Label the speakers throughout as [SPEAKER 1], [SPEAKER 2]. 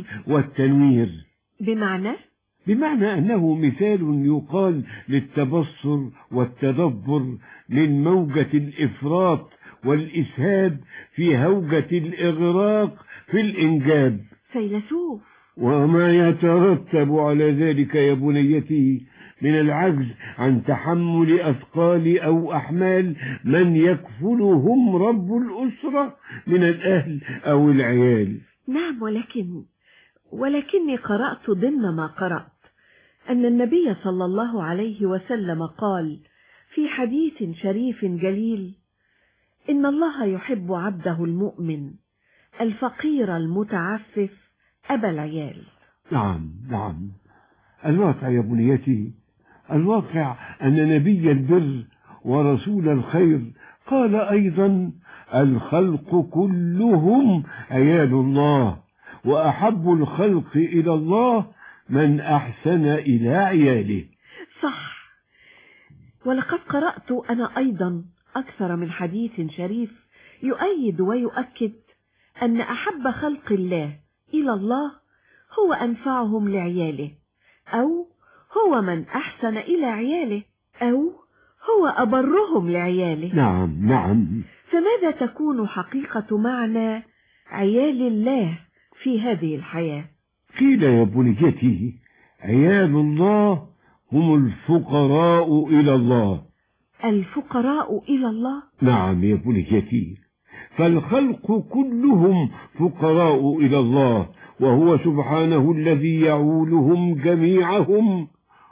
[SPEAKER 1] والتنوير
[SPEAKER 2] بمعنى
[SPEAKER 1] بمعنى أنه مثال يقال للتبصر والتدبر من موجة الإفراط والإسهاب في هوجة الإغراق في الإنجاب
[SPEAKER 2] فيلسوف
[SPEAKER 1] وما يترتب على ذلك يا بنيتي من العجز عن تحمل أثقال أو أحمال من يكفلهم رب الأسرة من الأهل أو العيال
[SPEAKER 2] نعم ولكن ولكني قرأت ضمن ما قرأت أن النبي صلى الله عليه وسلم قال في حديث شريف جليل إن الله يحب عبده المؤمن الفقير المتعفف أبا العيال
[SPEAKER 1] نعم نعم الواقع يا بنيتي الواقع أن نبي البر ورسول الخير قال أيضا الخلق كلهم عيال الله وأحب الخلق إلى الله من أحسن إلى عياله
[SPEAKER 2] صح ولقد قرأت أنا أيضا أكثر من حديث شريف يؤيد ويؤكد أن أحب خلق الله إلى الله هو أنفعهم لعياله أو هو من أحسن إلى عياله أو هو أبرهم لعياله
[SPEAKER 1] نعم نعم
[SPEAKER 2] فماذا تكون حقيقة معنى عيال الله في هذه الحياة
[SPEAKER 1] قيل يا بنيتي عيال الله هم الفقراء إلى الله
[SPEAKER 2] الفقراء إلى الله
[SPEAKER 1] نعم يا بنيتي فالخلق كلهم فقراء إلى الله وهو سبحانه الذي يعولهم جميعهم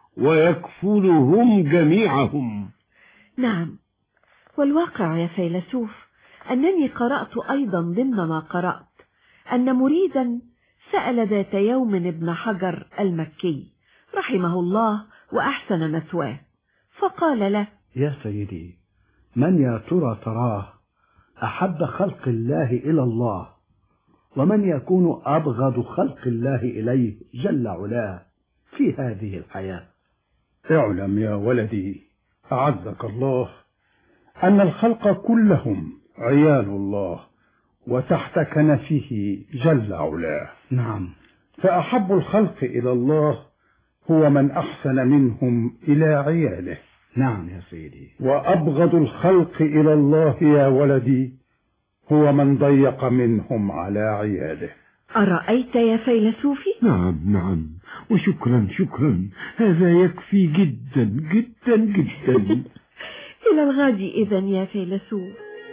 [SPEAKER 1] ويكفلهم جميعهم
[SPEAKER 2] نعم والواقع يا فيلسوف أنني قرأت أيضا ضمن ما قرأت أن مريدا سأل ذات يوم ابن حجر المكي رحمه الله وأحسن مثواه فقال له
[SPEAKER 3] يا سيدي من يا ترى تراه أحب خلق الله إلى الله ومن يكون أبغض خلق الله إليه جل علاه في هذه الحياة
[SPEAKER 4] اعلم يا ولدي أعزك الله أن الخلق كلهم عيال الله وتحت كنفه جل علاه
[SPEAKER 3] نعم
[SPEAKER 4] فأحب الخلق إلى الله هو من أحسن منهم إلى عياله
[SPEAKER 3] نعم يا سيدي
[SPEAKER 4] وأبغض الخلق إلى الله يا ولدي هو من ضيق منهم على عياله
[SPEAKER 2] أرأيت يا فيلسوفي؟
[SPEAKER 1] نعم نعم وشكرا شكرا هذا يكفي جدا جدا جدا
[SPEAKER 2] إلى الغد إذا يا فيلسوف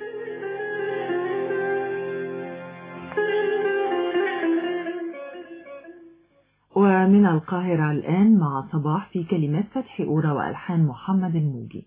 [SPEAKER 5] ومن القاهرة الآن مع صباح في كلمات فتح أورا وألحان محمد الموجي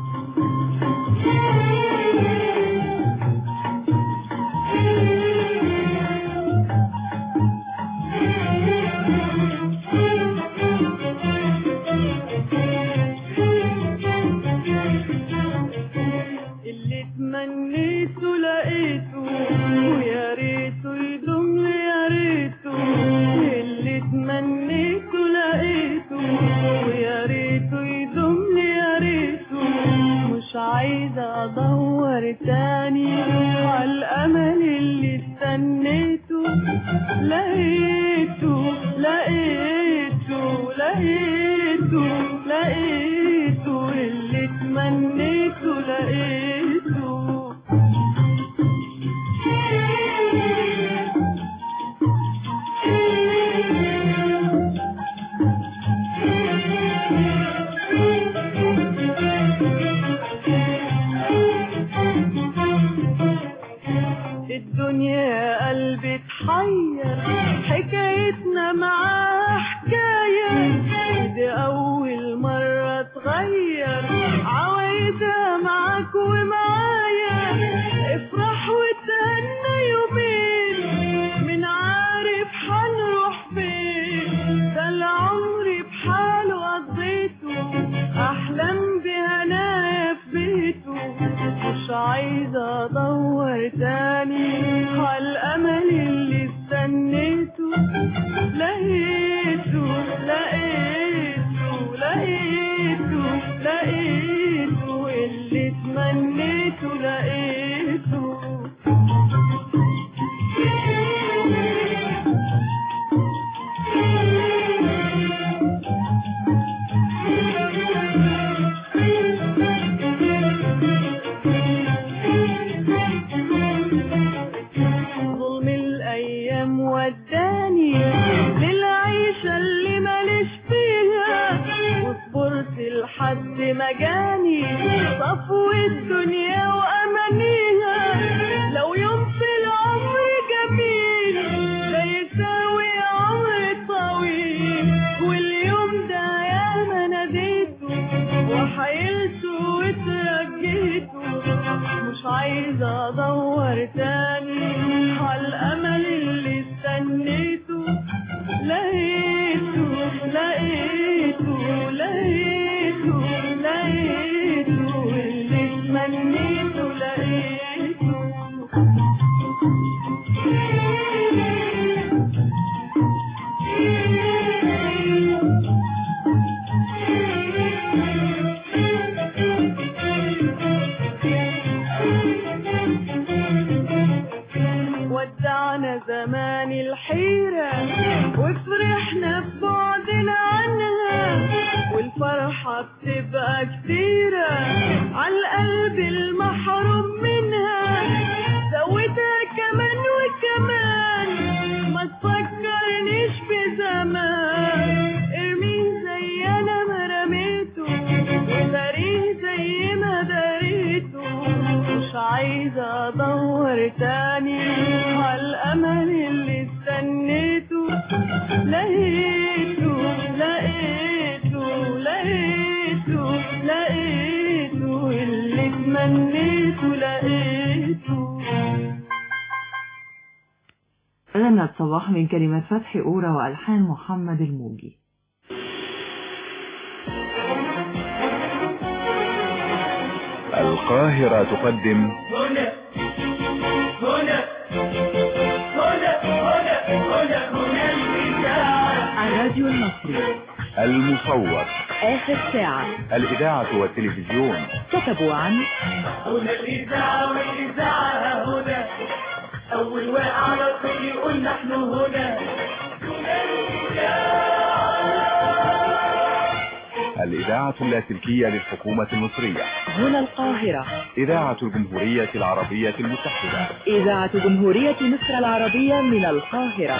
[SPEAKER 6] اللي تمنيته لقيته ويا ريته يدوم يا ريته اللي تمنيته لقيته ويا ريته يدوم يا ريته مش عايزة ادور تاني على الامل اللي استنيته لقيته لقيته لقيته لقيته اللي تمنيته لقيته الدنيا يا قلبي تحير حكايتنا معاه حكاية دي أول مرة تغير عوايدها معاك ومعايا افرح وتهنى يومين من عارف حنروح فين ده العمر بحاله قضيته أحلام بهنايا في بيته مش عايزة أدور تاني على الأمل اللي استنيته لقيته لقيته لقيته لقيته اللي تمنيته لقيته وداني للعيشة اللي ماليش فيها وصبرت لحد ما جاني صفو الدنيا وأمانيها لو يوم في العمر جميل لا يساوي عمر طويل واليوم ده يا ما ناديته وحيلته وترجيته مش عايزة ادور تاني على الامل اللي استنيته لقيته لقيته لقيته لقيته اللي تمنيته لقيته ودعنا زمان الحيرة وفرحنا ببعدنا عنها والفرحة بتبقى كتيرة عالقلب المحروم منها زودها كمان وكمان ما تفكرنيش بزمان ارميه زي انا ما رميته وداريه زي ما داريته مش عايزة ادور تاني عالامل اللي استنيته لقيته لقيته لقيته لقيته اللي تمنيته لقيته
[SPEAKER 5] غنت صباح من كلمات فتحي أورا وألحان محمد الموجي
[SPEAKER 7] القاهرة تقدم
[SPEAKER 6] هنا هنا هنا هنا هنا هنا الإذاعة
[SPEAKER 2] الراديو المصري
[SPEAKER 7] المصور
[SPEAKER 2] آخر ساعة
[SPEAKER 7] الإذاعة والتلفزيون
[SPEAKER 2] كتبوا عن
[SPEAKER 6] هنا الإذاعة والإذاعة هنا أول واقع على الطريق يقول نحن هنا
[SPEAKER 7] الإذاعة اللاسلكية للحكومة المصرية
[SPEAKER 2] هنا القاهرة
[SPEAKER 7] إذاعة الجمهورية العربية المتحدة
[SPEAKER 2] إذاعة جمهورية مصر العربية من القاهرة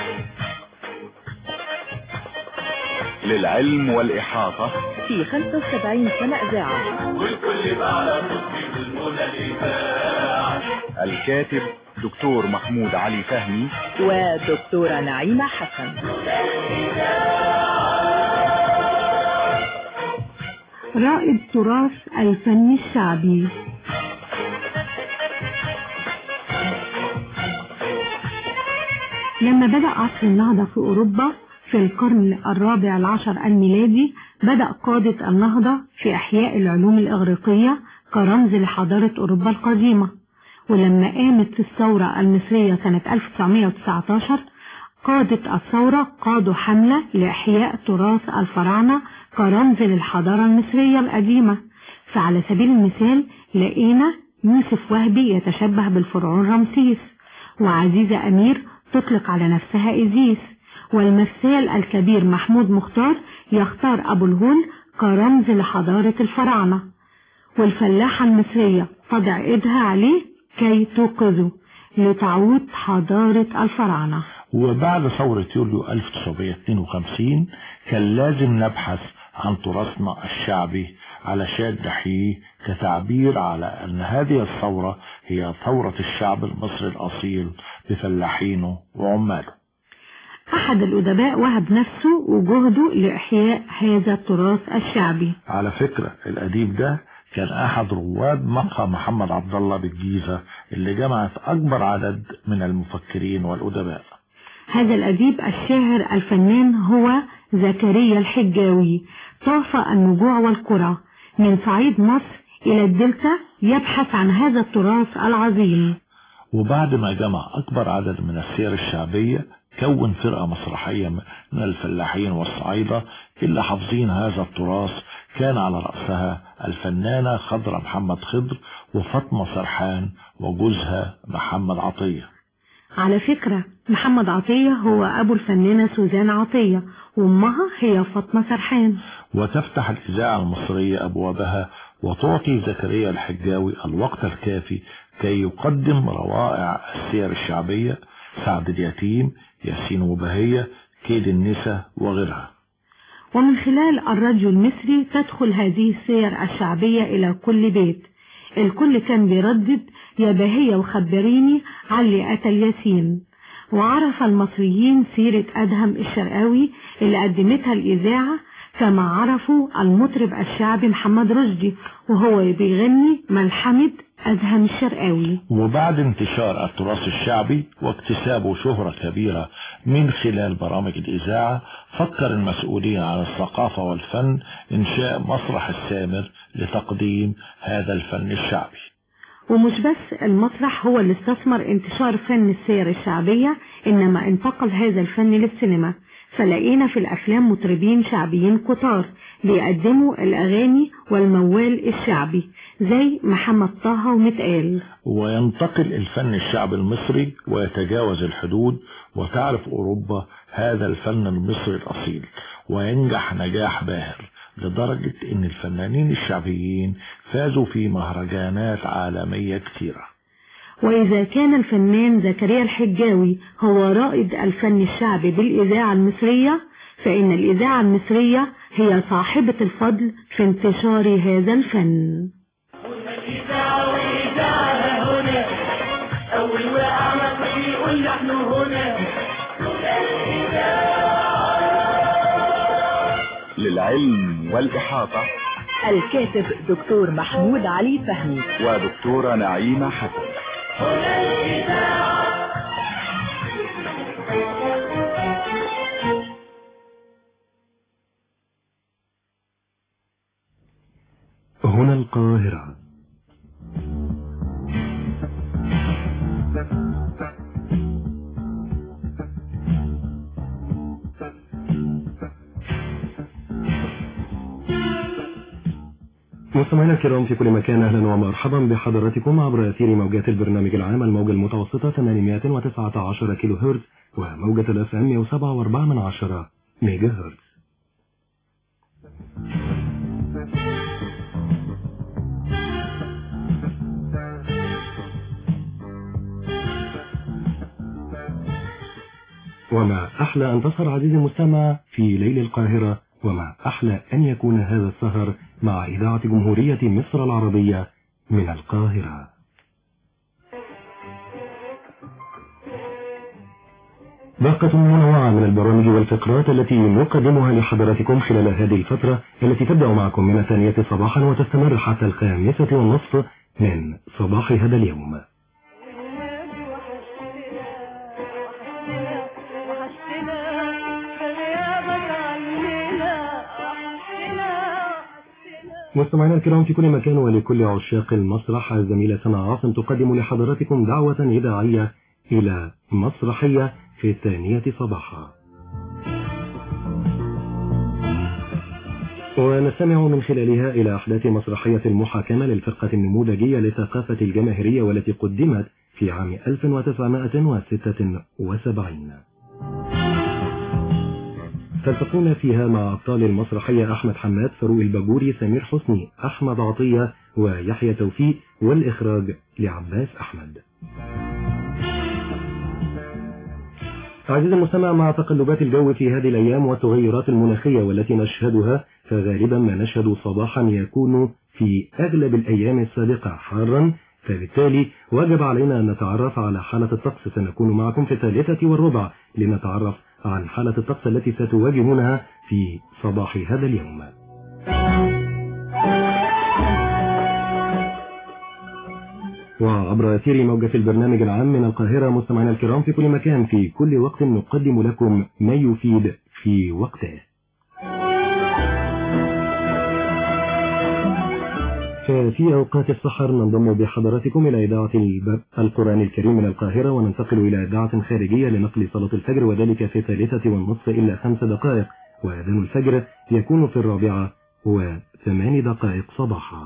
[SPEAKER 7] للعلم والإحاطة
[SPEAKER 2] في 75 سنة إذاعة
[SPEAKER 7] الكاتب دكتور محمود علي فهمي
[SPEAKER 2] ودكتورة نعيمة حسن
[SPEAKER 8] رائد تراث الفن الشعبي لما بدأ عصر النهضة في أوروبا في القرن الرابع العشر الميلادي بدأ قادة النهضة في إحياء العلوم الإغريقية كرمز لحضارة أوروبا القديمة ولما قامت الثورة المصرية سنة 1919 قادة الثورة قادوا حملة لإحياء تراث الفراعنة كرمز للحضارة المصرية القديمة فعلى سبيل المثال لقينا يوسف وهبي يتشبه بالفرعون رمسيس وعزيزة أمير تطلق على نفسها إيزيس والمثال الكبير محمود مختار يختار أبو الهول كرمز لحضارة الفراعنة والفلاحة المصرية تضع إيدها عليه كي توقظه لتعود حضارة الفراعنة
[SPEAKER 9] وبعد ثورة يوليو 1952 كان لازم نبحث عن تراثنا الشعبي علشان نحييه كتعبير على أن هذه الثورة هي ثورة الشعب المصري الأصيل بفلاحينه وعماله
[SPEAKER 8] أحد الأدباء وهب نفسه وجهده لإحياء هذا التراث الشعبي
[SPEAKER 9] على فكرة الأديب ده كان أحد رواد مقهى محمد عبد الله بالجيزة اللي جمعت أكبر عدد من المفكرين والأدباء
[SPEAKER 8] هذا الأديب الشاعر الفنان هو زكريا الحجاوي طاف النجوع والقرى من صعيد مصر إلى الدلتا يبحث عن هذا التراث العظيم
[SPEAKER 9] وبعد ما جمع أكبر عدد من السير الشعبية كون فرقة مسرحية من الفلاحين والصعايدة اللي حافظين هذا التراث كان على رأسها الفنانة خضرة محمد خضر وفاطمة سرحان وجوزها محمد عطية
[SPEAKER 8] على فكرة محمد عطية هو أبو الفنانة سوزان عطية وأمها هي فاطمة سرحان
[SPEAKER 9] وتفتح الإذاعة المصرية أبوابها وتعطي زكريا الحجاوي الوقت الكافي كي يقدم روائع السير الشعبية سعد اليتيم ياسين وبهية كيد النساء وغيرها
[SPEAKER 8] ومن خلال الراديو المصري تدخل هذه السير الشعبية إلى كل بيت الكل كان بيردد يا بهية وخبريني علي قتل ياسين وعرف المصريين سيرة أدهم الشرقاوي اللي قدمتها الإذاعة كما عرفوا المطرب الشعبي محمد رشدي وهو بيغني ملحمة أدهم الشرقاوي
[SPEAKER 9] وبعد انتشار التراث الشعبي واكتسابه شهرة كبيرة من خلال برامج الإذاعة فكر المسؤولين عن الثقافة والفن إنشاء مسرح السامر لتقديم هذا الفن الشعبي
[SPEAKER 8] ومش بس المسرح هو اللي استثمر انتشار فن السير الشعبية إنما انتقل هذا الفن للسينما فلقينا في الأفلام مطربين شعبيين كتار بيقدموا الأغاني والموال الشعبي زي محمد طه ومتقال
[SPEAKER 9] وينتقل الفن الشعبي المصري ويتجاوز الحدود وتعرف أوروبا هذا الفن المصري الأصيل وينجح نجاح باهر لدرجة ان الفنانين الشعبيين فازوا في مهرجانات عالمية كتيرة
[SPEAKER 8] وإذا كان الفنان زكريا الحجاوي هو رائد الفن الشعبي بالإذاعة المصرية فإن الإذاعة المصرية هي صاحبة الفضل في انتشار هذا الفن
[SPEAKER 6] الإذاعة وإذاعة هنا أول واقع مصري يقول نحن هنا
[SPEAKER 7] للعلم والإحاطة
[SPEAKER 5] الكاتب دكتور محمود علي فهمي
[SPEAKER 7] ودكتورة نعيمة حسن
[SPEAKER 10] هنا القاهرة مستمعينا الكرام في كل مكان اهلا ومرحبا بحضراتكم عبر اثير موجات البرنامج العام الموجة المتوسطة 819 كيلو هرتز وموجة الاف ام 107.4 من عشرة ميجا هرتز وما أحلى أن تسهر عزيزي المستمع في ليل القاهرة وما أحلى أن يكون هذا السهر مع إذاعة جمهورية مصر العربية من القاهرة باقة منوعة من البرامج والفقرات التي نقدمها لحضراتكم خلال هذه الفترة التي تبدأ معكم من الثانية صباحا وتستمر حتى الخامسة والنصف من صباح هذا اليوم مستمعينا الكرام في كل مكان ولكل عشاق المسرح الزميلة سما عاصم تقدم لحضراتكم دعوة إذاعية إلى مسرحية في الثانية صباحا ونستمع من خلالها إلى أحداث مسرحية المحاكمة للفرقة النموذجية للثقافة الجماهيرية والتي قدمت في عام 1976 تلتقون فيها مع أبطال المسرحية أحمد حماد فاروق الباجوري سمير حسني أحمد عطية ويحيى توفيق والإخراج لعباس أحمد عزيزي المستمع مع تقلبات الجو في هذه الأيام والتغيرات المناخية والتي نشهدها فغالبا ما نشهد صباحا يكون في أغلب الأيام السابقة حارا فبالتالي وجب علينا أن نتعرف على حالة الطقس سنكون معكم في الثالثة والربع لنتعرف عن حالة الطقس التي ستواجهونها في صباح هذا اليوم وعبر أثير موجة البرنامج العام من القاهرة مستمعينا الكرام في كل مكان في كل وقت نقدم لكم ما يفيد في وقته ففي أوقات السحر ننضم بحضراتكم إلى إذاعة القرآن الكريم من القاهرة وننتقل إلى إذاعة خارجية لنقل صلاة الفجر وذلك في الثالثة والنصف إلا خمس دقائق وأذان الفجر يكون في الرابعة وثمان دقائق صباحا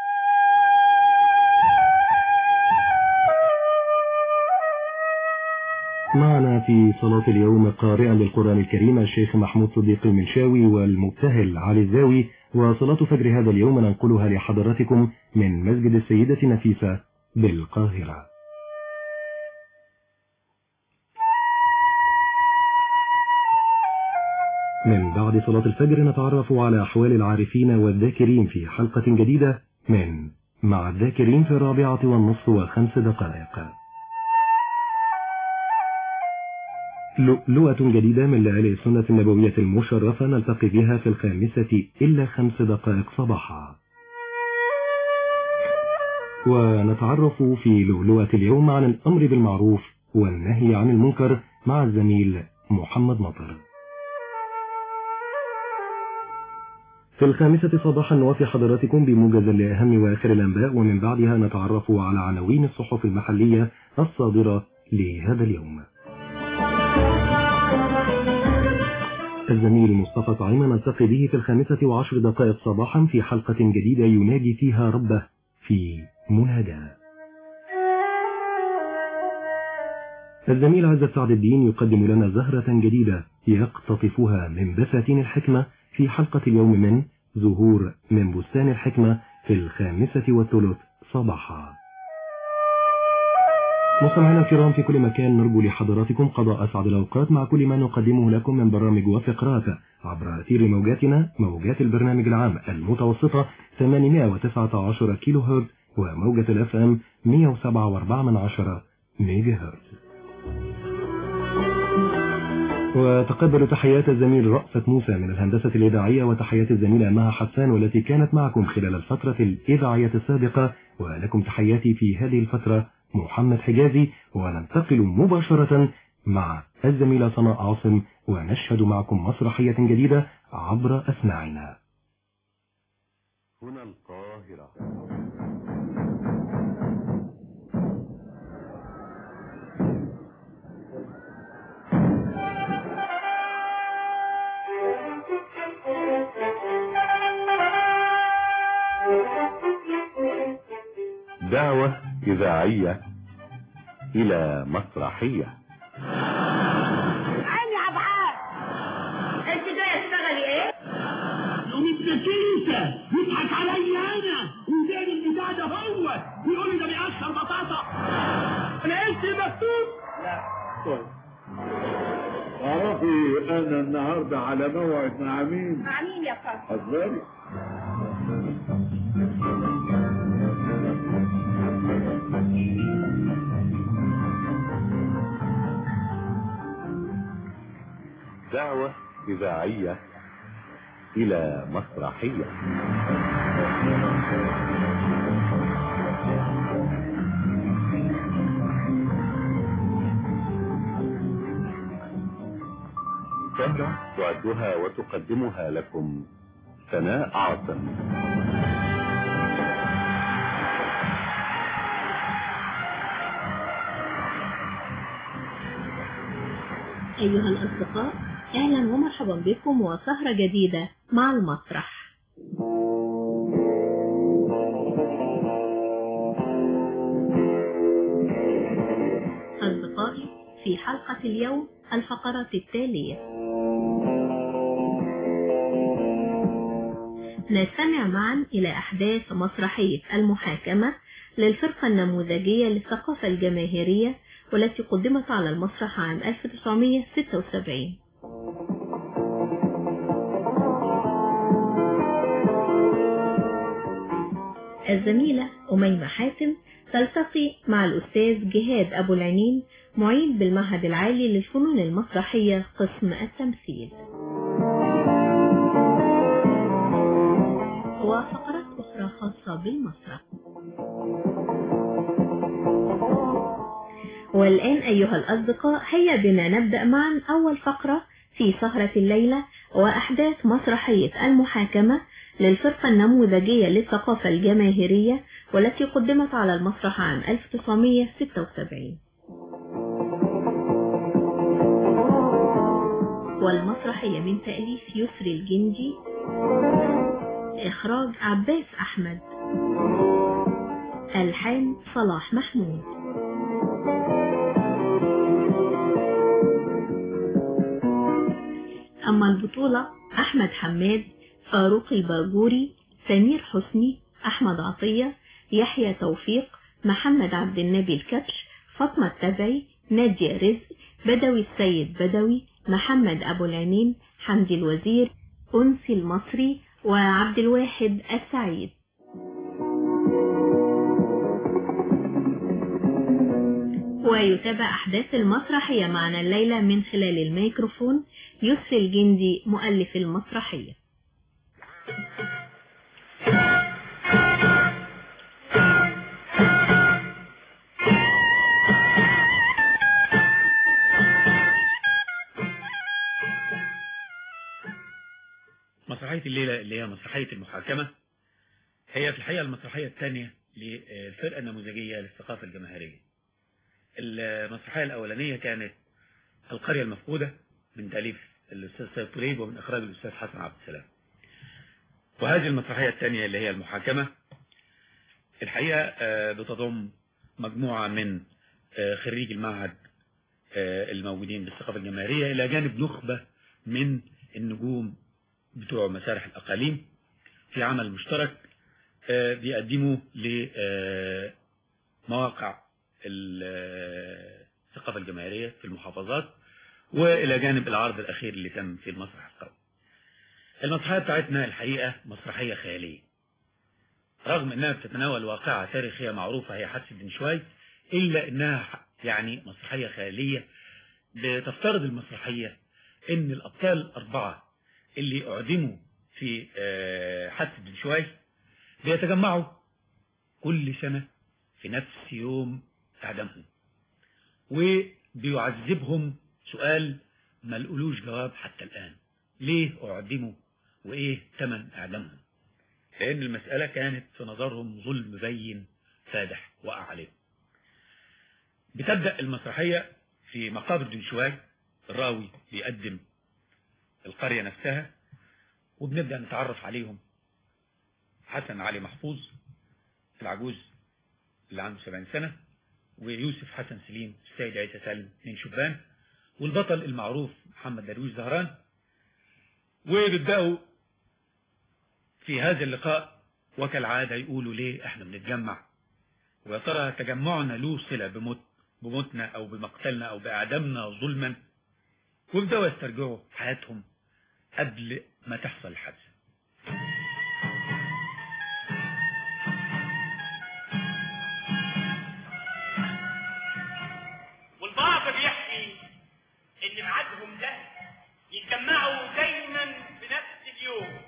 [SPEAKER 10] معنا في صلاة اليوم قارئا للقرآن الكريم الشيخ محمود صديق المنشاوي والمبتهل علي الزاوي وصلاة فجر هذا اليوم ننقلها لحضراتكم من مسجد السيدة نفيسة بالقاهرة من بعد صلاة الفجر نتعرف على أحوال العارفين والذاكرين في حلقة جديدة من مع الذاكرين في الرابعة والنصف وخمس دقائق لؤلؤة جديدة من ليالي السنة النبوية المشرفة نلتقي بها في الخامسة إلا خمس دقائق صباحا ونتعرف في لؤلؤة اليوم عن الأمر بالمعروف والنهي عن المنكر مع الزميل محمد مطر في الخامسة صباحا نوافي حضراتكم بموجز لأهم وآخر الأنباء ومن بعدها نتعرف على عناوين الصحف المحلية الصادرة لهذا اليوم الزميل مصطفى طعيمة نلتقي به في الخامسة وعشر دقائق صباحا في حلقة جديدة ينادي فيها ربه في منادى الزميل عزت سعد الدين يقدم لنا زهرة جديدة يقتطفها من بساتين الحكمة في حلقة اليوم من زهور من بستان الحكمة في الخامسة والثلث صباحا مستمعينا الكرام في كل مكان نرجو لحضراتكم قضاء أسعد الأوقات مع كل ما نقدمه لكم من برامج وفقرات عبر أثير موجاتنا موجات البرنامج العام المتوسطة 819 كيلو هرتز وموجة الاف ام 107.4 من عشرة ميجا هرتز وتقبلوا تحيات الزميل رأفت موسى من الهندسة الإذاعية وتحيات الزميلة مها حسان والتي كانت معكم خلال الفترة الإذاعية السابقة ولكم تحياتي في هذه الفترة محمد حجازي وننتقل مباشرة مع الزميلة صناء عاصم ونشهد معكم مسرحية جديدة عبر أسماعنا
[SPEAKER 1] هنا القاهرة
[SPEAKER 7] دعوة إذاعية إلى مسرحية
[SPEAKER 6] عيني يا عبعال انت جايه تشتغلي ايه؟
[SPEAKER 11] يوم الدكيسة يضحك عليا انا ويدير البتاع ده هو ويقول لي ده بيقشر بطاطا انا قلت مكتوب
[SPEAKER 1] لا طيب تعرفي انا النهارده على موعد مع مين؟
[SPEAKER 6] مع مين يا فندم؟
[SPEAKER 1] حضري
[SPEAKER 7] دعوة إذاعية إلى مسرحية سهرة تعدها وتقدمها لكم سناء عاصم
[SPEAKER 12] أيها الأصدقاء أهلا ومرحبا بكم وسهرة جديدة مع المسرح أصدقائي في حلقة اليوم الفقرات التالية نستمع معا إلى أحداث مسرحية المحاكمة للفرقة النموذجية للثقافة الجماهيرية والتي قدمت على المسرح عام 1976 الزميلة أميمة حاتم تلتقي مع الأستاذ جهاد أبو العنين معيد بالمعهد العالي للفنون المسرحية قسم التمثيل وفقرات أخرى خاصة بالمسرح والآن أيها الأصدقاء هيا بنا نبدأ معا أول فقرة في سهرة الليلة وأحداث مسرحية المحاكمة للفرقة النموذجية للثقافة الجماهيرية والتي قدمت على المسرح عام 1976 والمسرحية من تأليف يسري الجندي إخراج عباس أحمد ألحان صلاح محمود أما البطولة أحمد حماد فاروق البرجوري سمير حسني أحمد عطية يحيى توفيق محمد عبد النبي الكبش فاطمة التبعي نادية رزق بدوي السيد بدوي محمد أبو العينين حمدي الوزير أنسي المصري وعبد الواحد السعيد ويتابع أحداث المسرحية معنا الليلة من خلال الميكروفون يسري الجندي مؤلف المسرحية
[SPEAKER 13] مسرحية الليلة اللي هي مسرحية المحاكمة هي في الحقيقة المسرحية الثانية للفرقة النموذجية للثقافة الجماهيرية المسرحية الأولانية كانت القرية المفقودة من تأليف الأستاذ سيد طليب ومن إخراج الأستاذ حسن عبد السلام وهذه المسرحية الثانية اللي هي المحاكمة الحقيقة بتضم مجموعة من خريج المعهد الموجودين بالثقافة الجماهيرية إلى جانب نخبة من النجوم بتوع مسارح الأقاليم في عمل مشترك بيقدموا لمواقع الثقافة الجماهيرية في المحافظات وإلى جانب العرض الأخير اللي تم في المسرح القومي المسرحية بتاعتنا الحقيقة مسرحية خيالية رغم أنها بتتناول واقعة تاريخية معروفة هي حادثة بن شوي إلا أنها يعني مسرحية خيالية بتفترض المسرحية أن الأبطال الأربعة اللي أعدموا في حادثة بن شوي بيتجمعوا كل سنة في نفس يوم إعدامهم وبيعذبهم سؤال ما لقولوش جواب حتى الآن ليه أعدموا وإيه ثمن إعدامهم لأن المسألة كانت في نظرهم ظلم بين فادح وقع عليهم بتبدأ المسرحية في مقابر بن شوي الراوي بيقدم القرية نفسها وبنبدأ نتعرف عليهم حسن علي محفوظ العجوز اللي عنده 70 سنة ويوسف حسن سليم السيد عيسى سالم اثنين شبان والبطل المعروف محمد درويش زهران وبيبدأوا في هذا اللقاء وكالعادة يقولوا ليه احنا بنتجمع ويا ترى تجمعنا له صلة بموت بموتنا او بمقتلنا او باعدامنا ظلما ويبدأوا يسترجعوا حياتهم قبل ما تحصل الحادثة
[SPEAKER 6] والبعض بيحكي ان ميعادهم ده يتجمعوا دايما في نفس اليوم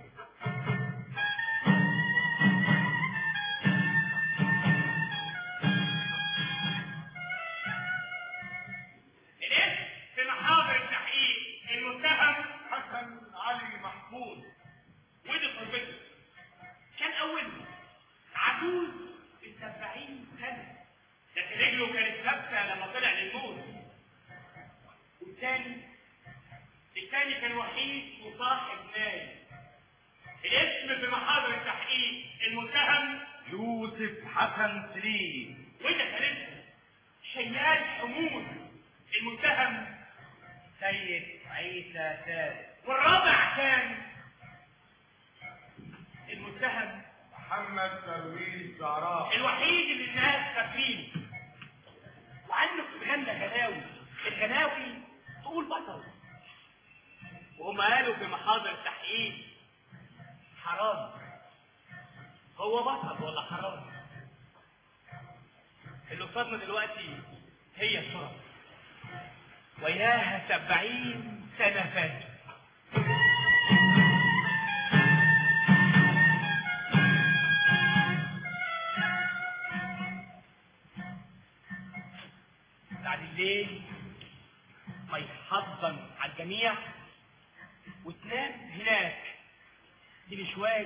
[SPEAKER 6] الاسم في محاضر التحقيق المتهم حسن علي محفوظ ودي صاحبته كان اول عجوز السبعين سنة لكن رجله كانت ثابتة لما طلع للموت والتاني التاني كان وحيد وصاحب نايم الاسم في محاضر التحقيق المتهم يوسف حسن سليم وده ثالثة شيال حمود المتهم سيد عيسى سالم والرابع كان المتهم محمد ترويج زهراء الوحيد اللي الناس فاكرينه وعنه في غنى غناوي الغناوي تقول بطل وهم قالوا في محاضر التحقيق حرام هو بطل ولا حرام اللي قصادنا دلوقتي هي الشرف وياها سبعين سنة فاتوا بعد الليل ما يحضن على الجميع وتنام هناك دي شوي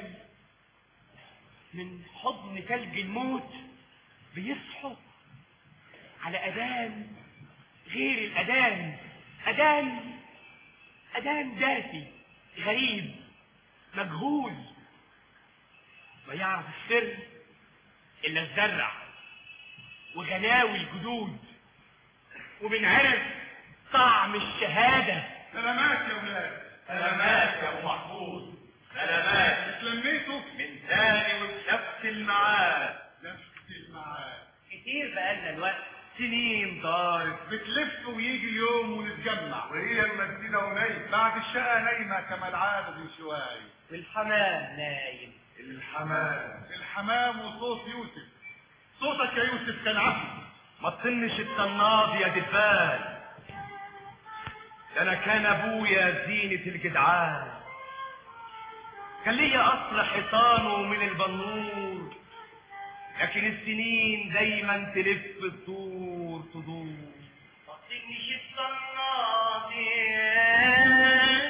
[SPEAKER 6] من حضن ثلج الموت بيصحوا على أذان غير الأذان أذان أذان دافي غريب مجهول ما يعرف السر إلا الزرع وغناوي الجدود وبنعرف طعم الشهادة
[SPEAKER 11] سلامات يا ولاد
[SPEAKER 6] سلامات يا ابو محفوظ سلامات
[SPEAKER 11] اتلميتوا
[SPEAKER 6] من تاني وبنفس الميعاد
[SPEAKER 11] نفس الميعاد
[SPEAKER 6] كتير بقالنا الوقت سنين طارت
[SPEAKER 11] بتلف ويجي اليوم ونتجمع
[SPEAKER 6] وهي اما
[SPEAKER 14] يا سيدة ونايم بعد الشقة نايمة كما العادة من شوية
[SPEAKER 6] والحمام نايم
[SPEAKER 14] الحمام الحمام وصوت يوسف صوتك يا يوسف كان عفو
[SPEAKER 6] ما تطنش الطناب يا دفان ده انا كان ابويا زينة الجدعان كان ليا قصر حيطانه من البنور لكن السنين دايما تلف تدور تدور ما تطنش الطناب يا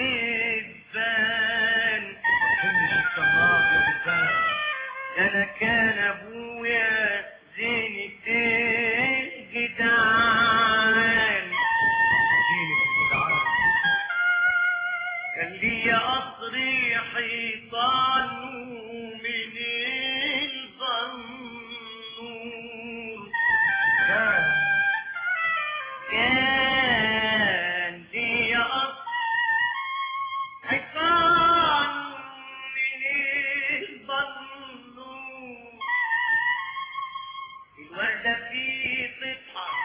[SPEAKER 6] دفان ما تطنش الطناب يا دفان ده انا كان ابويا زينة الجدعان زينة الجدعان كان ليا قصري حيطان من البنور كان كان ليا قصر حيطان من البنور الوردة فيه تضحك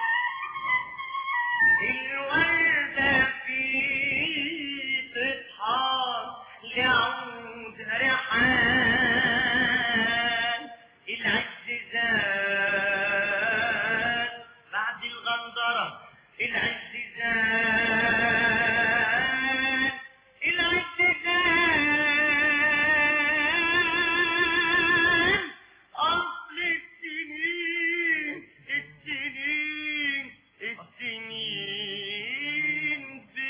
[SPEAKER 6] الوردة فيه تضحك لعود ريحان العز زاد بعد الغندرة العز زاد العز زاد أصل السنين السنين السنين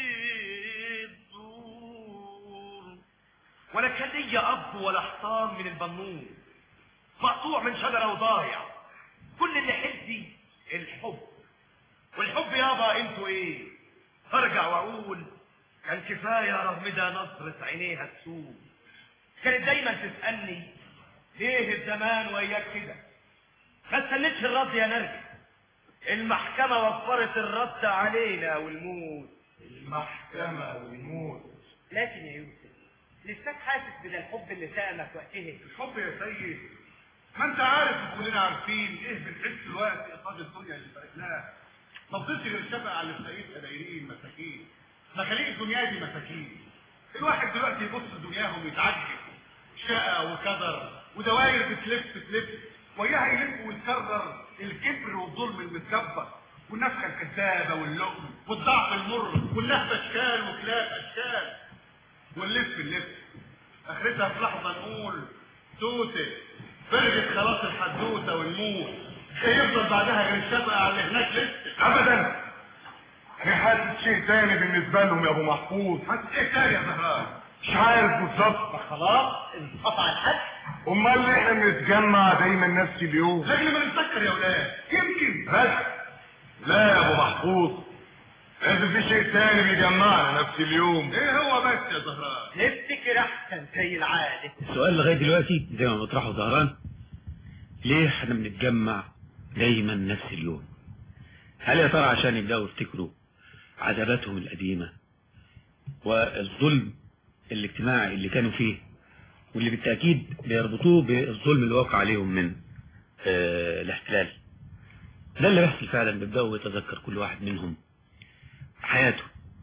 [SPEAKER 6] بتدور ولا كان ليا أب ولا حصان من البنور مقطوع من شجرة وضايع كل اللي حلتي الحب والحب يابا انتوا ايه ارجع واقول كان كفاية رغم ده نظرة عينيها تسوق كانت دايما تسألني ليه الزمان وياك كده ما استنيتش الرد يا نرجس المحكمة وفرت الرد علينا والموت
[SPEAKER 14] المحكمة والموت
[SPEAKER 6] لكن يا يوسف لساك حاسس بده الحب اللي سألك وقتها
[SPEAKER 14] الحب يا سيد ما انت عارف وكلنا عارفين ايه بنحس الوقت قصاد الدنيا اللي بقتناها ما فضلش غير الشفقة على السيدة دايرين مساكين مخاليق الدنيا دي مساكين الواحد دلوقتي يبص لدنياهم يتعجب شقة وكدر ودواير بتلف تلف وياها يلف ويتكرر الكبر والظلم المتكبر والنفخة الكذابة واللؤم والضعف المر واللهفة اشكال وكلاب اشكال ونلف نلف اخرتها في لحظة نقول توتة فرقت خلاص الحدوتة ونموت مش هيفضل بعدها غير الشفقة على اللي هناك لسه
[SPEAKER 15] ابدا انا حاسس شيء تاني بالنسبه لهم يا ابو محفوظ
[SPEAKER 14] حاسس ايه تاني يا زهران
[SPEAKER 15] مش عارف بالظبط
[SPEAKER 6] خلاص انقطع الحد
[SPEAKER 15] امال ليه احنا بنتجمع دايما نفس اليوم
[SPEAKER 14] لاجل ما نفتكر يا ولاد يمكن
[SPEAKER 15] بس لا يا ابو محفوظ لازم في شيء تاني بيجمعنا نفس اليوم
[SPEAKER 14] ايه هو بس يا زهران
[SPEAKER 6] نفتكر احسن زي العادة
[SPEAKER 13] السؤال لغاية دلوقتي زي ما بطرحه زهران ليه احنا بنتجمع دايما نفس اليوم هل يا ترى عشان يبدأوا يفتكروا عذاباتهم القديمة والظلم الاجتماعي اللي كانوا فيه واللي بالتأكيد بيربطوه بالظلم اللي وقع عليهم من آه الاحتلال ده اللي بيحصل فعلا بيبدأوا يتذكر كل واحد منهم حياته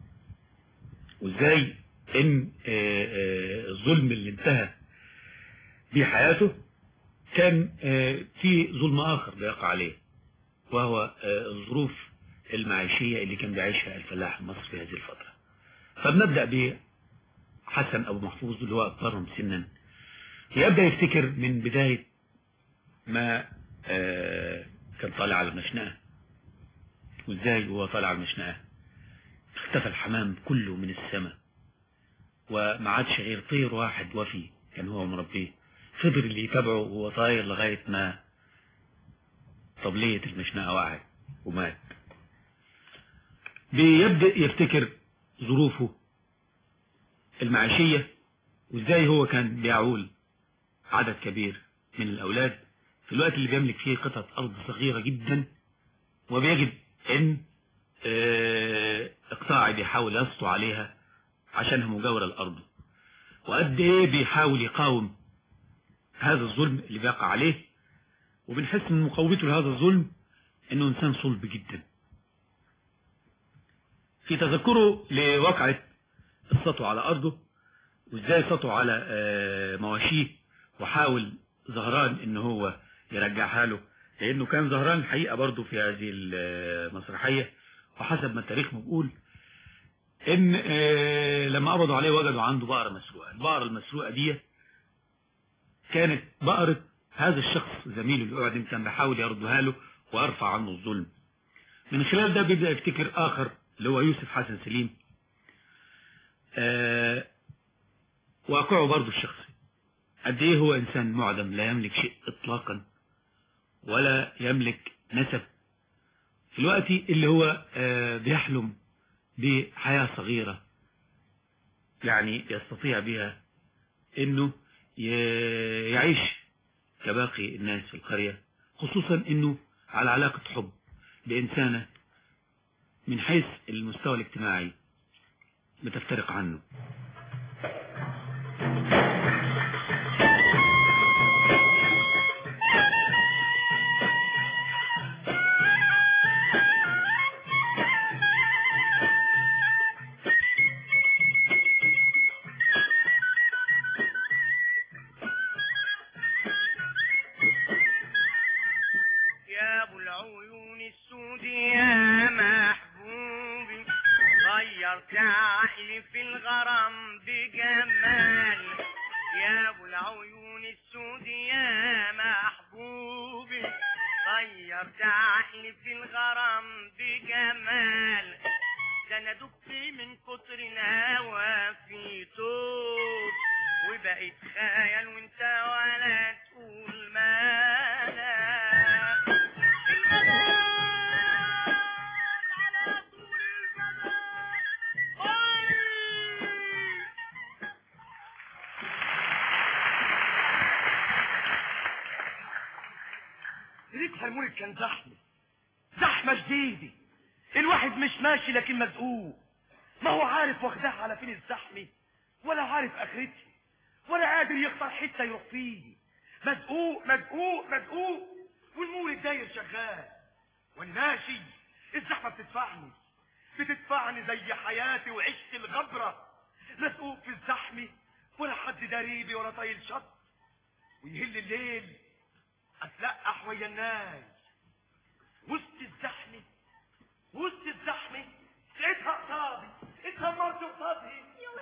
[SPEAKER 13] وازاي ان آه آه الظلم اللي انتهى بيه حياته كان آه في ظلم اخر بيقع عليه وهو الظروف المعيشية اللي كان بيعيشها الفلاح المصري في هذه الفترة فبنبدأ بحسن أبو محفوظ اللي هو أكبرهم سنا يبدأ يفتكر من بداية ما كان طالع على المشنقة وازاي هو طالع على المشنقة اختفى الحمام كله من السماء وما عادش غير طير واحد وفي كان هو مربيه فضل اللي يتابعه وهو طاير لغاية ما طبلية المشنقة وقعت ومات بيبدأ يفتكر ظروفه المعيشية وازاي هو كان بيعول عدد كبير من الأولاد في الوقت اللي بيملك فيه قطعة أرض صغيرة جدا وبيجد ان اقطاعي بيحاول يسطو عليها عشانها مجاورة الأرض وقد ايه بيحاول يقاوم هذا الظلم اللي بيقع عليه وبنحس من مقاومته لهذا الظلم انه انسان صلب جدا في تذكره لواقعة السطو على أرضه وإزاي سطو على آه، مواشيه وحاول زهران إن هو يرجعها له لأنه كان زهران الحقيقة برضه في هذه المسرحية وحسب ما التاريخ بيقول إن آه، لما قبضوا عليه وجدوا عنده بقرة مسروقة البقرة المسروقة دي كانت بقرة هذا الشخص زميله اللي قاعد كان بيحاول يردها له ويرفع عنه الظلم من خلال ده بيبدأ يفتكر آخر اللي هو يوسف حسن سليم آه واقعه برضه الشخصي قد ايه هو انسان معدم لا يملك شيء اطلاقا ولا يملك نسب في الوقت اللي هو آه بيحلم بحياة صغيرة يعني يستطيع بها انه ي- يعيش كباقي الناس في القرية خصوصا انه على علاقة حب بإنسانة من حيث المستوى الاجتماعي بتفترق عنه
[SPEAKER 16] يا ابو العيون السود يا محبوبي غيرت عقلي في الغرام بجمال يا ابو العيون السود يا محبوبي غيرت عقلي في الغرام بجمال ده انا دبت من كتر الهوى في توب وبقيت خيال وانت ولا تقول مالك
[SPEAKER 6] ريتها المولد كان زحمة زحمة شديدة الواحد مش ماشي لكن مزقوق ما هو عارف واخدها على فين الزحمة ولا عارف اخرتها ولا قادر يختار حتة يروح فيه مزقوق مزقوق مزقوق والمولد داير شغال والماشي الزحمة بتدفعني بتدفعني زي حياتي وعشت الغبرة مزقوق في الزحمة ولا حد داريبي ولا طايل شط ويهل الليل اتلقح ويا الناس وسط الزحمة وسط الزحمة لقيتها قصادي اتهمرت قصادي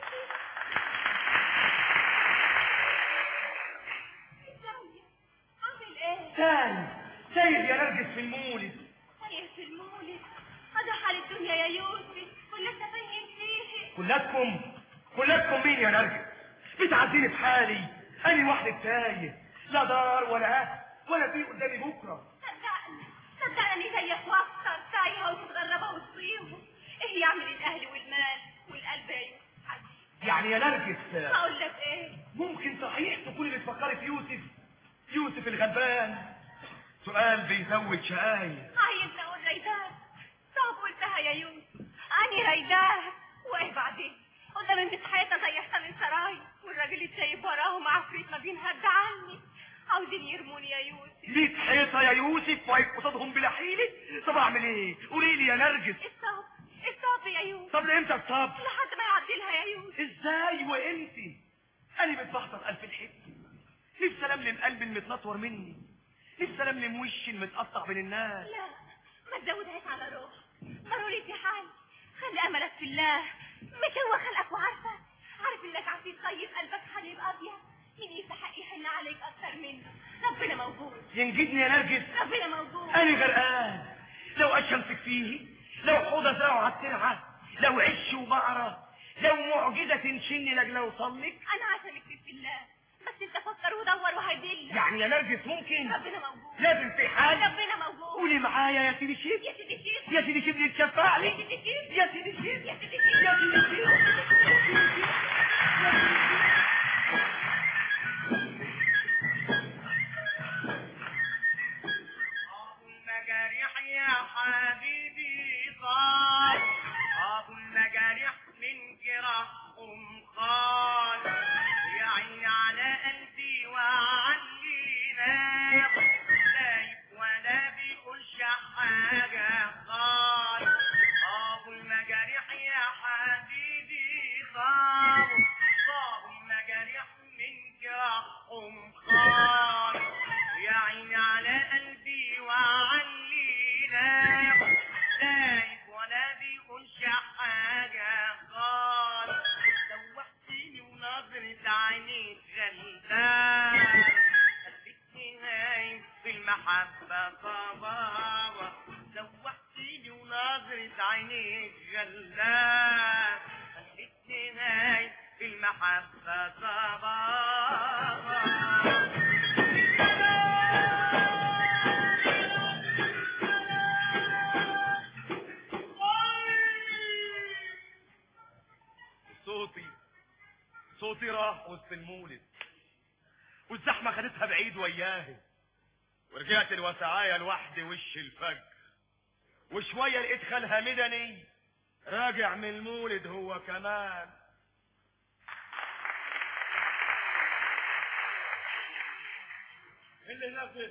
[SPEAKER 17] عامل ايه؟
[SPEAKER 6] تاني سايب يا نرجس في المولد
[SPEAKER 17] خير في المولد هذا حال الدنيا يا يوسف ولا انت فاهم فيه
[SPEAKER 6] كلكم كلكم مين يا نرجس بتعزيني في حالي انا واحد تايه لا دار ولا اهل ولا في قدامي بكره
[SPEAKER 17] صدقني صدقني زيك واكتر تايهه ومتغربه وتصيبه ايه يعمل الاهل والمال والقلب يا يوسف
[SPEAKER 6] يعني يا نرجس
[SPEAKER 17] هقول لك ايه
[SPEAKER 6] ممكن صحيح تكوني بتفكري في يوسف يوسف الغلبان سؤال بيزود شقاية
[SPEAKER 17] عايزني اقول ريداه طب قلتها يا يوسف اني ريداه وايه بعدين قدام بيت حيطه زي حسن السراي والراجل اللي شايف وراهم عفريت ما بينهد عني عاوزين يرموني يا يوسف
[SPEAKER 6] ميت حيطة يا يوسف واقف قصادهم بلا حيلة طب اعمل ايه قولي لي يا نرجس
[SPEAKER 17] الصبر الصبر يا يوسف
[SPEAKER 6] طب لامتى الصبر
[SPEAKER 17] لحد ما يعدلها يا يوسف
[SPEAKER 6] ازاي وامتى انا متبحتر الف الحته نفسي الملم قلبي المتنطور مني نفسي الملم وشي المتقطع بين الناس
[SPEAKER 17] لا ما تزودهاش على روحي ضروري في حال خلي املك في الله مش هو خلقك وعارفه عارف انك عفيف طيب قلبك حليب ابيض مين يستحق يحن عليك اكتر منه ربنا موجود
[SPEAKER 6] ينجدني يا نرجس
[SPEAKER 17] ربنا موجود
[SPEAKER 6] انا غرقان لو اشمسك فيه لو حوضة زرعه على الترعة لو عش وبقرة لو معجزة تنشني لاجل اوصلك
[SPEAKER 17] انا عشانك في الله بس انت فكر ودور وهيدلك
[SPEAKER 6] يعني يا نرجس ممكن
[SPEAKER 17] ربنا موجود
[SPEAKER 6] لازم في حال
[SPEAKER 17] ربنا موجود
[SPEAKER 6] قولي معايا يا سيدي شيف
[SPEAKER 17] يا سيدي شيف
[SPEAKER 6] يا سيدي شيف يتشفع لي
[SPEAKER 17] يا سيدي شيف
[SPEAKER 6] يا سيدي شيف
[SPEAKER 17] يا سيدي شيف
[SPEAKER 6] يا سيدي شيف
[SPEAKER 16] ابو المجاريح يا حبيبي طال ابو المجاريح من جراحهم قال يا عيني على قلبي وعلي نام خايف ولا بيقولش حاجه قال ابو المجاريح عينيك غلبان خليتني هايم في المحبة صبابة زوحتني ونظرة عينيك غلبان خليتني هايم في المحبة صبابة
[SPEAKER 6] صوتي صوتي راح وسط المولد والزحمة خدتها بعيد وياهي ورجعت الوسعاية لوحدي وش الفجر وشوية لقيت خالها مدني راجع من المولد هو كمان اللي هناك ده؟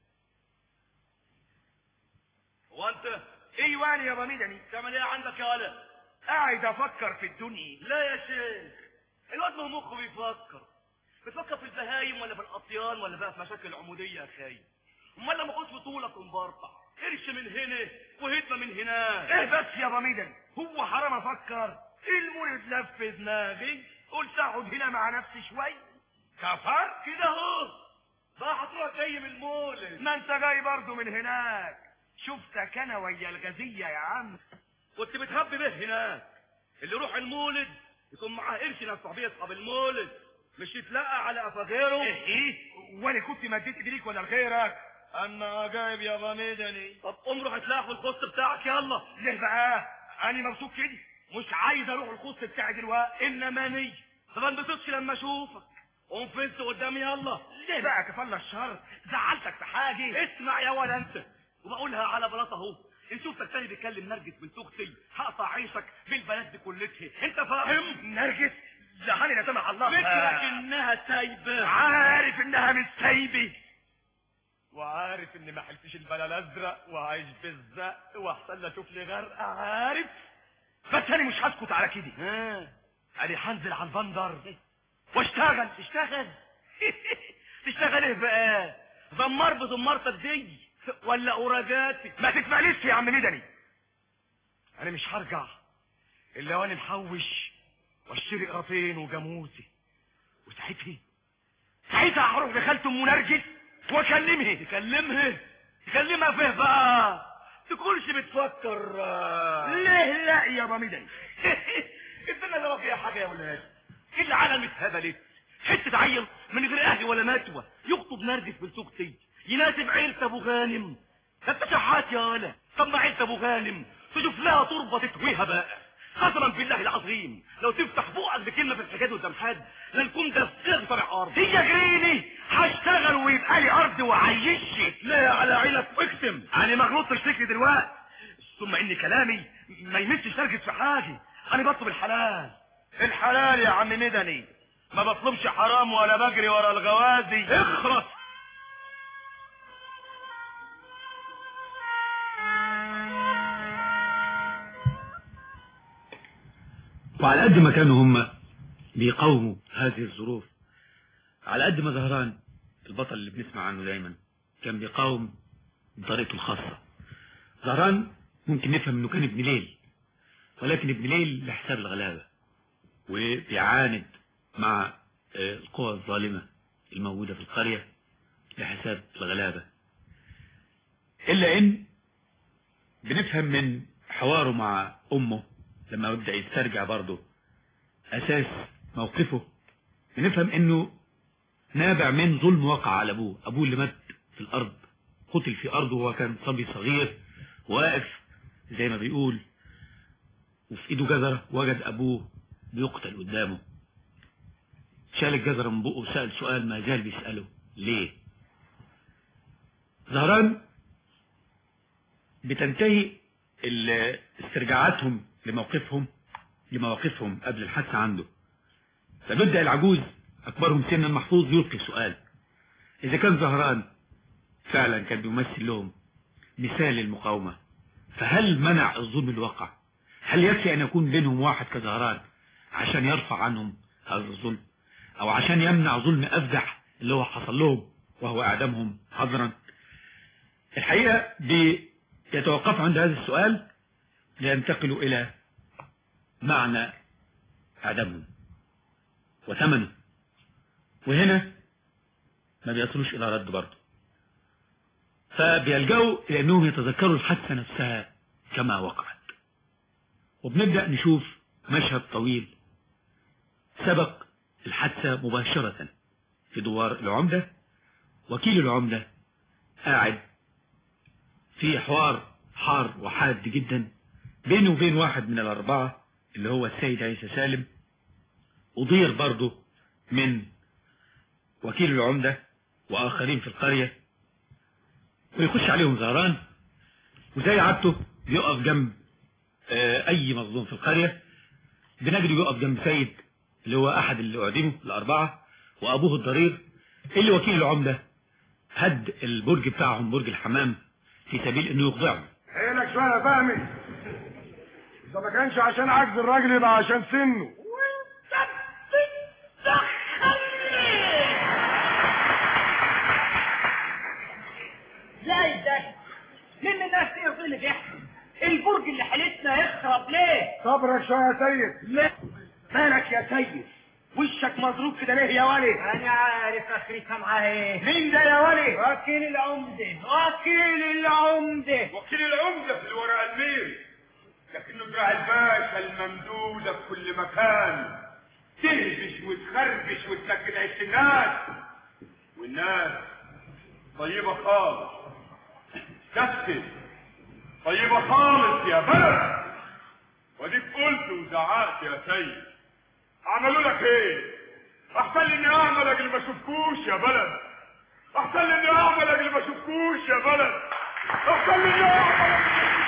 [SPEAKER 6] هو انت ايوه انا يا مدني تعمل ايه عندك يا ولد قاعد افكر في الدنيا لا يا شيخ الواد ما هو مخه بيفكر بتفكر في البهايم ولا في الاطيان ولا بقى في مشاكل العموديه يا خاي امال لما كنت بطولك ومبرطع قرش من هنا وهدمه من هناك ايه بس يا بميدن هو حرام افكر المولد لف في دماغي قلت اقعد هنا مع نفسي شوي كفر كده اهو بقى هتروح جاي من المولد ما انت جاي برضه من هناك شفتك انا ويا الغزيه يا عم كنت بتهب به هناك اللي يروح المولد يكون معاه قرش نفع بيه اصحاب المولد مش يتلقى على قفا غيره ايه ايه وانا كنت مديت ايدي ليك ولا لغيرك انا جايب يا غميدني طب قوم روح اتلاقى في الخص بتاعك يلا ليه بقى انا مبسوط كده مش عايز اروح الخص بتاعي دلوقتي انما ني ما انبسطش لما اشوفك قوم فزت قدامي يلا ليه بقى كفلنا الشر زعلتك في حاجه اسمع يا ولا انت وبقولها على بلاطه اهو ان شفتك تاني بيتكلم نرجس بنت اختي هقطع عيشك بالبلد دي كلتها انت فاهم نرجس جهاني لا سمح الله فكرك انها سايبه عارف انها مش سايبه وعارف اني ما حلتش البلا الازرق وعايش بالزق واحسن لا اشوف لي غرقه عارف بس انا مش هسكت على كده انا هنزل على البندر واشتغل تشتغل تشتغل ايه بقى زمار بزمارتك دي ولا اوراجاتي ما تسمعنيش يا عم مدني انا مش هرجع الا وانا محوش واشتري قراطين وجاموسي وساعتها ساعتها هروح لخالته ام نرجس واكلمها تكلمها تكلمها فيه بقى تكونش بتفكر ليه لا يا بمدني الدنيا ده ما فيها حاجه يا ولاد العالم اتهبلت حته عيل من غير اهل ولا ماتوه يخطب نرجس بالسوقتي يناسب عيلة ابو غانم ده انت شحات يا ولا طب ما عيلة ابو غانم تشوف لها تربة تتويها بقى قسما بالله العظيم لو تفتح بوقك بكلمة في الحجاز قدام حد لنكون ده طلع ارض هي جريني هشتغل ويبقى لي ارض وعيشك لا على عينك واكتم انا مغلوط تشتكي دلوقتي ثم ان كلامي ما يمسش نرجس في حاجة انا بطلب الحلال الحلال يا عم مدني ما بطلبش حرام ولا بجري ورا الغوازي اخرس
[SPEAKER 13] وعلى قد ما كانوا هم بيقاوموا هذه الظروف على قد ما زهران البطل اللي بنسمع عنه دايما كان بيقاوم بطريقته الخاصة زهران ممكن نفهم انه كان ابن ليل ولكن ابن ليل لحساب الغلابة وبيعاند مع آه، القوى الظالمة الموجودة في القرية لحساب الغلابة إلا إن بنفهم من حواره مع أمه لما يبدأ يسترجع برضه أساس موقفه بنفهم إنه نابع من ظلم وقع على أبوه أبوه اللي مات في الأرض قتل في أرضه وهو كان صبي صغير واقف زي ما بيقول وفي إيده جزرة وجد أبوه بيقتل قدامه شال الجزرة من بقه وسأل سؤال ما زال بيسأله ليه زهران بتنتهي ال- استرجاعاتهم لموقفهم لمواقفهم قبل الحادثة عنده فبدأ العجوز أكبرهم سنا محفوظ يلقي سؤال إذا كان زهران فعلا كان بيمثل لهم مثال للمقاومة فهل منع الظلم الواقع هل يكفي أن يكون بينهم واحد كزهران عشان يرفع عنهم هذا الظلم أو عشان يمنع ظلم أفزح اللي هو حصل لهم وهو إعدامهم حذرا الحقيقة بيتوقف عند هذا السؤال لينتقلوا إلى معنى إعدامهم وثمنه وهنا ما بيصلوش إلى رد برضه فبيلجأوا إلى أنهم يتذكروا الحادثة نفسها كما وقعت وبنبدأ نشوف مشهد طويل سبق الحادثة مباشرة في دوار العمدة وكيل العمدة قاعد في حوار حار وحاد جدا بينه وبين واحد من الأربعة اللي هو السيد عيسى سالم أضير برضه من وكيل العمدة وآخرين في القرية ويخش عليهم زهران وزي عادته بيقف جنب آه، أي مظلوم في القرية بنجده يقف جنب سيد اللي هو أحد اللي أعدموا الأربعة وأبوه الضرير اللي وكيل العمدة هد البرج بتاعهم برج الحمام في سبيل إنه يخضعهم
[SPEAKER 15] حيلك شويه يا فهمي اذا ما كانش عشان عجز الراجل يبقى عشان سنه
[SPEAKER 11] ازاي ده مين الناس دي اللي بيحصل البرج اللي حالتنا يخرب ليه
[SPEAKER 15] صبرك شويه يا سيد
[SPEAKER 11] لا مالك يا سيد وشك مضروب كده ليه يا ولي انا عارف اخرتها معاه ايه مين ده يا ولي وكيل العمده وكيل العمده
[SPEAKER 15] وكيل العمده في الورق الميري لكنه دراع الباشا الممدوده في كل مكان تهبش وتخربش وتسكت عيش الناس والناس طيبه خالص كتف طيبه خالص يا بلد وديك قلت وزعقت يا سيد عملوا لك ايه احسن لي اني اعمل اجل ما اشوفكوش يا بلد احسن لي اني اعمل اجل ما اشوفكوش يا بلد احسن لي اني اعمل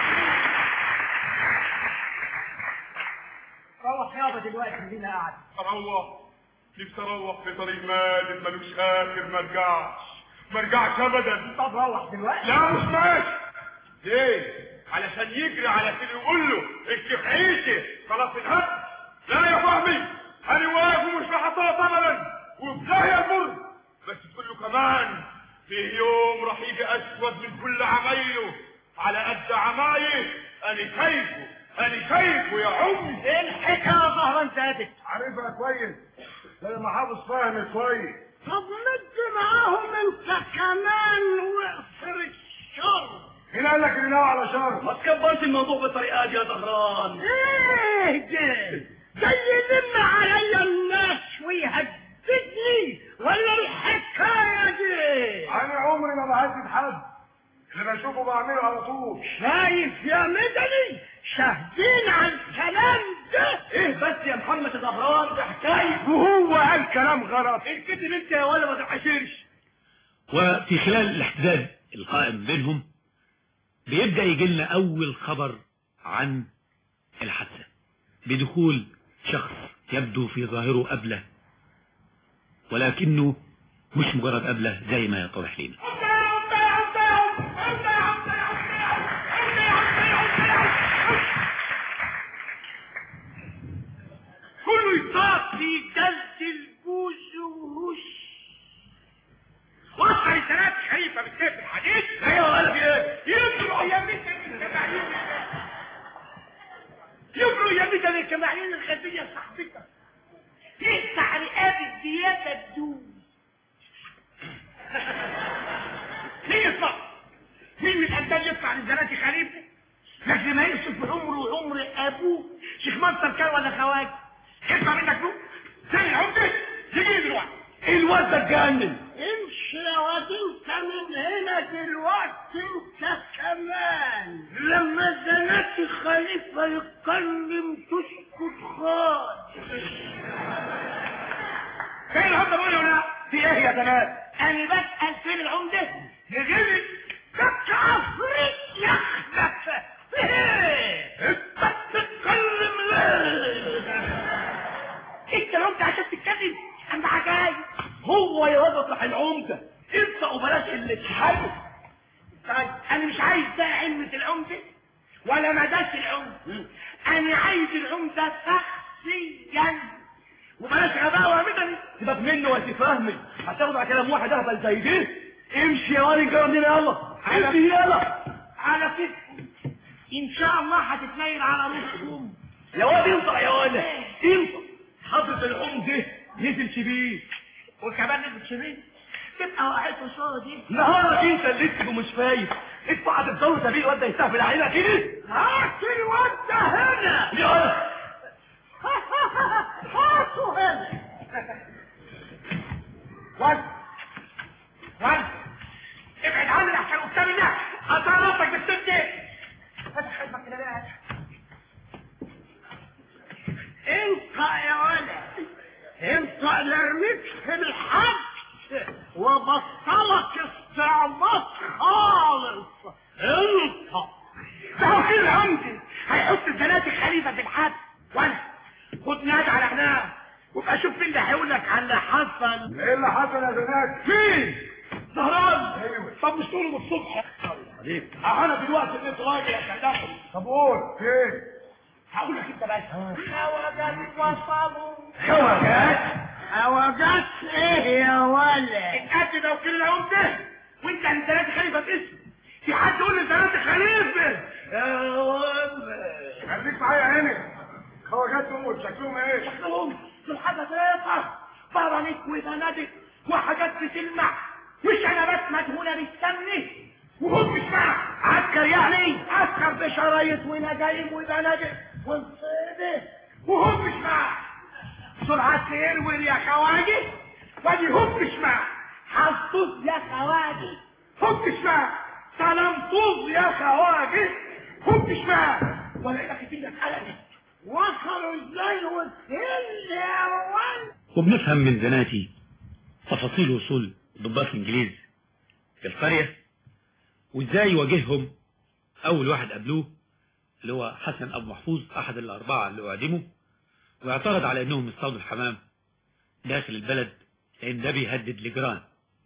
[SPEAKER 11] روح يابا دلوقتي مين قاعد
[SPEAKER 15] اروح نفسي اروح في طريق مادن ملوش اخر ما ارجعش ما ارجعش ابدا
[SPEAKER 11] طب روح دلوقتي
[SPEAKER 15] لا مش ماشي ليه علشان يجري على سيدي يقول له الشيخ عيسى خلاص انهد لا يا فهمي انا واقف ومش هحطها ابدا وبداية المر بس تقول له كمان في يوم راح يجي اسود من كل عمايله على قد عمايل انا شايفه انا شايفه يا عمي
[SPEAKER 11] ايه الحكايه يا زهران زادت
[SPEAKER 15] عارفها كويس زي ما حافظ فاهم كويس
[SPEAKER 11] طب مد معاهم انت كمان واقفر الشر
[SPEAKER 15] مين قال لك ان ناوي على شر
[SPEAKER 11] ما تكبرش الموضوع بالطريقه دي يا زهران ايه ده جاي يلم عليا الناس ويهددني ولا الحكايه دي
[SPEAKER 15] انا عمري ما بهدد حد اللي بشوفه بعمله على طول
[SPEAKER 11] شايف يا مدني شاهدين على الكلام ده ايه بس يا محمد زهران ده حكايه وهو قال كلام غلط الكذب انت يا ولا ما تنحشرش
[SPEAKER 13] وفي خلال الاحتداد القائم بينهم بيبدأ يجي لنا أول خبر عن الحادثة بدخول شخص يبدو في ظاهره أبله ولكنه مش مجرد أبله زي ما يتضح لنا
[SPEAKER 11] كله يطاق في جلد البوز وهش وصل سنات خليفه بالسيف الحديد ايوه قال ايه يجروا يا مثل الكماعين يجروا يا مثل الكماعين الخلفيه صاحبتك تقطع رقاب الزياده الدوز مين يطلع مين من الأندال يطلع للزناتي خليفه لكن ما يمسك بعمره وعمر ابوه شيخ منصر كان ولا خواج اسمع منك نو ثاني العمده يجي دلوقتي الواد ده اتجنن امشي يا واد انت من هنا دلوقتي انت كمان لما الزناتي خليفه يتكلم تسكت خالص فين العمده بقول ولا لا؟ في ايه يا بنات؟ انا بسال فين العمده؟ يجيلي كبش عفريت ياخدك ايه؟ انت بتتكلم ليه؟ انت العمده عشان تتكلم اما عجايب هو يا واد اطلع العمده انت وبلاش اللي تحل طيب انا مش عايز ده علمة العمده ولا مداش العمده انا عايز العمده شخصيا وبلاش غباوه مدني سيبك منه وانت فاهمي هتاخد على كلام واحد اهبل زي دي امشي يا ولد جرب يلا امشي يلا على كده ان شاء الله هتتنيل على رؤوسهم يا واد انطق يا ولد انطق حضرة العمدة نزل شبيه وكمان نسبة شريط تبقى وقعت قصادي
[SPEAKER 6] نهارك انت اللي انت ومش فايق انتوا هتفضلوا سبيل الواد ده يستهبل علينا كده
[SPEAKER 11] هات الواد ده هنا
[SPEAKER 6] يا ولد
[SPEAKER 11] هاته هنا واد واد ابعد عني احسن قدام الناس اطلبك بالست دي فتح خدمك كده بقى انت يا ولد انت اللي رميت في الحج وبطلك استعباط خالص انت ده هو كده عمدي هيحط الزناتي خليفه في الحج وانا خد نادي على هناك وابقى شوف مين اللي هيقول لك على اللي حصل
[SPEAKER 14] ايه اللي حصل يا زناد
[SPEAKER 11] فين زهران ايوه طب مش تقولوا من الصبح عليك انا دلوقتي بقيت راجل يا كلام
[SPEAKER 14] طب قول فين
[SPEAKER 11] هقول لك انت بس خواجات وصلوا
[SPEAKER 6] خواجات
[SPEAKER 11] خواجات ايه يا ولد اتقد ده وكل العمد ده وانت انت نادي خليفه باسم في حد يقول لي انت نادي خليفه يا ولد
[SPEAKER 14] خليك معايا هنا خواجات دول شكلهم ايه
[SPEAKER 11] شكلهم دول حاجه ثلاثه براميك وبنادق وحاجات بتلمع مش انا بس مدهونه بالسمن وهم مش معاه عسكر يعني عسكر بشرايط ونجايم وبنادق والصيده وهم مش معاه سرعة تروي يا خواجه وادي هم مش معاه حظوظ يا خواجه هم مش معاه سلامطوز يا خواجه هم مش معاه ولا لك الدنيا اتقلبت وصلوا ازاي وصل يا ولد
[SPEAKER 13] وبنفهم من زناتي تفاصيل وصول ضباط الانجليز في القرية وازاي يواجههم اول واحد قابلوه اللي هو حسن ابو محفوظ احد الاربعة اللي اعدموا واعترض على انهم يصطادوا الحمام داخل البلد لان ده بيهدد الجيران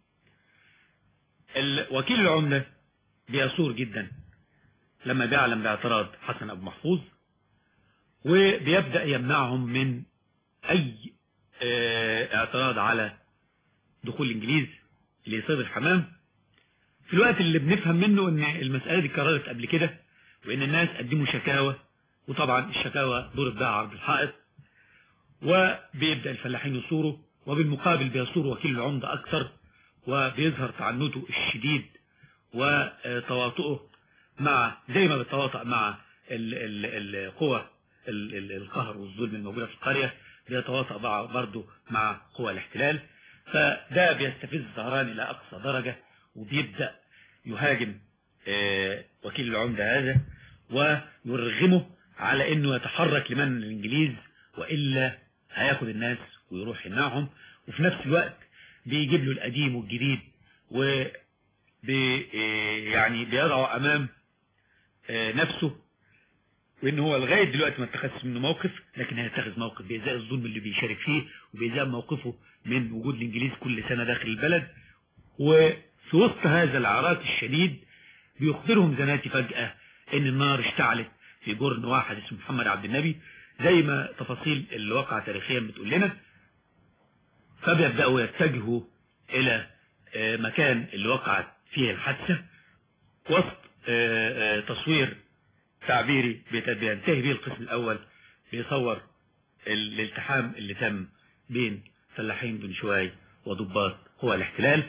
[SPEAKER 13] وكيل العملة بيثور جدا لما بيعلم باعتراض حسن ابو محفوظ وبيبدأ يمنعهم من اي اعتراض على دخول الانجليز لصيد الحمام في الوقت اللي بنفهم منه ان المسألة دي اتكررت قبل كده وان الناس قدموا شكاوى وطبعا الشكاوى ضرب بها عرض الحائط وبيبدأ الفلاحين يصوروا وبالمقابل بيصور وكيل العمدة اكثر وبيظهر تعنته الشديد وتواطؤه مع زي ما بيتواطأ مع القوى القهر والظلم الموجودة في القرية بيتواطأ برضه مع قوى الاحتلال فده بيستفز زهران إلى أقصى درجة وبيبدأ يهاجم وكيل العمدة هذا ويرغمه على انه يتحرك لمن الانجليز وإلا هياخد الناس ويروح يمنعهم وفي نفس الوقت بيجيب له القديم والجديد و بي يعني بيضعه امام نفسه وان هو لغاية دلوقتي ما اتخذش منه موقف لكن هيتخذ موقف بإزاء الظلم اللي بيشارك فيه وبإزاء موقفه من وجود الانجليز كل سنة داخل البلد وفي وسط هذا العراك الشديد بيخبرهم زناتي فجأة ان النار اشتعلت في جرن واحد اسمه محمد عبد النبي زي ما تفاصيل الواقع تاريخيا بتقول لنا فبيبدأوا يتجهوا الى مكان اللي وقعت فيه الحادثة وسط تصوير تعبيري بينتهي به القسم الاول بيصور الالتحام اللي تم بين فلاحين بن شواي وضباط قوى الاحتلال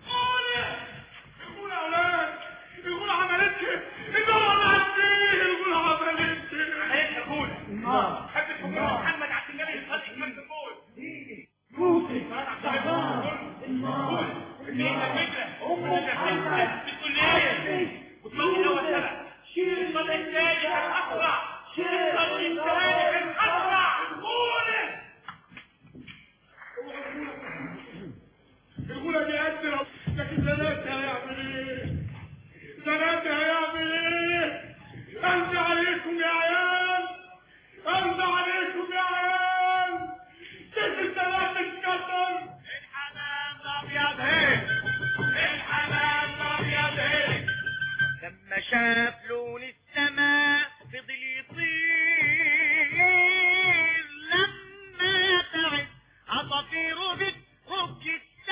[SPEAKER 11] يقول اولاد يقول عملت النار ولعت فيه يقول عملت عملت يقول النار خدت محمد عبد النبي خدت من الجول موسى النار بتقول ايه وتمشي الاول سبع شيل الصلاه الثاني كان اسرع شيل الصلاه الثاني كان اسرع قول يقول انا قد لكن زناتي هيعمل ايه زناتي هيعمل ايه انت عليكم يا عيال انت عليكم يا عيال كيف الزناتي اتكسر الحمام الابيض هيك الحمام الابيض هيك
[SPEAKER 16] لما شاف لون السماء فضل يطير لما تعب عصافيره بتفك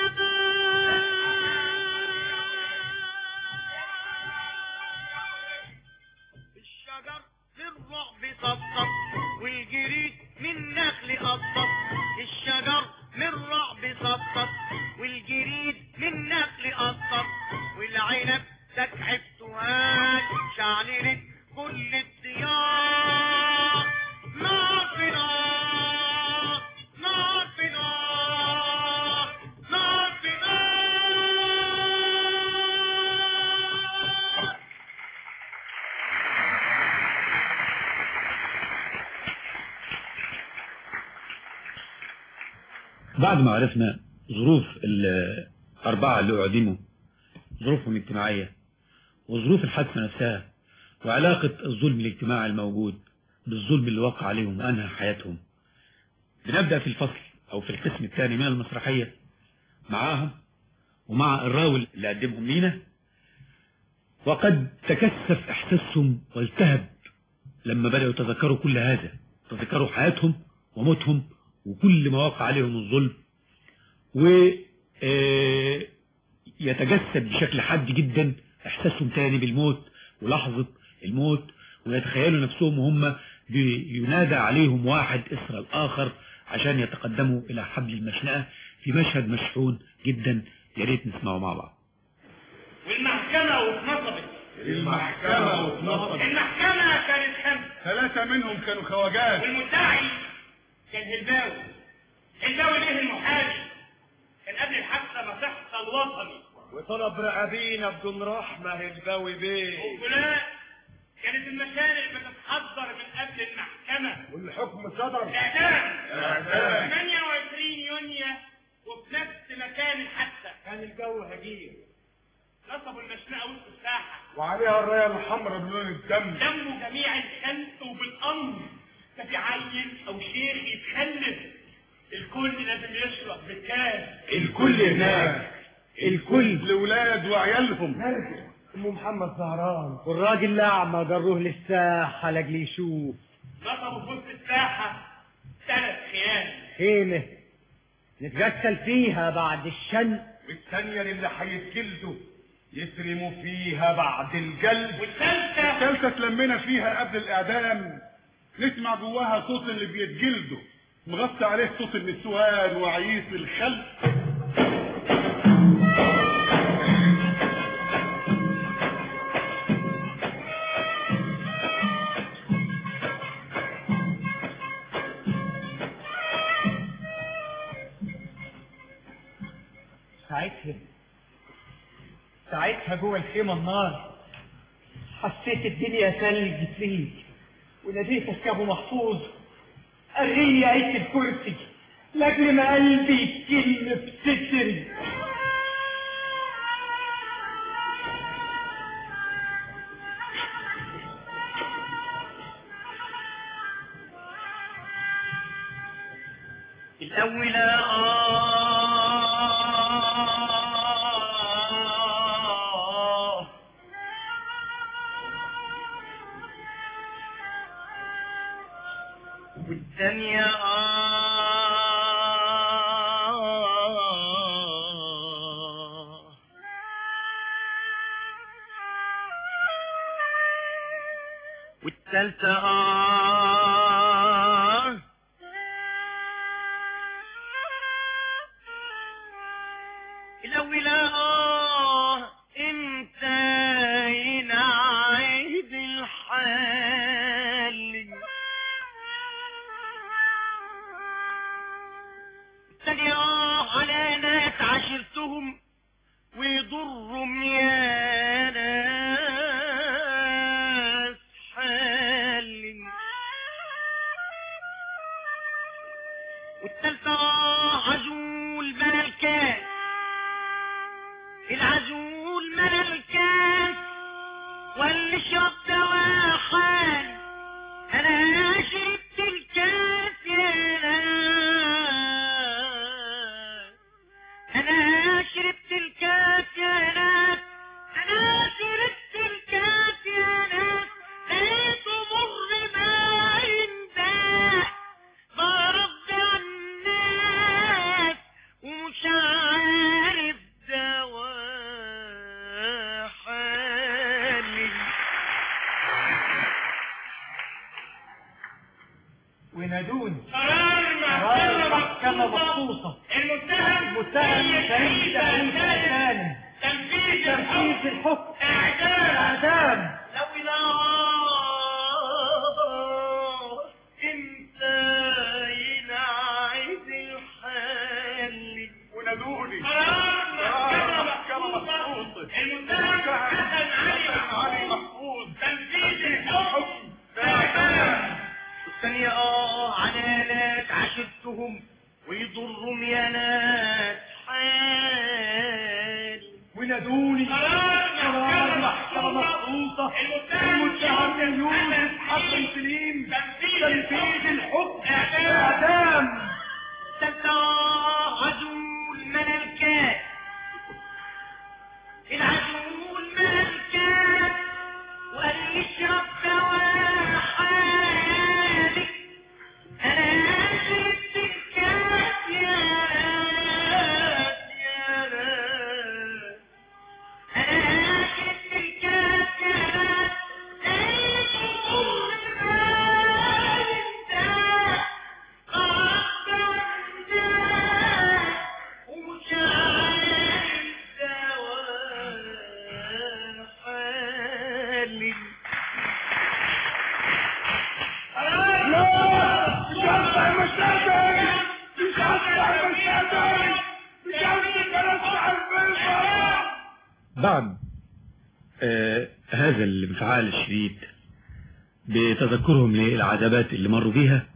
[SPEAKER 16] السماء الشجر في الرعب صفصف والجريد من نخل قصف الشجر من رعب سطط والجريد من نقل قطط والعنب تكعب تهان شعللت كل الديار نار في نار نار في نار نار في نار
[SPEAKER 13] بعد ما عرفنا ظروف الأربعة اللي أعدموا ظروفهم الاجتماعية وظروف الحادثة نفسها وعلاقة الظلم الاجتماعي الموجود بالظلم اللي وقع عليهم وأنهى حياتهم بنبدأ في الفصل أو في القسم الثاني من المسرحية معاهم ومع الراول اللي قدمهم لينا وقد تكثف إحساسهم والتهب لما بدأوا يتذكروا كل هذا تذكروا حياتهم وموتهم وكل ما وقع عليهم الظلم و آه، يتجسد بشكل حاد جدا احساسهم تاني بالموت ولحظة الموت ويتخيلوا نفسهم وهم بينادى عليهم واحد اسر الاخر عشان يتقدموا الى حبل المشنقة في مشهد مشحون جدا يا ريت نسمعه مع بعض
[SPEAKER 6] والمحكمة واتنصبت
[SPEAKER 14] المحكمة واتنصبت
[SPEAKER 6] المحكمة كانت خمسة
[SPEAKER 14] ثلاثة منهم كانوا خواجات
[SPEAKER 6] والمدعي كان هلباوي هلباوي ليه المحامي كان قبل الحادثة مصحة الوطني
[SPEAKER 16] وطلب رقابينا بدون رحمة هلباوي بيه
[SPEAKER 6] وفلان كانت المشارع بتتحضر من قبل المحكمة
[SPEAKER 16] والحكم صدر
[SPEAKER 6] الإعدام
[SPEAKER 16] الإعدام.
[SPEAKER 6] 28 يونيو وفي نفس مكان الحادثة
[SPEAKER 16] كان الجو هجير
[SPEAKER 6] نصبوا المشنقة وسط الساحة
[SPEAKER 14] وعليها الراية الحمراء بلون الدم
[SPEAKER 6] دموا جميع الخلق وبالأمر ده في عيل أو شيخ يتخلف الكل لازم يشرب بالكاس
[SPEAKER 14] الكل هناك الكل الولاد وعيالهم
[SPEAKER 16] ام محمد زهران والراجل الاعمى جروه للساحة لاجل يشوف
[SPEAKER 6] نصبوا في وسط الساحة ثلاث خيام
[SPEAKER 16] خيمة نتغسل فيها بعد الشن
[SPEAKER 14] والثانية اللي هيتجلدوا يسرموا فيها بعد الجلد
[SPEAKER 6] والثالثة
[SPEAKER 14] الثالثة اتلمينا فيها قبل الإعدام نسمع جواها صوت اللي بيتجلدوا مغطى عليه صوت النسوان وعييس الخلق
[SPEAKER 16] ساعتها ساعتها جوه الخيمة النار حسيت الدنيا ثلج ثلج وناديتك يا ابو محفوظ قريني آية الكرسي لاجل ما قلبي يتكلم بستري
[SPEAKER 6] الأول آه والثانية آه والثالثة آه الأولى آه انت ينعيد الحال الثانية آه على ناس عشرتهم ويضرهم يا ناس حال والثالثة آه عزول بلا الكاس العزول ملا الكاس واللي شرب دواء حال انا شربت الكاس يا ناس انا شربت الكاس يا ناس انا
[SPEAKER 16] مخصوصة
[SPEAKER 11] المتهم
[SPEAKER 16] متهم
[SPEAKER 11] سيد
[SPEAKER 16] سيد
[SPEAKER 11] عيسى
[SPEAKER 16] عيسى
[SPEAKER 11] سالم
[SPEAKER 16] سالم
[SPEAKER 11] تنفيذ
[SPEAKER 16] تنفيذ
[SPEAKER 11] الحكم
[SPEAKER 16] الحكم
[SPEAKER 11] اعدام
[SPEAKER 16] اعدام
[SPEAKER 11] لو لا انت ينعد الحل
[SPEAKER 14] ونادوني
[SPEAKER 11] المتهم
[SPEAKER 14] المتهم
[SPEAKER 11] حسن علي
[SPEAKER 14] علي محفوظ
[SPEAKER 11] تنفيذ الحكم اعدام الثانية اه عنانات عشرتهم ويضرهم يا ناس حال
[SPEAKER 16] ونادوني
[SPEAKER 11] كرامة
[SPEAKER 16] مخصوصة المتهم يوسف حسن سليم تنفيذ الحكم اعدام
[SPEAKER 11] عدول ملكات العدول ملكات وقال يشرب دواء حالك انا شربت الكاس يا ناس يا ناس انا شربت الكاس يا ناس
[SPEAKER 13] بعد آه هذا الانفعال الشديد بتذكرهم للعذابات اللي مروا بيها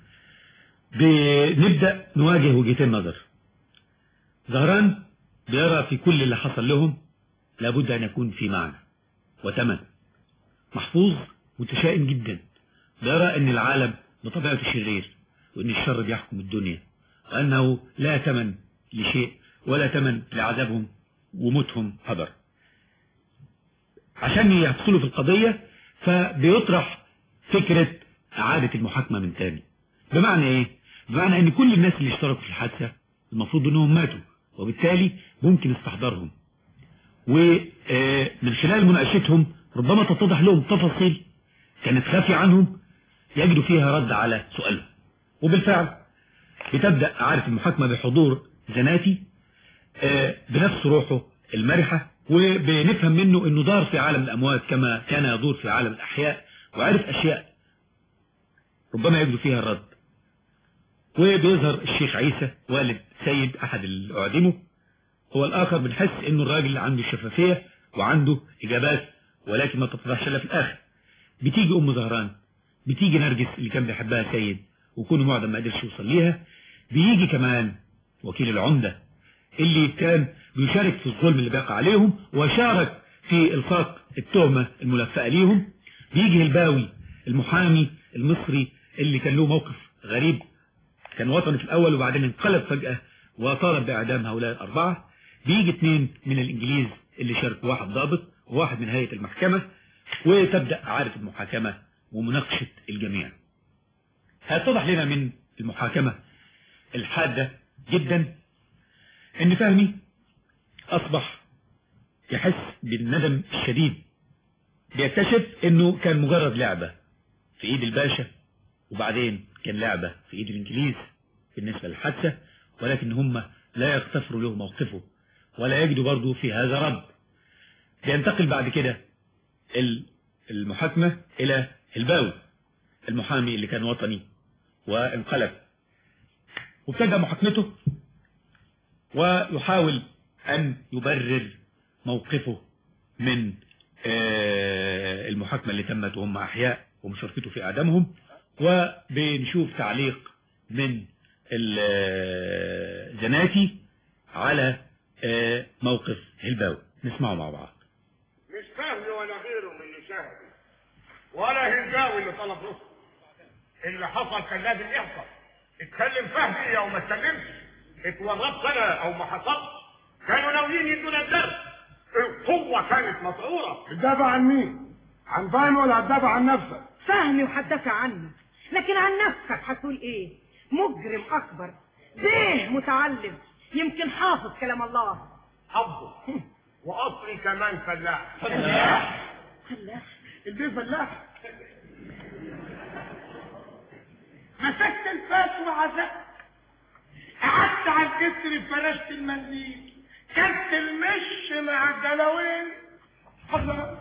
[SPEAKER 13] بنبدأ نواجه وجهتين نظر زهران بيرى في كل اللي حصل لهم لابد أن يكون في معنى وتمن محفوظ متشائم جدا بيرى أن العالم بطبيعته شرير وأن الشر بيحكم الدنيا وأنه لا تمن لشيء ولا تمن لعذابهم وموتهم حضر عشان يحصلوا في القضية فبيطرح فكرة إعادة المحاكمة من تاني بمعنى إيه؟ بمعنى إن كل الناس اللي اشتركوا في الحادثة المفروض إنهم ماتوا وبالتالي ممكن استحضارهم ومن خلال مناقشتهم ربما تتضح لهم تفاصيل كانت خافية عنهم يجدوا فيها رد على سؤالهم وبالفعل بتبدأ إعادة المحاكمة بحضور زناتي بنفس روحه المرحة وبنفهم منه انه دار في عالم الاموات كما كان يدور في عالم الاحياء وعرف اشياء ربما يجد فيها الرد وبيظهر الشيخ عيسى والد سيد احد اللي اعدمه هو الاخر بنحس انه الراجل عنده شفافية وعنده اجابات ولكن ما تتضحش الا في الاخر بتيجي ام زهران بتيجي نرجس اللي كان بيحبها سيد وكونه معدم ما قدرش يوصل ليها بيجي كمان وكيل العمده اللي كان بيشارك في الظلم اللي بيقع عليهم وشارك في القاء التهمة الملفقة ليهم بيجي الباوي المحامي المصري اللي كان له موقف غريب كان وطني في الأول وبعدين انقلب فجأة وطالب بإعدام هؤلاء الأربعة بيجي اثنين من الإنجليز اللي شاركوا واحد ضابط وواحد من هيئة المحكمة وتبدأ إعادة المحاكمة ومناقشة الجميع هيتضح لنا من المحاكمة الحادة جدا ان فهمي اصبح يحس بالندم الشديد بيكتشف انه كان مجرد لعبة في ايد الباشا وبعدين كان لعبة في ايد الانجليز بالنسبة للحادثة ولكن هم لا يغتفروا له موقفه ولا يجدوا برضه في هذا رد بينتقل بعد كده المحاكمة الى الباوي المحامي اللي كان وطني وانقلب وابتدى محاكمته ويحاول أن يبرر موقفه من المحاكمة اللي تمت وهم أحياء ومشاركته في إعدامهم وبنشوف تعليق من الزناتي على موقف هلباوي نسمعه مع بعض
[SPEAKER 15] مش فهمي ولا غيره من اللي شاهد ولا هلباوي اللي طلب رخصة اللي حصل كان لازم يحصل اتكلم فهمي او ما اتكلمش اتورطت انا او ما حصلش كانوا ناويين يدونا الدرس القوة كانت مسعورة
[SPEAKER 14] بتدافع عن مين؟ عن فهمي ولا هتدافع عن نفسك؟
[SPEAKER 18] فهمي وهتدافع عني لكن عن نفسك هتقول ايه؟ مجرم اكبر بيه متعلم يمكن حافظ كلام الله
[SPEAKER 15] حافظه واصلي كمان فلاح
[SPEAKER 18] فلاح فلاح
[SPEAKER 14] البيه فلاح
[SPEAKER 16] مسكت الفاس وعزقت
[SPEAKER 11] قعدت على الجسر فرشت المنديل كلت المش مع الدلاوين الله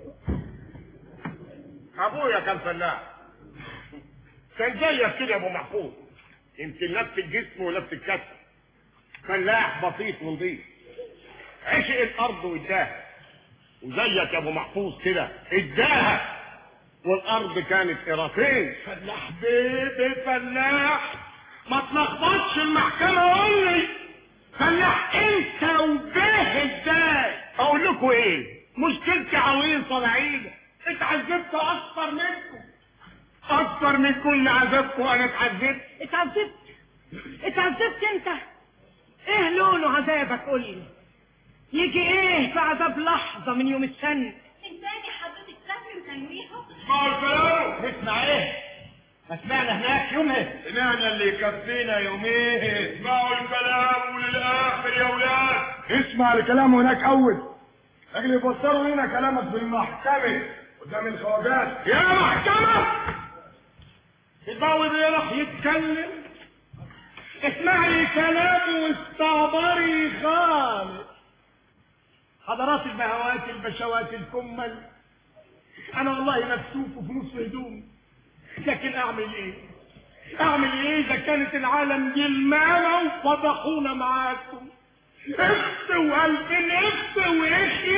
[SPEAKER 15] ابويا كان فلاح كان زيك كده يا ابو محفوظ يمكن نفس الجسم ونفس الكسر فلاح بسيط ونظيف عشق الارض واداها وزيك يا ابو محفوظ كده اداها والارض كانت قراطين
[SPEAKER 11] فلاح بيبي فلاح ما تلخبطش المحكمة قول لي فلاح انت وبيه ازاي
[SPEAKER 15] اقول لكم ايه
[SPEAKER 11] مشكلتي عويصة لعيلة اتعذبت اكتر منكم
[SPEAKER 15] اكتر من كل عذابكم انا اتعذبت
[SPEAKER 18] اتعذبت اتعذبت انت ايه لونه عذابك قول لي يجي ايه في عذاب لحظة من يوم السنة
[SPEAKER 17] انتاني حضرتك سافر تنويهم
[SPEAKER 15] اسمعوا الكلام
[SPEAKER 11] اسمع ايه ما سمعنا هناك يومها
[SPEAKER 15] سمعنا اللي يكفينا يومين اسمعوا الكلام وللاخر يا ولاد
[SPEAKER 11] اسمع الكلام هناك اول اجل يفسروا لنا كلامك في المحكمة قدام الخواجات
[SPEAKER 15] يا محكمة
[SPEAKER 11] الضوء بيروح يتكلم اسمعي كلامه واستعبري خالص حضرات البهوات البشوات الكمل انا والله مكسوف وفي نص هدومي لكن اعمل ايه اعمل ايه اذا كانت العالم جلمانة وفضحونا معاكم اخت وقلب اخت واخي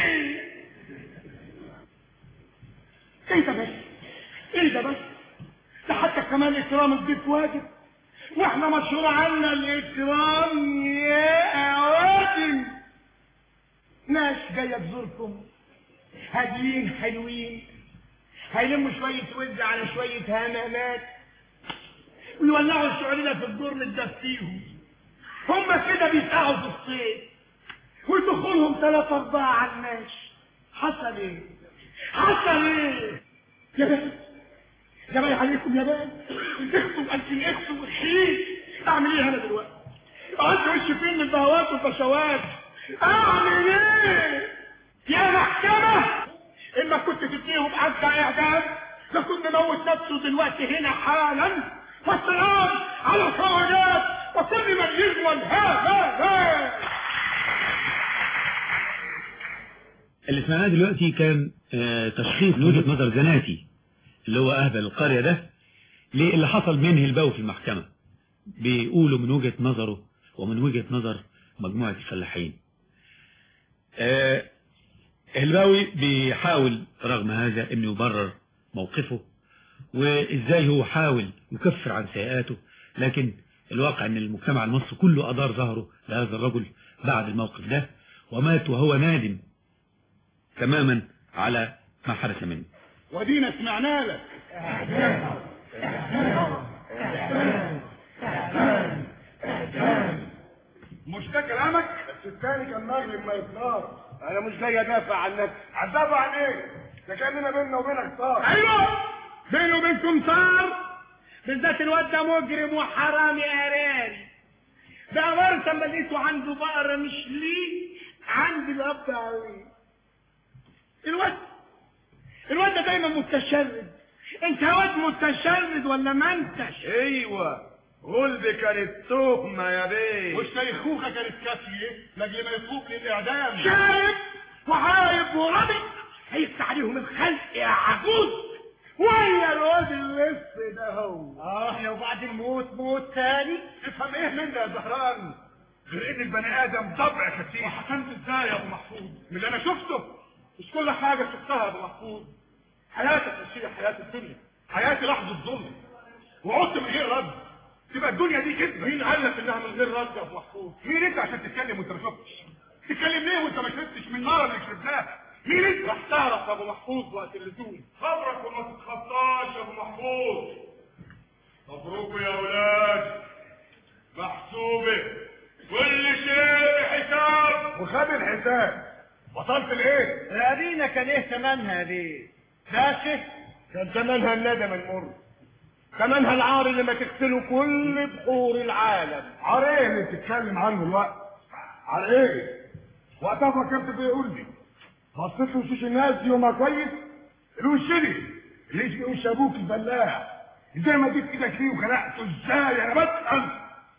[SPEAKER 11] ايه ده بس ايه ده بس ده حتى كمان اكرام الضيف واجب واحنا مشهور عنا الاكرام يا وادم ناس جايه تزوركم هاديين حلوين هيلموا شويه ود على شويه همامات ويولعوا الشعليله في الدور متدفيهم هم كده بيسقعوا في الصيف ودخولهم ثلاثة أربعة على الماشي حصل إيه؟ حصل إيه؟ يا بنت يا باي عليكم يا بنت اخسوا ألفين اخسوا وخير أعمل إيه أنا دلوقتي؟ أقعد وشي فين من البهوات والبشوات؟ أعمل إيه؟ يا محكمة إما كنت تديهم أربع إعدام لكنت موت نفسه دلوقتي هنا حالا والسلام على الخواجات وكل من يجمل ها ها ها
[SPEAKER 13] اللي سمعناه دلوقتي كان آه، تشخيص من وجهة نظر زناتي اللي هو أهبل القرية ده ليه اللي حصل منه الباو في المحكمة بيقولوا من وجهة نظره ومن وجهة نظر مجموعة الفلاحين آه، الباوي بيحاول رغم هذا انه يبرر موقفه وازاي هو حاول يكفر عن سيئاته لكن الواقع ان المجتمع المصري كله ادار ظهره لهذا الرجل بعد الموقف ده ومات وهو نادم تماما على ما حدث منه
[SPEAKER 11] ودينا سمعنا لك مش ده كلامك بس التاني كان مغرب ما يطلار انا مش جاي ادافع عن نفسي هتدافع عن ايه ده كاننا بيننا وبينك طار ايوه بيني وبينكم طار بالذات الواد ده مجرم وحرامي قراري ده مرة ما لقيته عنده بقرة مش ليه عندي الاب عوي الواد الواد ده دايما متشرد انت واد متشرد ولا ما انتش
[SPEAKER 15] ايوه غلب كانت تهمة يا بيه
[SPEAKER 11] والشيخوخة كانت كافية لاجل ما يطلق للإعدام شايب وعايب وربي هيفتح عليهم الخلق يا عجوز ويا الواد اللص ده هو اه لو بعد الموت موت تاني افهم ايه من ده يا زهران غير ان البني ادم طبع كتير وحكمت ازاي يا ابو محفوظ من اللي انا شفته مش كل حاجه شفتها يا ابو محفوظ حياتك مش هي حياه الدنيا حياتي لحظه ظلم وعدت من غير رد تبقى الدنيا دي كده مين قال لك انها من غير رد يا ابو محفوظ مين انت عشان تتكلم وانت ما شفتش تتكلم ليه وانت ما شفتش من النار اللي شربناها مين انت راح تعرف يا ابو محفوظ وقت اللزوم صبرك وما تتخطاش يا ابو محفوظ مبروك يا اولاد محسوبه كل شيء بحساب وخد الحساب وصلت لايه؟ القديمه كان ايه ثمنها دي؟ ماشي كان ثمنها الندم المر ثمنها العار اللي ما تغسله كل بحور العالم عار ايه اللي بتتكلم عنه الوقت عار ايه وقتها فكرت بيقول لي بصيت له وشوش الناس يومها كويس الوش دي ليش بيقول ابوك الفلاح ازاي ما جبت ايدك فيه وخلقته ازاي انا بسال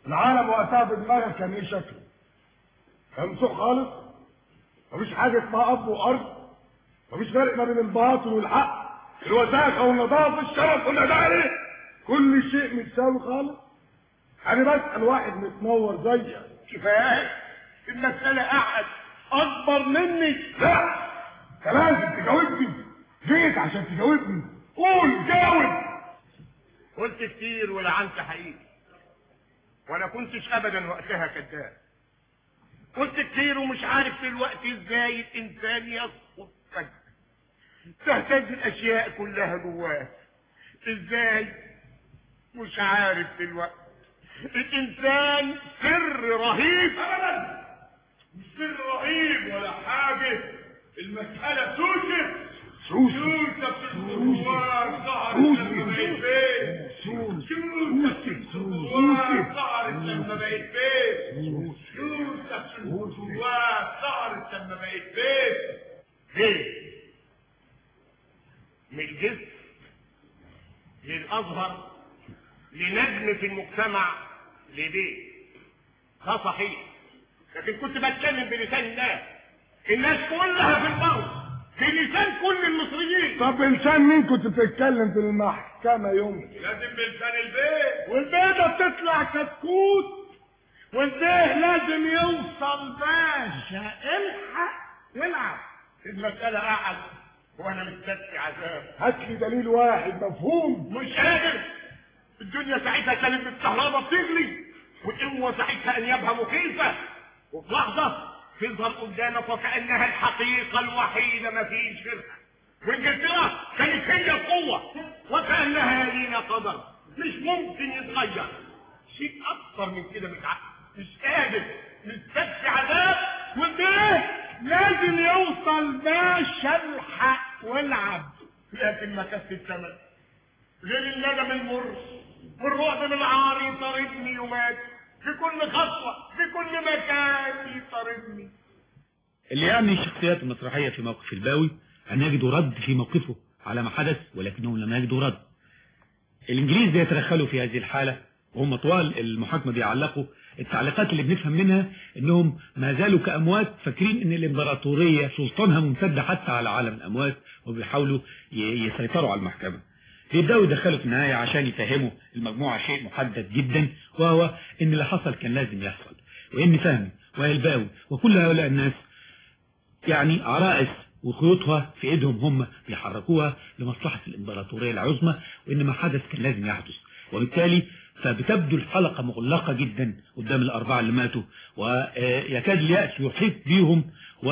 [SPEAKER 14] العالم وقتها بدماغك كان ايه شكله ممسوح خالص مفيش حاجه اسمها اب وارض مفيش فرق ما بين الباطل والحق الوساخه والنظافه الشرف والندالة كل شيء متساوي خالص انا بسال واحد متنور زيك كفايه المساله اعقد اكبر مني لا انت لازم تجاوبني جيت عشان تجاوبني قول جاوب
[SPEAKER 15] قلت كتير ولعنت حقيقي وانا كنتش ابدا وقتها كذاب قلت كتير ومش عارف دلوقتي ازاي الانسان يسقط فجأة تهتز الاشياء كلها جواه ازاي مش عارف دلوقتي الانسان سر رهيب ابدا مش سر رهيب ولا حاجه المساله سوسه
[SPEAKER 14] سوسة.
[SPEAKER 15] سوسه بتدخل ظهرت لما بقيت بيت سوسه بتدخل ظهرت لما بقيت بيت سوسه بتدخل ظهرت لما بقيت بيت ليه؟ من الجسم للأزهر لنجم في المجتمع لبيت ده صحيح لكن كنت بتكلم بلسان الناس الناس كلها في الأرض بلسان كل المصريين
[SPEAKER 14] طب انسان مين كنت بتتكلم في المحكمه يوم
[SPEAKER 15] لازم بلسان البيت
[SPEAKER 14] والبيضه بتطلع كتكوت والبيه لازم يوصل باشا الحق والعب
[SPEAKER 15] المسألة قعد وأنا مستبكي عذاب
[SPEAKER 14] هات لي دليل واحد مفهوم
[SPEAKER 15] مش قادر الدنيا ساعتها كانت بالكهرباء بتغلي والقوة ساعتها أنيابها مخيفة وفي لحظة تظهر قدامك وكأنها الحقيقة الوحيدة ما فيش غيرها وانجلترا كانت هي القوة وكأنها لينا قدر مش ممكن يتغير شيء أكثر من كده مش عقل مش قادر مستبكي عذاب والبيه لازم يوصل باشا الحق والعب لكن ما كانت الثمن غير الندم المر والرعب من العار يطاردني يومات في كل خطوة في كل مكان يطاردني
[SPEAKER 13] اللي يعني الشخصيات المسرحية في موقف الباوي أن يجدوا رد في موقفه على ما حدث ولكنهم لم يجدوا رد الإنجليز بيتدخلوا في هذه الحالة وهم طوال المحاكمة بيعلقوا التعليقات اللي بنفهم منها انهم ما زالوا كأموات فاكرين ان الامبراطورية سلطانها ممتد حتى على عالم الأموات وبيحاولوا ي- يسيطروا على المحكمة بيبدأوا يدخلوا في النهاية عشان يفهموا المجموعة شيء محدد جدا وهو ان اللي حصل كان لازم يحصل وان فهمي والباوي وكل هؤلاء الناس يعني عرائس وخيوطها في ايدهم هم بيحركوها لمصلحة الامبراطورية العظمى وان ما حدث كان لازم يحدث وبالتالي فبتبدو الحلقة مغلقة جدا قدام الأربعة اللي ماتوا ويكاد اليأس يحيط بيهم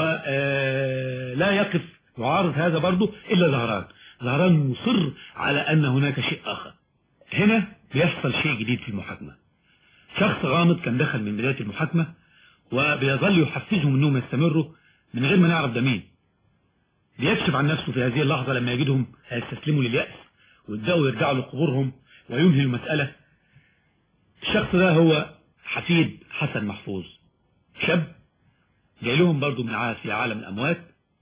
[SPEAKER 13] ولا يقف يعارض هذا برضه إلا زهران زهران مصر على أن هناك شيء آخر هنا بيحصل شيء جديد في المحاكمة شخص غامض كان دخل من بداية المحاكمة وبيظل يحفزهم انهم يستمروا من غير ما نعرف ده مين بيكشف عن نفسه في هذه اللحظة لما يجدهم هيستسلموا لليأس ويبدأوا يرجعوا لقبورهم وينهي المسألة الشخص ده هو حفيد حسن محفوظ شاب جاي لهم برضه من ع- في عالم الأموات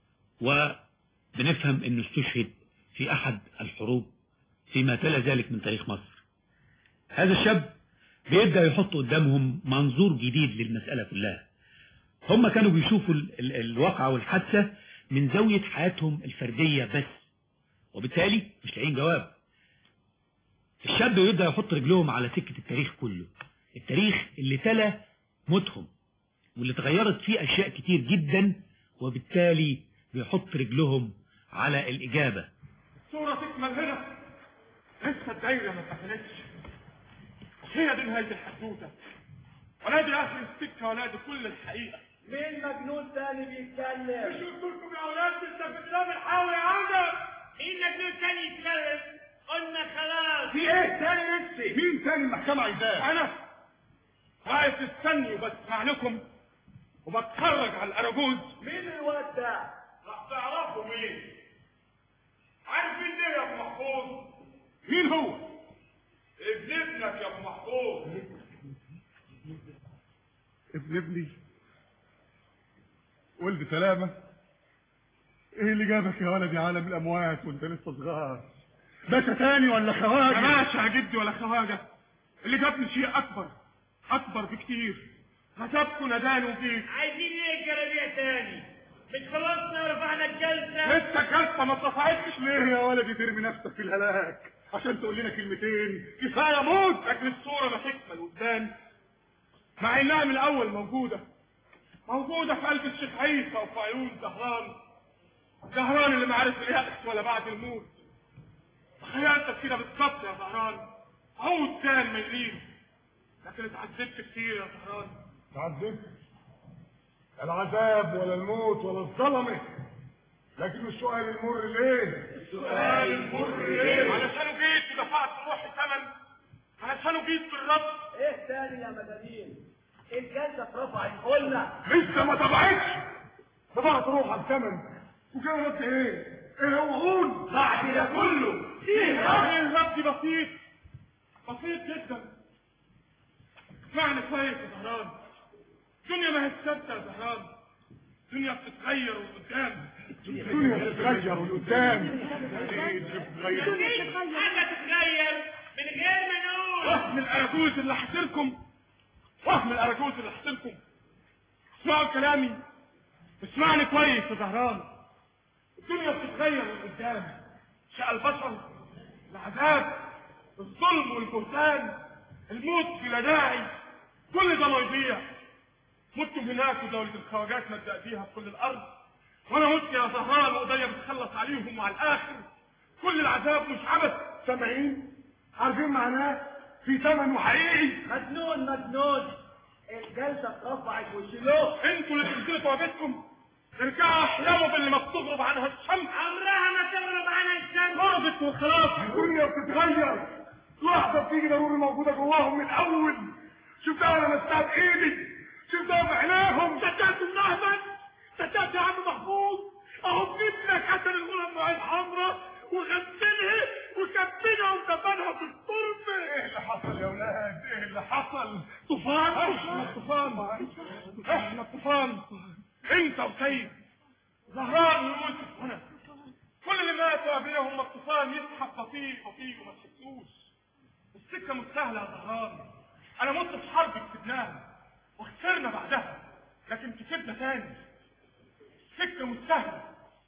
[SPEAKER 13] وبنفهم انه استشهد في أحد الحروب فيما تلا ذلك من تاريخ مصر هذا الشاب بيبدأ يحط قدامهم منظور جديد للمسألة كلها هم كانوا بيشوفوا ال ال الواقعة والحادثة من زاوية حياتهم الفردية بس وبالتالي مش لاقيين جواب الشاب يبدأ يحط رجلهم على سكة التاريخ كله التاريخ اللي تلا موتهم واللي تغيرت فيه أشياء كتير جدا وبالتالي بيحط رجلهم على الإجابة
[SPEAKER 15] الصورة تكمل هنا لسه الدايرة ما اتقفلتش هي دي نهاية الحدوتة ولا دي آخر السكة ولا دي كل الحقيقة
[SPEAKER 16] مين مجنون تاني بيتكلم
[SPEAKER 15] مش قلت لكم يا أولاد لسه في كلام الحاوي عندك مين مجنون تاني يتكلم قلنا خلاص
[SPEAKER 14] في ايه تاني لسه مين تاني المحكمة عايزاه
[SPEAKER 15] أنا واقف استني وبسمع لكم وبتفرج على الأراجوز
[SPEAKER 16] مين الواد ده
[SPEAKER 15] راح تعرفوا مين عارفين ليه يا ابو محفوظ
[SPEAKER 14] مين هو
[SPEAKER 15] ابن ابنك يا ابو محفوظ
[SPEAKER 14] ابن ابني ولد سلامة ايه اللي جابك يا ولدي عالم الاموات وانت لسه صغير باشا تاني ولا خواجه
[SPEAKER 15] ما باشا يا جدي ولا خواجه اللي جابني شيء اكبر اكبر بكتير غضبكم ندان وجيت
[SPEAKER 11] عايزين ايه الجلابيه تاني مش خلصنا ورفعنا الجلسه
[SPEAKER 14] لسه جلسه ما اترفعتش ليه يا ولدي ترمي نفسك في الهلاك عشان تقول لنا كلمتين كفايه موت
[SPEAKER 15] لكن الصوره ما تكمل قدام مع انها من الاول موجوده موجوده في قلب الشيخ عيسى وفي عيون زهران زهران اللي ما عرف اليأس ولا بعد الموت تخيلتك كده بالظبط يا زهران عود كان ما يغيب لكن اتعذبت كتير يا زهران
[SPEAKER 14] تعذبت العذاب ولا الموت ولا الظلمه لكن السؤال المر ليه
[SPEAKER 15] السؤال المر ليه علشانه جيت ودفعت روحي ثمن علشانه جيت بالرب
[SPEAKER 11] ايه تاني يا مدامين الجلسه اترفعت قلنا
[SPEAKER 14] لسه ما طبعتش دفعت روحك ثمن وكده قلت ايه ايه هو قول
[SPEAKER 11] بعد ده كله
[SPEAKER 15] فيه راجل ربي بسيط بسيط جدا اسمعني كويس يا زهران الدنيا ما هي ثابته يا زهران الدنيا بتتغير وقدام
[SPEAKER 14] الدنيا بتتغير والقدام بتتغير
[SPEAKER 11] حاجه تتغير من غير ما نقول
[SPEAKER 15] وهم الاراجوز اللي حاصلكم وهم الاراجوز اللي حاصلكم اسمعوا كلامي اسمعني كويس يا زهران الدنيا بتتغير لقدام شاء البشر العذاب الظلم والبهتان الموت بلا داعي كل ده ما يضيع متوا هناك ودولة الخواجات مبدأ بيها في كل الأرض وأنا مت يا زهران وإيديا بتخلص عليهم وعلى الآخر كل العذاب مش عبث
[SPEAKER 14] سامعين عارفين معناه في ثمن وحقيقي
[SPEAKER 11] مجنون مجنون الجلسه اترفعت وشيلوه
[SPEAKER 15] انتوا اللي تنزلوا توابتكم ارجعوا احلموا باللي ما بتغرب عنها الشمس
[SPEAKER 11] عمرها ما تغرب عنها الشمس
[SPEAKER 15] غربت وخلاص
[SPEAKER 14] الدنيا بتتغير لحظة بتيجي ضروري موجودة جواهم من الأول شفتها أنا مستها بإيدي شفتها بعينيهم
[SPEAKER 15] صدقت النهبل صدقت يا عم محفوظ اهو ابنك حسن الغلام مع الحمراء وغسلها وكبنها ودفنها في التربة
[SPEAKER 14] ايه اللي حصل يا ولاد ايه اللي حصل
[SPEAKER 15] طوفان احنا الطوفان احنا الطوفان انت وسيد زهران ويوسف هنا كل اللي ماتوا قبلنا هم الطوفان يسحب بطيء بطيء وما تحسوش السكة مش سهلة يا زهران انا مت في حرب كسبناها وخسرنا بعدها لكن كسبنا تاني السكة مش سهلة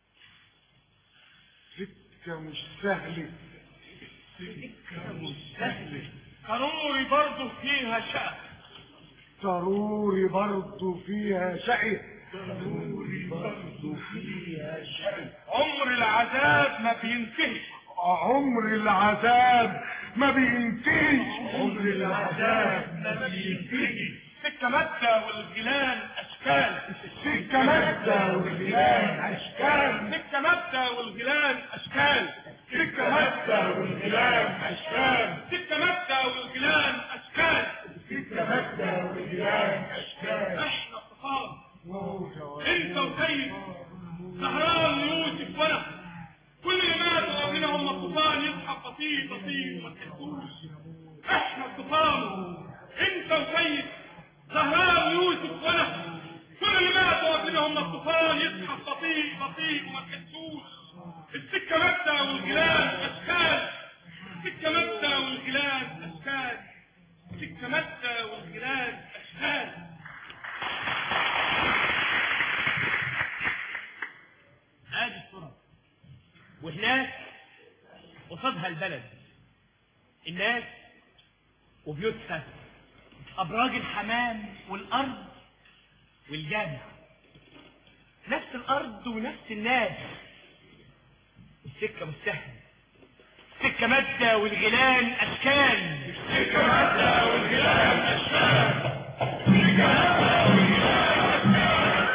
[SPEAKER 14] سكة مش سهلة
[SPEAKER 15] السكة مش سهلة ضروري برضه فيها شقة
[SPEAKER 14] ضروري برضه فيها شقي
[SPEAKER 15] ضروري برضه فيها شقة عمر العذاب ما بينتهي
[SPEAKER 14] عمر العذاب ما بينتهيش
[SPEAKER 15] عمر العذاب ما بينتهي السكة مادة والجلال أشكال
[SPEAKER 14] السكة مادة والجلال أشكال
[SPEAKER 15] السكة مادة والجلال أشكال
[SPEAKER 14] السكة مادة والجلال أشكال
[SPEAKER 15] السكة مادة والجلال أشكال
[SPEAKER 14] السكة مادة والجلال أشكال
[SPEAKER 15] احنا الطفال انت وسيد زهران يوسف وانا كل اللي ماتوا قبلنا هم الطوفان يسحب بطيء بطيء وما تحسوش احنا الطوفان انت وسيد زهران يوسف وانا كل اللي ماتوا قبلنا هم الطوفان يسحب بطيء بطيء وما تحسوش السكة مادة والجلال أشكال السكة مادة والجلال أشكال السكة مادة والجلال أشكال
[SPEAKER 11] ادي الصورة وهناك قصادها البلد الناس وبيوتها ابراج الحمام والارض والجامع نفس الارض ونفس الناس السكة مش سهلة السكة مادة والغلال اشكال
[SPEAKER 15] السكة مادة والغلال أشكال السكة مادة والغلال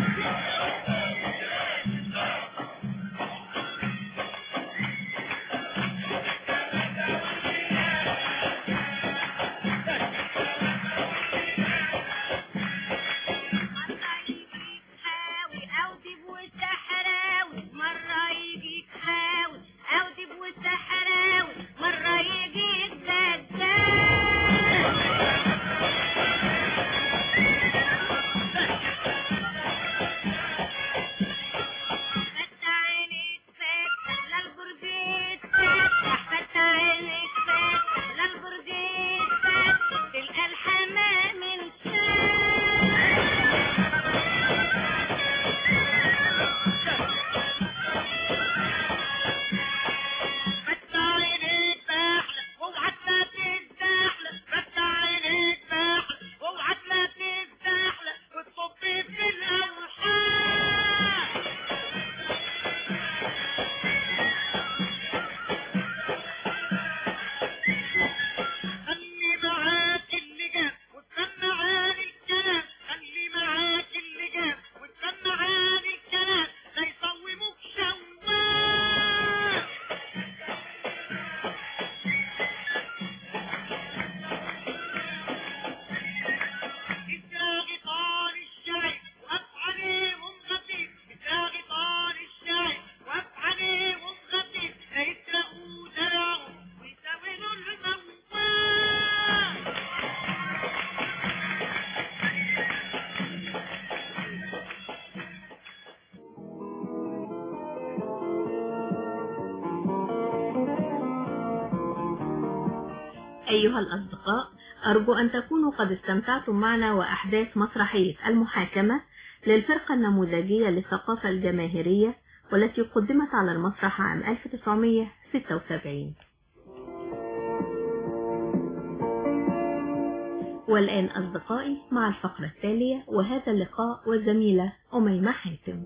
[SPEAKER 17] مرة يجيك حاوي أو تبوي السحراوي مرة يجيك دجال
[SPEAKER 12] أيها الأصدقاء أرجو أن تكونوا قد استمتعتم معنا وأحداث مسرحية المحاكمة للفرقة النموذجية للثقافة الجماهيرية والتي قدمت على المسرح عام 1976 والآن أصدقائي مع الفقرة التالية وهذا اللقاء والزميلة أميمة حاتم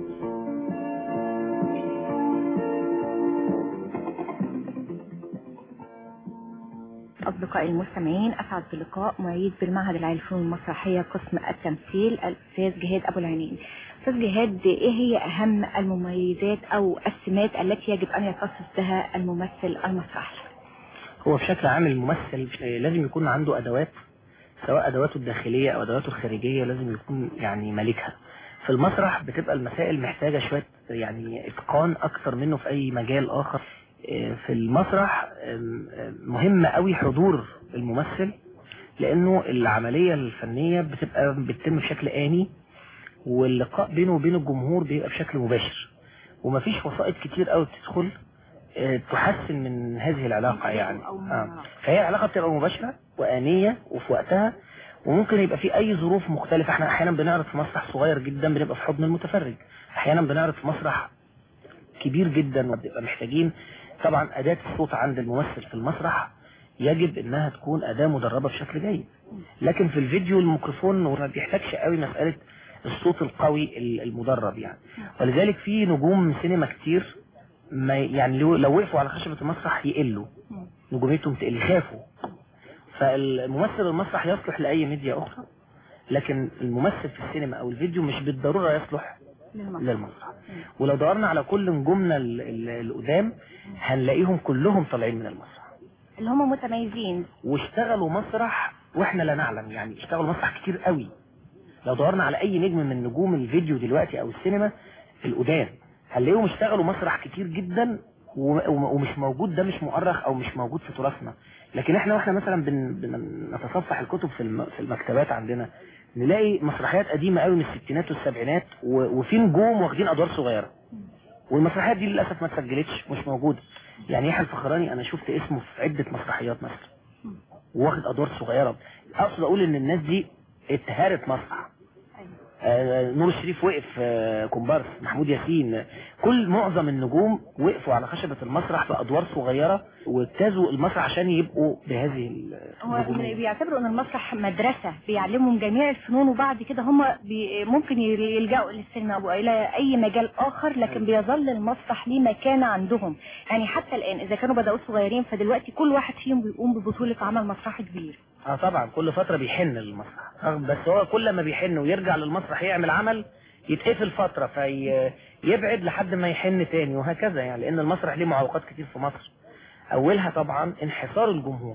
[SPEAKER 19] أصدقائي المستمعين أسعد بلقاء معيد بالمعهد العالي للفنون المسرحية قسم التمثيل الأستاذ جهاد أبو العينين أستاذ جهاد إيه هي أهم المميزات أو السمات التي يجب أن يتصف بها الممثل المسرحي؟
[SPEAKER 20] هو بشكل عام الممثل لازم يكون عنده أدوات سواء أدواته الداخلية أو أدواته الخارجية لازم يكون يعني مالكها في المسرح بتبقى المسائل محتاجة شوية يعني إتقان أكتر منه في أي مجال آخر في المسرح مهم قوي حضور الممثل لأنه العملية الفنية بتبقى بتتم بشكل آني واللقاء بينه وبين الجمهور بيبقى بشكل مباشر ومفيش وسائط كتير قوي بتدخل تحسن من هذه العلاقة يعني آه. فهي علاقة بتبقى مباشرة وآنية وفي وقتها وممكن يبقى في أي ظروف مختلفة احنا أحيانا بنعرض في مسرح صغير جدا بنبقى في حضن المتفرج أحيانا بنعرض في مسرح كبير جدا وبنبقى محتاجين طبعا أداة الصوت عند الممثل في المسرح يجب انها تكون أداة مدربة بشكل جيد لكن في الفيديو الميكروفون ما بيحتاجش قوي مسألة الصوت القوي المدرب يعني ولذلك في نجوم سينما كتير ما يعني لو وقفوا على خشبة المسرح يقلوا نجوميتهم تقل يخافوا فالممثل المسرح يصلح لأي ميديا أخرى لكن الممثل في السينما أو الفيديو مش بالضرورة يصلح للمسرح ولو دورنا على كل نجومنا القدام هنلاقيهم كلهم طالعين من المسرح
[SPEAKER 19] اللي هم متميزين
[SPEAKER 20] واشتغلوا مسرح واحنا لا نعلم يعني اشتغلوا مسرح كتير قوي لو دورنا على اي نجم من نجوم الفيديو دلوقتي او السينما القدام هنلاقيهم اشتغلوا مسرح كتير جدا ومش موجود ده مش مؤرخ او مش موجود في تراثنا لكن احنا واحنا مثلا بنتصفح الكتب في في المكتبات عندنا نلاقي مسرحيات قديمة قوي من الستينات والسبعينات وفي نجوم واخدين ادوار صغيرة والمسرحيات دي للاسف ما اتسجلتش مش موجودة يعني يحيى الفخراني انا شفت اسمه في عدة مسرحيات مثلا واخد ادوار صغيرة اقصد اقول ان الناس دي اتهارت مسرح آه نور الشريف وقف آه كومبارس محمود ياسين كل معظم النجوم وقفوا على خشبة المسرح في ادوار صغيرة واجتازوا المسرح عشان يبقوا بهذه
[SPEAKER 19] هو بيعتبروا ان المسرح مدرسة بيعلمهم جميع الفنون وبعد كده هم بي ممكن يلجأوا للسينما او الى اي مجال اخر لكن بيظل المسرح ليه مكانة عندهم يعني حتى الان اذا كانوا بدأوا صغيرين فدلوقتي كل واحد فيهم بيقوم ببطولة عمل مسرحي كبير
[SPEAKER 20] اه طبعا كل فترة بيحن للمسرح بس هو كل ما بيحن ويرجع للمسرح يعمل عمل يتقفل فترة فيبعد لحد ما يحن تاني وهكذا يعني لان المسرح ليه معوقات كتير في مصر اولها طبعا انحصار الجمهور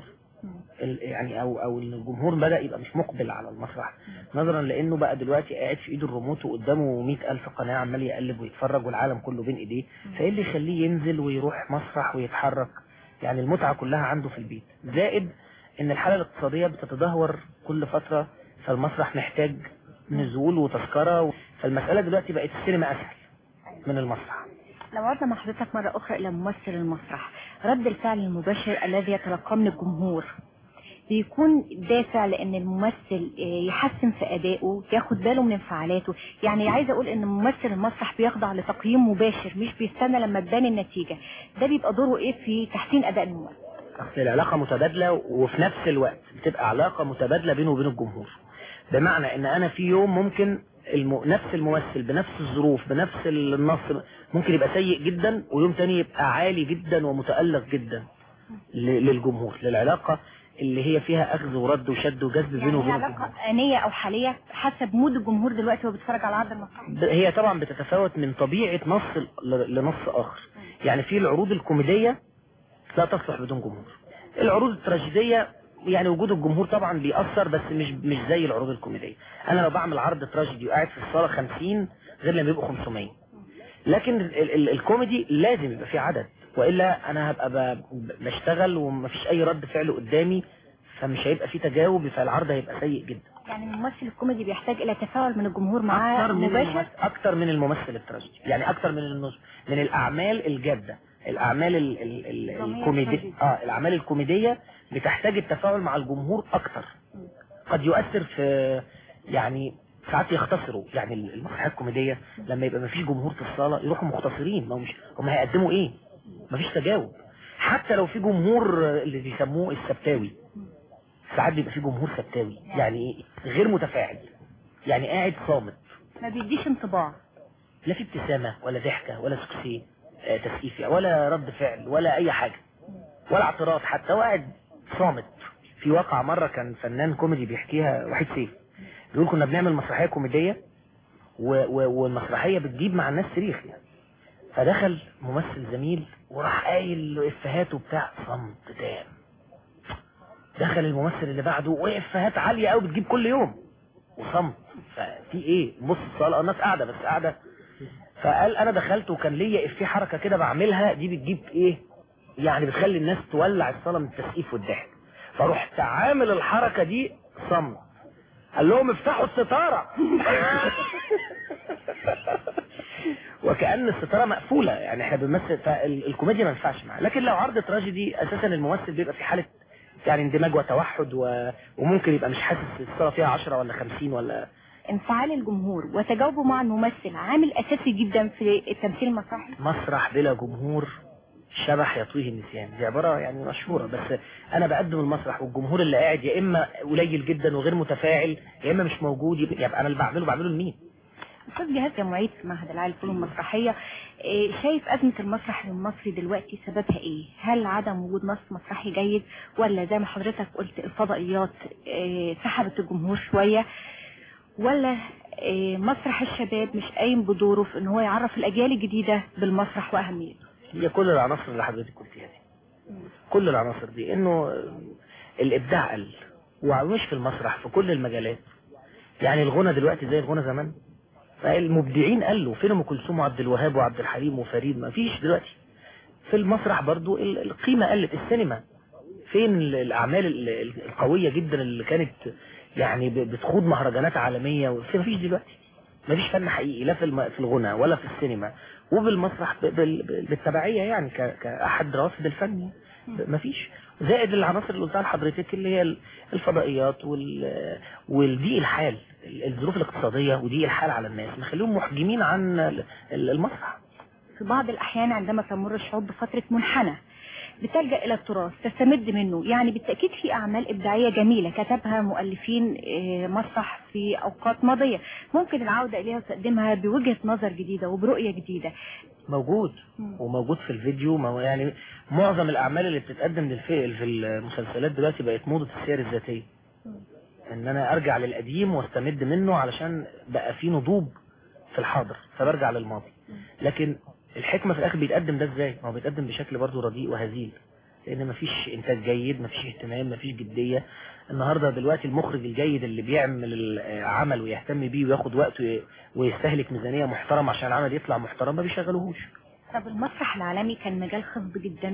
[SPEAKER 20] يعني او او ان الجمهور بدأ يبقى مش مقبل على المسرح نظرا لانه بقى دلوقتي قاعد في ايده الريموت وقدامه 100000 قناة عمال يقلب ويتفرج والعالم كله بين ايديه فايه اللي يخليه ينزل ويروح مسرح ويتحرك يعني المتعة كلها عنده في البيت زائد ان الحالة الاقتصادية بتتدهور كل فترة فالمسرح محتاج نزول وتذكرة فالمسألة دلوقتي بقت السينما اسهل من المسرح
[SPEAKER 19] لو عدنا مع حضرتك مرة أخرى إلى ممثل المسرح رد الفعل المباشر الذي يتلقاه من الجمهور بيكون دافع لأن الممثل يحسن في أدائه ياخد باله من انفعالاته يعني عايز أقول إن ممثل المسرح بيخضع لتقييم مباشر مش بيستنى لما تبان النتيجة ده بيبقى دوره إيه في تحسين أداء الممثل
[SPEAKER 20] أصل العلاقة متبادلة وفي نفس الوقت بتبقى علاقة متبادلة بينه وبين الجمهور بمعنى ان انا في يوم ممكن الم... نفس الممثل بنفس الظروف بنفس النص ممكن يبقى سيء جدا ويوم تاني يبقى عالي جدا ومتألق جدا ل... للجمهور للعلاقة اللي هي فيها اخذ ورد وشد وجذب بينه
[SPEAKER 19] يعني
[SPEAKER 20] وبين
[SPEAKER 19] علاقة آنية أو حالية حسب مود الجمهور دلوقتي وهو بيتفرج على عرض المسرح
[SPEAKER 20] هي طبعا بتتفاوت من طبيعة نص ل- لنص اخر يعني في العروض الكوميدية لا تصلح بدون جمهور العروض التراجيدية يعني وجود الجمهور طبعا بيأثر بس مش مش زي العروض الكوميدية انا لو بعمل عرض تراجيدي وقاعد في الصالة 50 غير لما يبقوا 500 لكن ال ال الكوميدي لازم يبقى فيه عدد والا انا هبقى ب- ب- بشتغل ومفيش اي رد فعل قدامي فمش هيبقى فيه تجاوب فالعرض هيبقى سيء جدا
[SPEAKER 19] يعني الممثل الكوميدي بيحتاج إلى تفاعل من الجمهور معاه
[SPEAKER 20] اكتر من
[SPEAKER 19] مباشر
[SPEAKER 20] الممثل اكتر من الممثل التراجيدي يعني اكتر من النص من الاعمال الجاده الاعمال ال ال ال
[SPEAKER 19] درامية
[SPEAKER 20] الكوميدي
[SPEAKER 19] تراجيدي.
[SPEAKER 20] اه الاعمال الكوميديه بتحتاج التفاعل مع الجمهور اكتر قد يؤثر في يعني ساعات يختصروا يعني المسرحيات الكوميديه لما يبقى مفيش جمهور في الصاله يروحوا مختصرين ما هو مش هم هيقدموا ايه مفيش تجاوب حتى لو في جمهور آه، اللي بيسموه السبتاوي ساعات بيبقى في جمهور سبتاوي يعني ايه غير متفاعل يعني قاعد صامت
[SPEAKER 19] ما بيديش انطباع
[SPEAKER 20] لا في ابتسامة ولا ضحكة ولا سكسي آه، تسقيف يعني ولا رد فعل ولا أي حاجة ولا اعتراض حتى واحد صامت في واقع مرة كان فنان كوميدي بيحكيها وحيد سيف بيقول كنا بنعمل مسرحية كوميدية و و والمسرحية بتجيب مع الناس صريخ يعني فدخل ممثل زميل وراح قايل له افيهات وبتاع صمت تام دخل الممثل اللي بعده وافيهات عالية قوي بتجيب كل يوم وصمت ففي ايه بص الصالة الناس قاعدة بس قاعدة فقال انا دخلت وكان ليا في حركة كده بعملها دي بتجيب ايه يعني بتخلي الناس تولع الصالة من التسقيف والضحك فرحت عامل الحركة دي صمت قال لهم افتحوا الستارة وكأن الستارة مقفولة يعني احنا بنمثل فالكوميديا ما ينفعش معاها لكن لو عرض تراجيدي اساسا الممثل بيبقى في حالة يعني اندماج وتوحد و... وممكن يبقى مش حاسس الصالة فيها 10 ولا 50 ولا
[SPEAKER 19] انفعال الجمهور وتجاوبه مع الممثل عامل اساسي جدا في التمثيل المسرحي
[SPEAKER 20] مسرح بلا جمهور شبح يطويه النسيان دي عبارة يعني مشهورة بس انا بقدم المسرح والجمهور اللي قاعد يا اما قليل جدا وغير متفاعل يا اما مش موجود يبقى يبقى انا اللي بعمله بعمله لمين
[SPEAKER 19] استاذ جهاد يا معيد في معهد العالي للفنون المسرحيه إيه، شايف ازمه المسرح المصري دلوقتي سببها ايه؟ هل عدم وجود نص مسرحي جيد ولا زي ما حضرتك قلت الفضائيات إيه، سحبت الجمهور شويه ولا إيه، مسرح الشباب مش قايم بدوره في ان هو يعرف الاجيال الجديده بالمسرح واهميته؟
[SPEAKER 20] هي كل العناصر اللي حضرتك قلتيها دي كل العناصر دي انه الابداع قل ومش في المسرح في كل المجالات يعني الغنى دلوقتي زي الغنى زمان فالمبدعين قلوا فين ام كلثوم وعبد الوهاب وعبد الحليم وفريد ما فيش دلوقتي في المسرح برضو ال- القيمة قلت السينما فين ال- الاعمال ال- ال- القوية جدا اللي كانت يعني ب- بتخوض مهرجانات عالمية ما فيش دلوقتي ما فيش فن حقيقي لا في الم- في الغنى ولا في السينما وبالمسرح ب- بال- بال- بالتبعية يعني ك- كأحد روافد الفن ما فيش زائد العناصر اللي قلتها لحضرتك اللي هي ال- الفضائيات وال والضيق الحال ال- الظروف الاقتصادية وضيق الحال على الناس مخليهم محجمين عن ال- ال- المسرح
[SPEAKER 19] في بعض الأحيان عندما تمر الشعوب بفترة منحنى بتلجأ إلى التراث تستمد منه يعني بالتأكيد في أعمال إبداعية جميلة كتبها مؤلفين آه، مسرح في أوقات ماضية ممكن العودة إليها وتقديمها بوجهة نظر جديدة وبرؤية جديدة
[SPEAKER 20] موجود وموجود في الفيديو ما هو يعني معظم الاعمال اللي بتتقدم للفئة في المسلسلات دلوقتي بقت موضة السير الذاتية ان انا ارجع للقديم واستمد منه علشان بقى في نضوج في الحاضر فبرجع للماضي لكن الحكمة في الاخر بيتقدم ده ازاي ما هو بيتقدم بشكل برضه رديء وهزيل لان مفيش انتاج جيد مفيش اهتمام مفيش جدية النهاردة دلوقتي المخرج الجيد اللي بيعمل العمل ويهتم بيه وياخد وقته ويستهلك ميزانية محترمة عشان العمل يطلع محترم ما بيشغلوهوش
[SPEAKER 19] طب المسرح العالمي كان مجال خصب جدا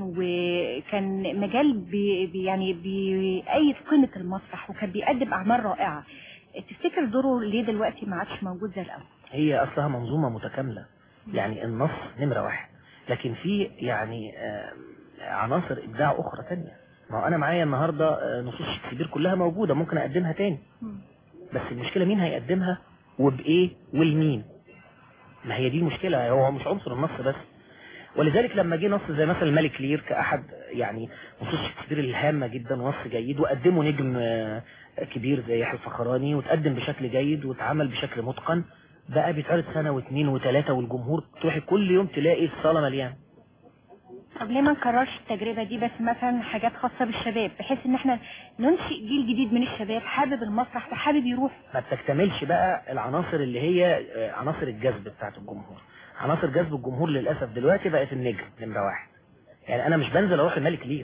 [SPEAKER 19] وكان مجال بي بي- يعني بيأيد قيمة المسرح وكان بيقدم أعمال رائعة تفتكر دوره ليه دلوقتي ما عادش موجود زي الأول؟
[SPEAKER 20] هي اصلها منظومة متكاملة يعني النص نمرة واحد لكن في يعني آه، عناصر ابداع اخرى تانية ما هو انا معايا النهاردة آه، نصوص شكسبير كلها موجودة ممكن اقدمها تاني بس المشكلة مين هيقدمها وبايه والمين ما هي دي المشكلة هو مش عنصر النص بس ولذلك لما جه نص زي مثلا الملك لير كأحد يعني نصوص شكسبير الهامة جدا ونص جيد وقدمه نجم آه، كبير زي يحيى الفخراني وتقدم بشكل جيد واتعمل بشكل متقن بقى بيتعرض سنة واثنين وثلاثة والجمهور تروحي كل يوم تلاقي الصالة مليانة
[SPEAKER 19] طب ليه ما نكررش التجربة دي بس مثلا حاجات خاصة بالشباب بحيث ان احنا ننشئ جيل جديد من الشباب حابب المسرح وحابب يروح
[SPEAKER 20] ما بتكتملش بقى العناصر اللي هي آه، عناصر الجذب بتاعت الجمهور عناصر جذب الجمهور للأسف دلوقتي بقت النجم نمرة واحد يعني أنا مش بنزل أروح الملك لير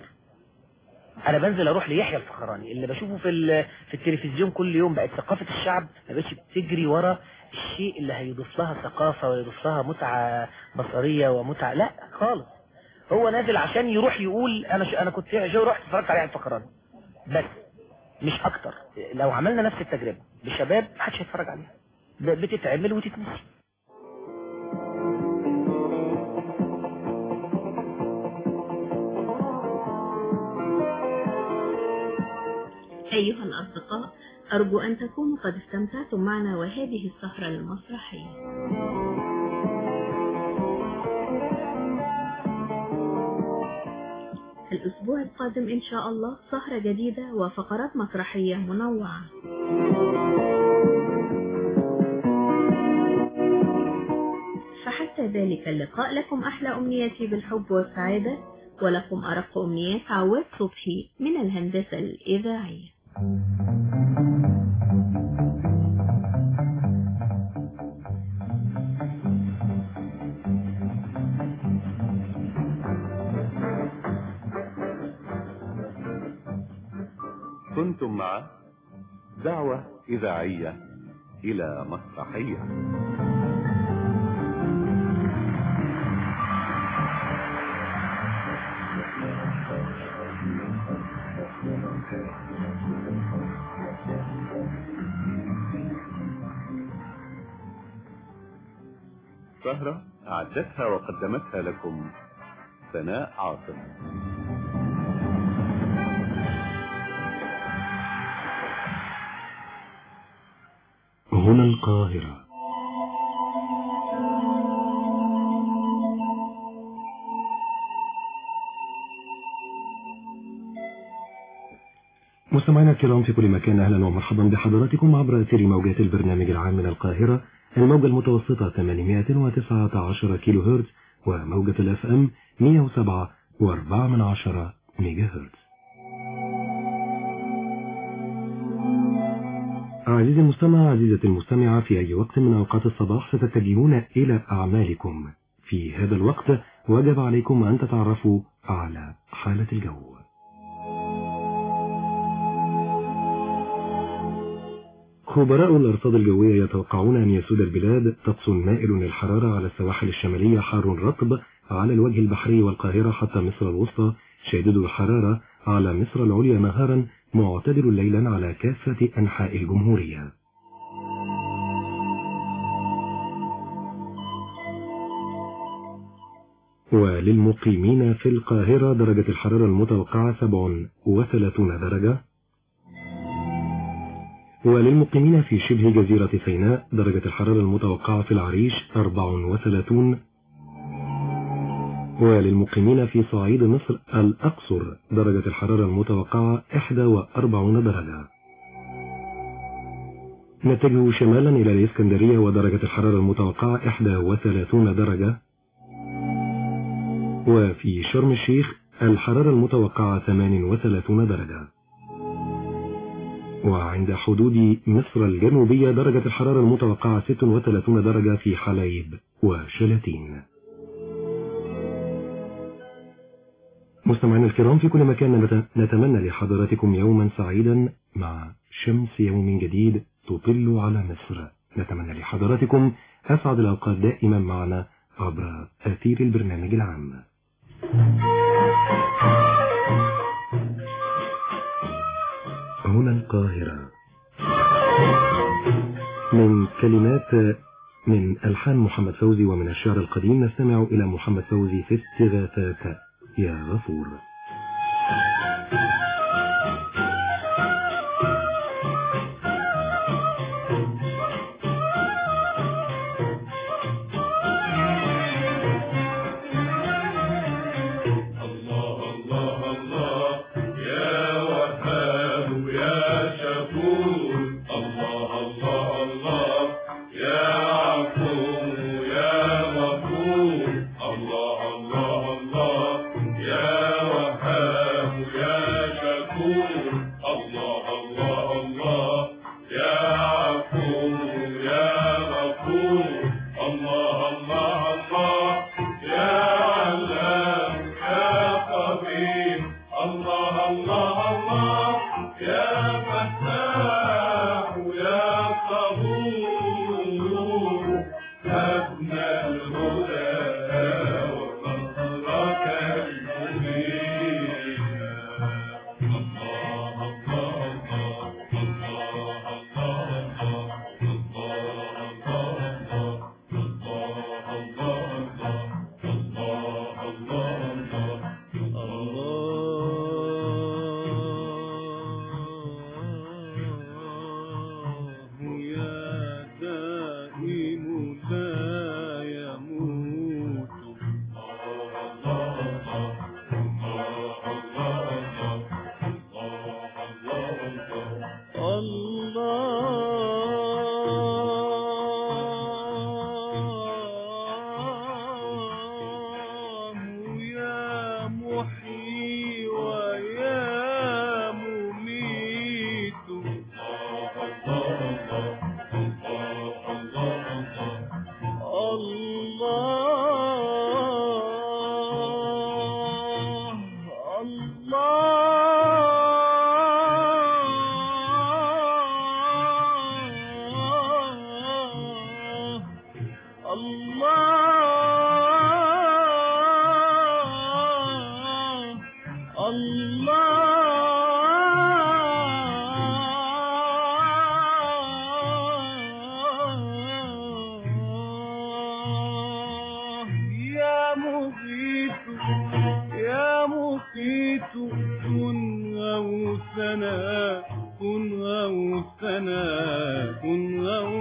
[SPEAKER 20] أنا بنزل أروح ليحيى الفخراني اللي بشوفه في ال- في التلفزيون كل يوم بقت ثقافة الشعب ما بقتش بتجري ورا الشيء اللي هيضيف لها ثقافة ويضيف لها متعة بصرية ومتعة لا خالص هو نازل عشان يروح يقول أنا ش... أنا كنت جو رحت اتفرجت على يحيى الفخراني بس مش أكتر لو عملنا نفس التجربة بشباب محدش هيتفرج عليها ب- بتتعمل وتتنسي
[SPEAKER 12] أيها الأصدقاء أرجو أن تكونوا قد استمتعتم معنا وهذه السهرة المسرحية الأسبوع القادم إن شاء الله سهرة جديدة وفقرات مسرحية منوعة فحتى ذلك اللقاء لكم أحلى أمنياتي بالحب والسعادة ولكم أرق أمنيات عواد صبحي من الهندسة الإذاعية
[SPEAKER 7] كنتم مع دعوة إذاعية إلى مسرحية سهرة أعدتها وقدمتها لكم سناء عاصم
[SPEAKER 10] هنا القاهرة مستمعينا الكرام في كل مكان أهلا ومرحبا بحضراتكم عبر أثير موجات البرنامج العام من القاهرة الموجة المتوسطة 819 كيلو هرتز وموجة الاف ام 107 و4 من عشرة ميجا هرتز عزيزي المستمع عزيزتي المستمعة في أي وقت من أوقات الصباح ستتجهون إلى أعمالكم في هذا الوقت وجب عليكم أن تتعرفوا على حالة الجو خبراء الأرصاد الجوية يتوقعون أن يسود البلاد طقس مائل للحرارة على السواحل الشمالية حار رطب على الوجه البحري والقاهرة حتى مصر الوسطى شديد الحرارة على مصر العليا نهارا معتدل ليلا على كافة أنحاء الجمهورية وللمقيمين في القاهرة درجة الحرارة المتوقعة 37 درجة وللمقيمين في شبه جزيرة سيناء درجة الحرارة المتوقعة في العريش 34 وللمقيمين في صعيد مصر الأقصر درجة الحرارة المتوقعة 41 درجة نتجه شمالا إلى الإسكندرية ودرجة الحرارة المتوقعة 31 درجة وفي شرم الشيخ الحرارة المتوقعة 38 درجة وعند حدود مصر الجنوبية درجة الحرارة المتوقعة 36 درجة في حلايب وشلاتين مستمعينا الكرام في كل مكان نتمنى لحضراتكم يوما سعيدا مع شمس يوم جديد تطل على مصر نتمنى لحضراتكم أسعد الأوقات دائما معنا عبر أثير البرنامج العام هنا القاهرة من كلمات من ألحان محمد فوزي ومن الشعر القديم نستمع إلى محمد فوزي في استغاثات يا غفور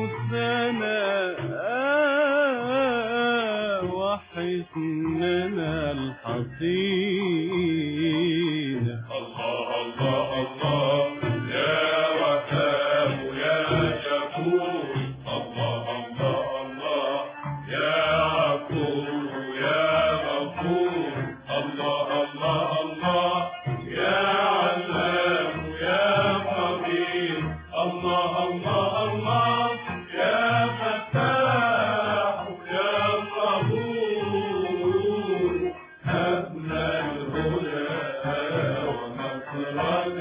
[SPEAKER 21] ثناء وحسننا الحصين
[SPEAKER 11] الله الله الله يا وهاب يا شكور الله الله الله يا عفو يا غفور الله الله الله يا علام يا خبير الله الله الله يا فتاح يا صبور أبنى الهدى ومخرج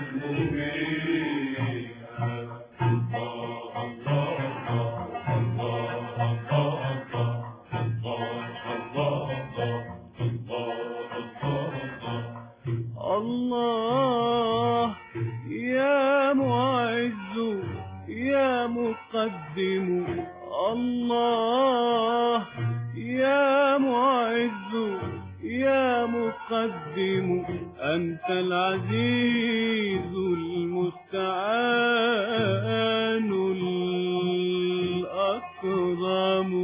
[SPEAKER 11] المبين الله الله الله الله
[SPEAKER 21] الله يا معز يا مقدم الله يا معز يا مقدم أنت العزيز المستعان الأكرم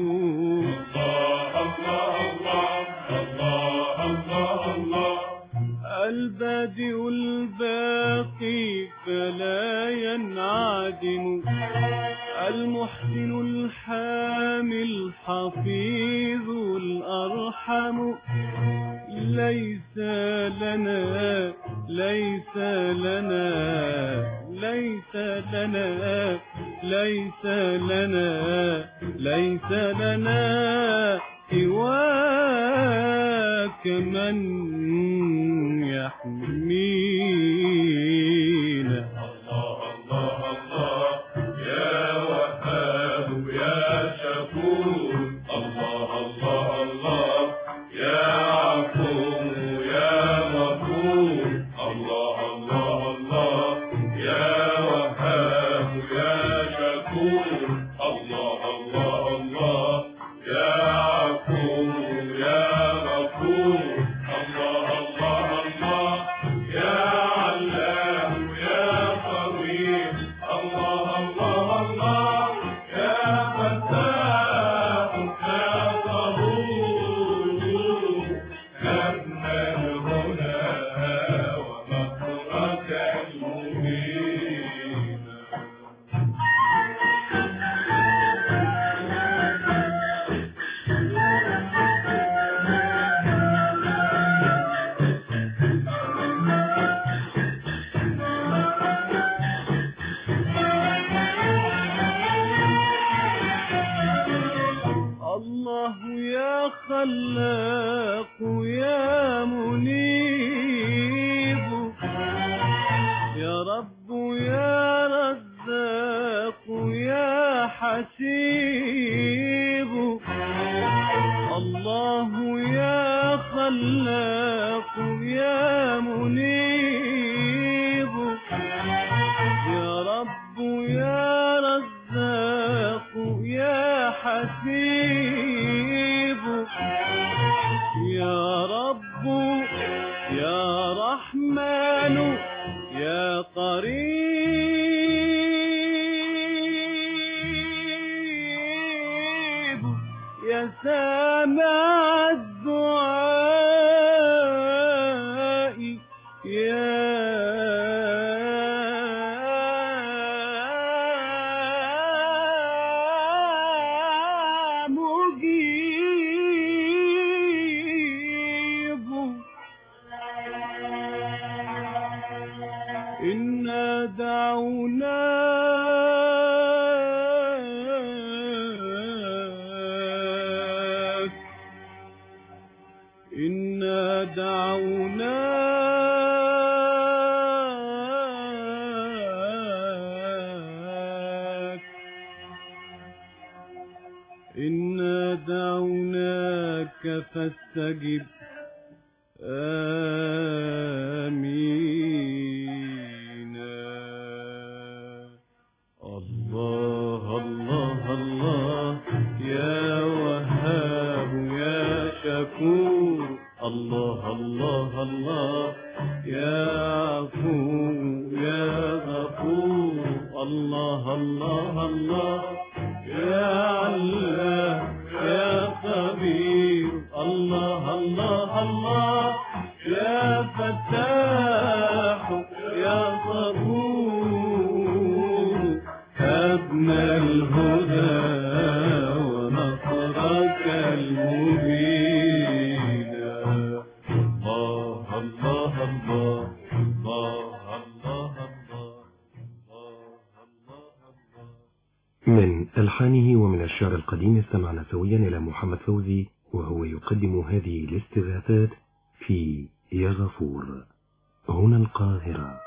[SPEAKER 21] البادئ الباقي فلا ينعدم المحسن الحامي الحفيظ الأرحم ليس لنا ليس لنا ليس لنا ليس لنا ليس لنا سواك من يحمينا
[SPEAKER 11] يا وهاب يا شكور الله الله الله يا عفو يا غفور الله الله الله يا وهاب يا شكور الله الله الله يا عفو يا غفور الله الله الله يا علام يا قوي الله الله الله يا فتاح يا صبور يا ابن الهدى ومخرج المبين
[SPEAKER 21] الله يا خلاق يا منيب يا رب يا رزاق يا حسيب الله يا خلاق يا منيب يا رب يا رزاق يا حسيب يا رب يا رحمن يا قريب يا سامع الدعاء يا مجيب إنا دعوناك إنا دعوناك إنا دعوناك فاستجب آمين الله الله الله يا وهاب يا شكور الله الله الله يا عفو يا غفور الله الله الله يا علام يا خبير الله الله الله يا فتاح يا صبور أبنى الهدى ونصرك المبين الله الله الله الله الله
[SPEAKER 10] من ألحانه ومن الشعر القديم استمعنا سويا إلى محمد فوزي وهو يقدم هذه الاستغاثات في يا غفور هنا القاهرة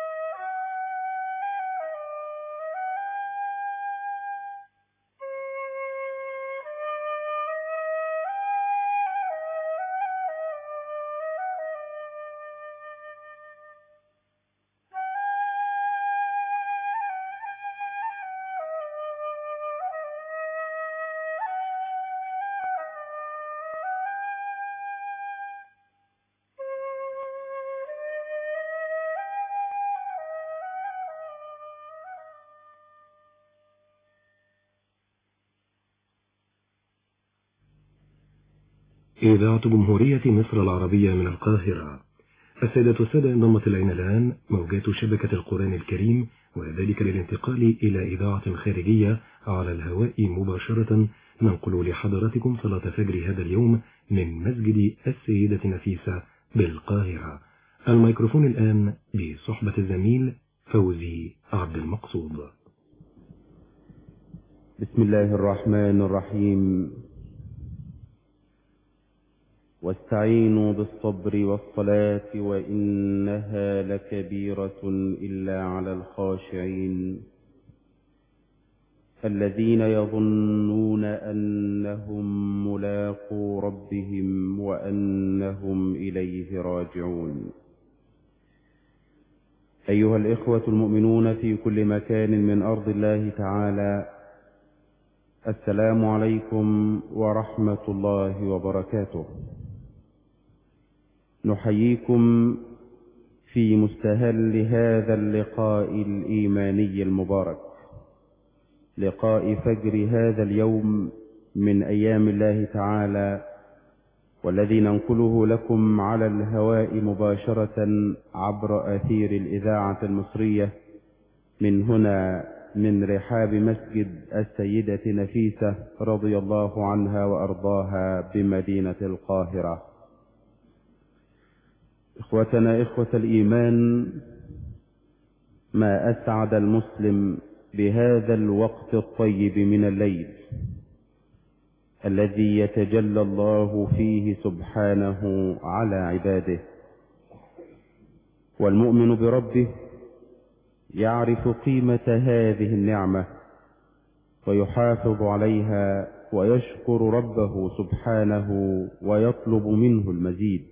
[SPEAKER 10] إذاعة جمهورية مصر العربية من القاهرة السيدة السادة انضمت إلينا الآن موجات شبكة القرآن الكريم وذلك للانتقال إلى إذاعة خارجية على الهواء مباشرة ننقل لحضراتكم صلاة فجر هذا اليوم من مسجد السيدة نفيسة بالقاهرة الميكروفون الآن بصحبة الزميل فوزي عبد المقصود
[SPEAKER 3] بسم الله الرحمن الرحيم واستعينوا بالصبر والصلاة وإنها لكبيرة إلا على الخاشعين الذين يظنون أنهم ملاقو ربهم وأنهم إليه راجعون أيها الإخوة المؤمنون في كل مكان من أرض الله تعالى السلام عليكم ورحمة الله وبركاته نحييكم في مستهل هذا اللقاء الإيماني المبارك لقاء فجر هذا اليوم من أيام الله تعالى والذي ننقله لكم على الهواء مباشرة عبر أثير الإذاعة المصرية من هنا من رحاب مسجد السيدة نفيسة رضي الله عنها وأرضاها بمدينة القاهرة إخوتنا إخوة الإيمان ما أسعد المسلم بهذا الوقت الطيب من الليل الذي يتجلى الله فيه سبحانه على عباده والمؤمن بربه يعرف قيمة هذه النعمة ويحافظ عليها ويشكر ربه سبحانه ويطلب منه المزيد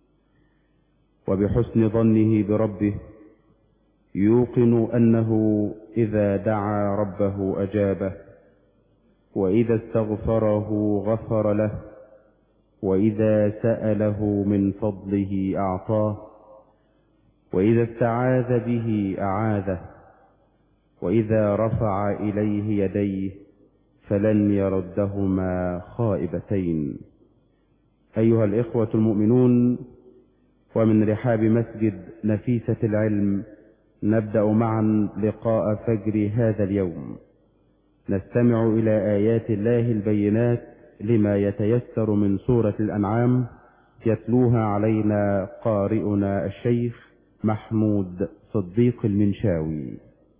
[SPEAKER 3] وبحسن ظنه بربه يوقن أنه إذا دعا ربه أجابه وإذا استغفره غفر له وإذا سأله من فضله أعطاه وإذا استعاذ به أعاذه وإذا رفع إليه يديه فلن يردهما خائبتين أيها الإخوة المؤمنون ومن رحاب مسجد نفيسة العلم نبدأ معا لقاء فجر هذا اليوم نستمع إلى آيات الله البينات لما يتيسر من سورة الأنعام يتلوها علينا قارئنا الشيخ محمود صديق المنشاوي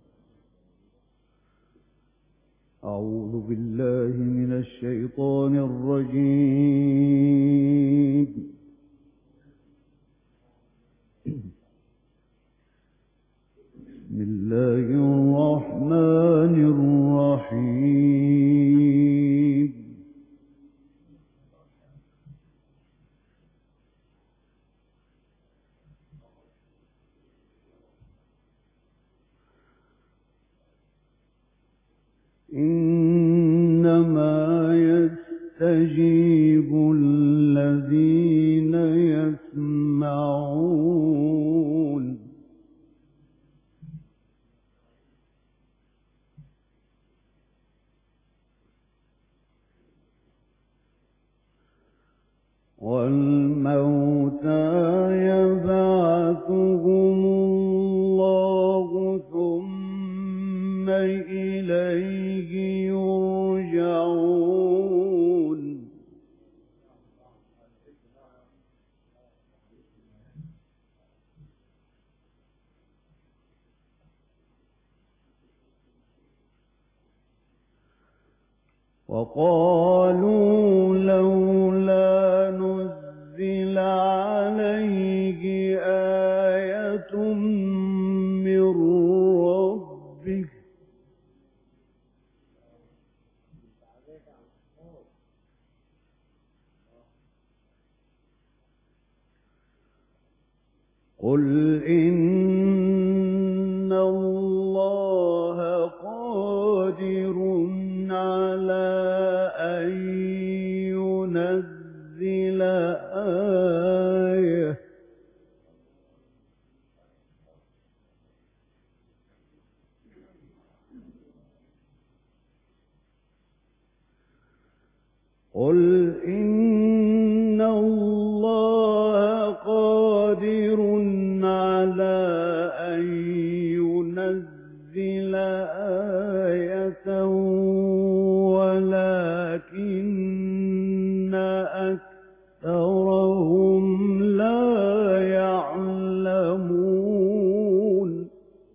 [SPEAKER 21] أعوذ بالله من الشيطان الرجيم بسم الله الرحمن الرحيم إنما يستجيب الذين يسمعون والموتى يبعثهم الله ثم إليه يرجعون وقالوا لولا نزل عليه آية من ربه قل إن الله قادر على أن ينزل آية قل إن الله قادر على أن ينزل آية ولكن أكثرهم لا يعلمون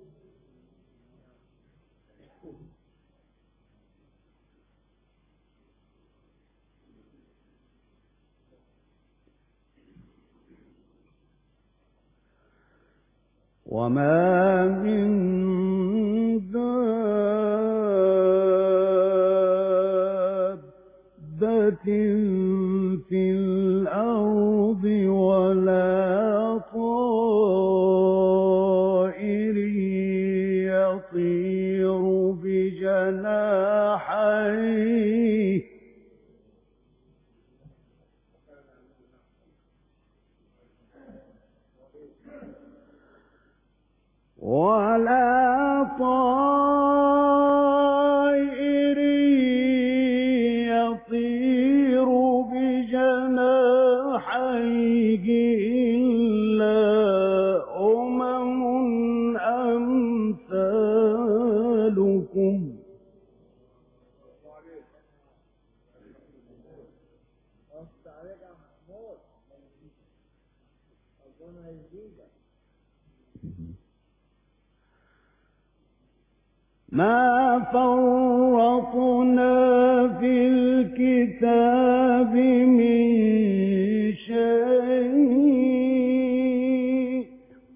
[SPEAKER 21] وما من دابة في الأرض ولا طائر يطير بجناحيه ولا طائر يطير بجناحيه إلا أمم أمثالكم ما فرطنا في الكتاب من شيء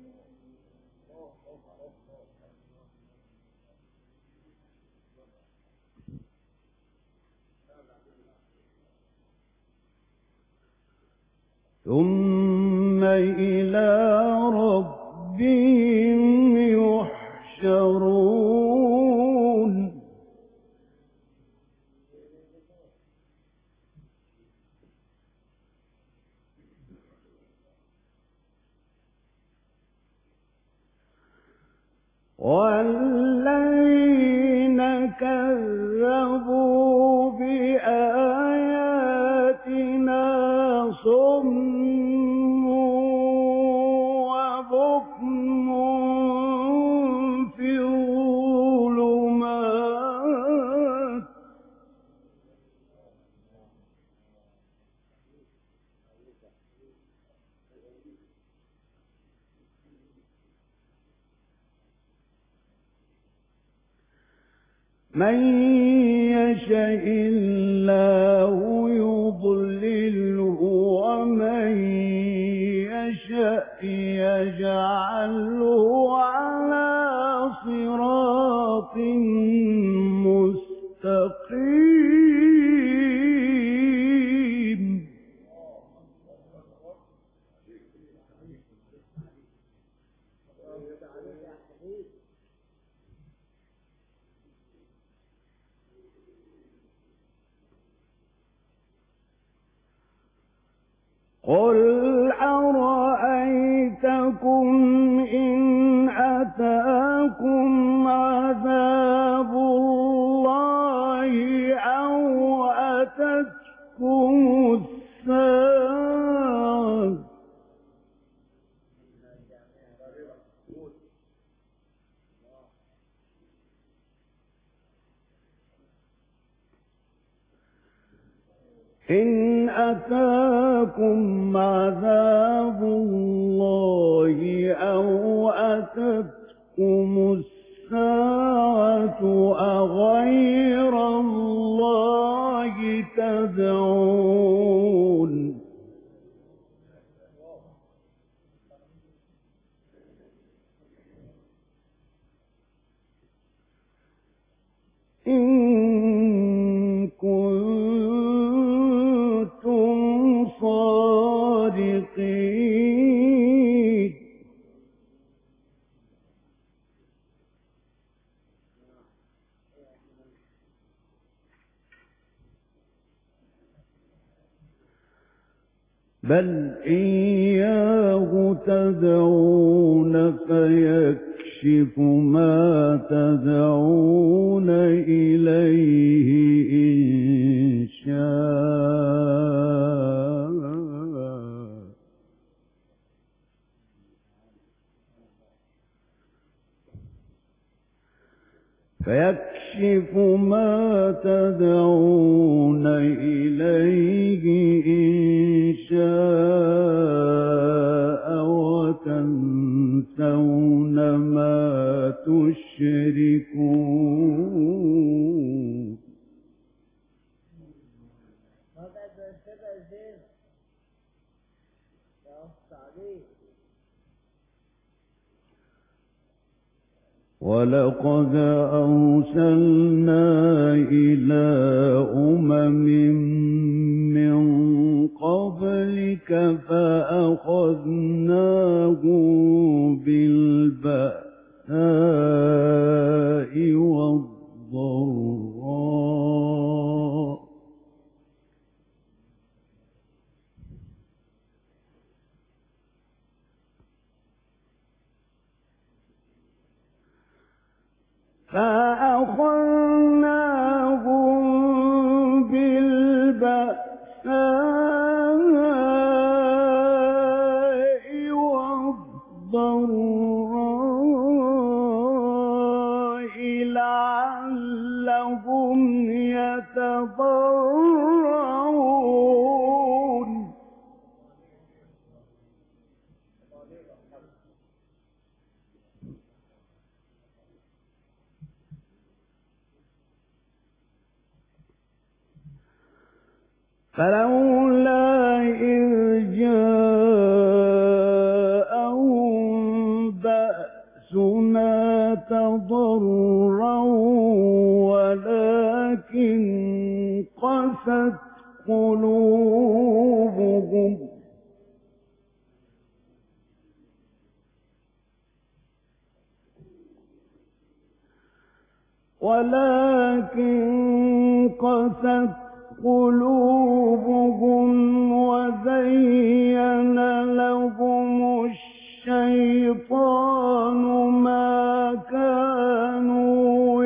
[SPEAKER 21] ثم إلى ربهم يحشرون والذين كذبوا بآياتنا صم وبكم في الظلمات من يشاء الله يضلله ومن يشاء يجعله على صراط مستقيم قل أرأيتكم إن أتاكم عذاب الله أو أتتكم الساعة إن أتاكم عذاب الله أو أتتكم الساعة أغير الله تدعون إن كنتم صادقين بل إياه تدعون فيكشف ما تدعون إليه إن شاء فيكشف ما تدعون إليه إن شاء وتنسون ما تشركون ولقد أرسلنا إلى أمم من قبلك فأخذناهم بالبأساء والضراء فأخذناهم بالبأساء والضراء لعلهم يتضرعون فلولا إذ جاءهم بأسنا تضرعوا ولكن قست قلوبهم ولكن قست قلوبهم وزين لهم الشيطان ما كانوا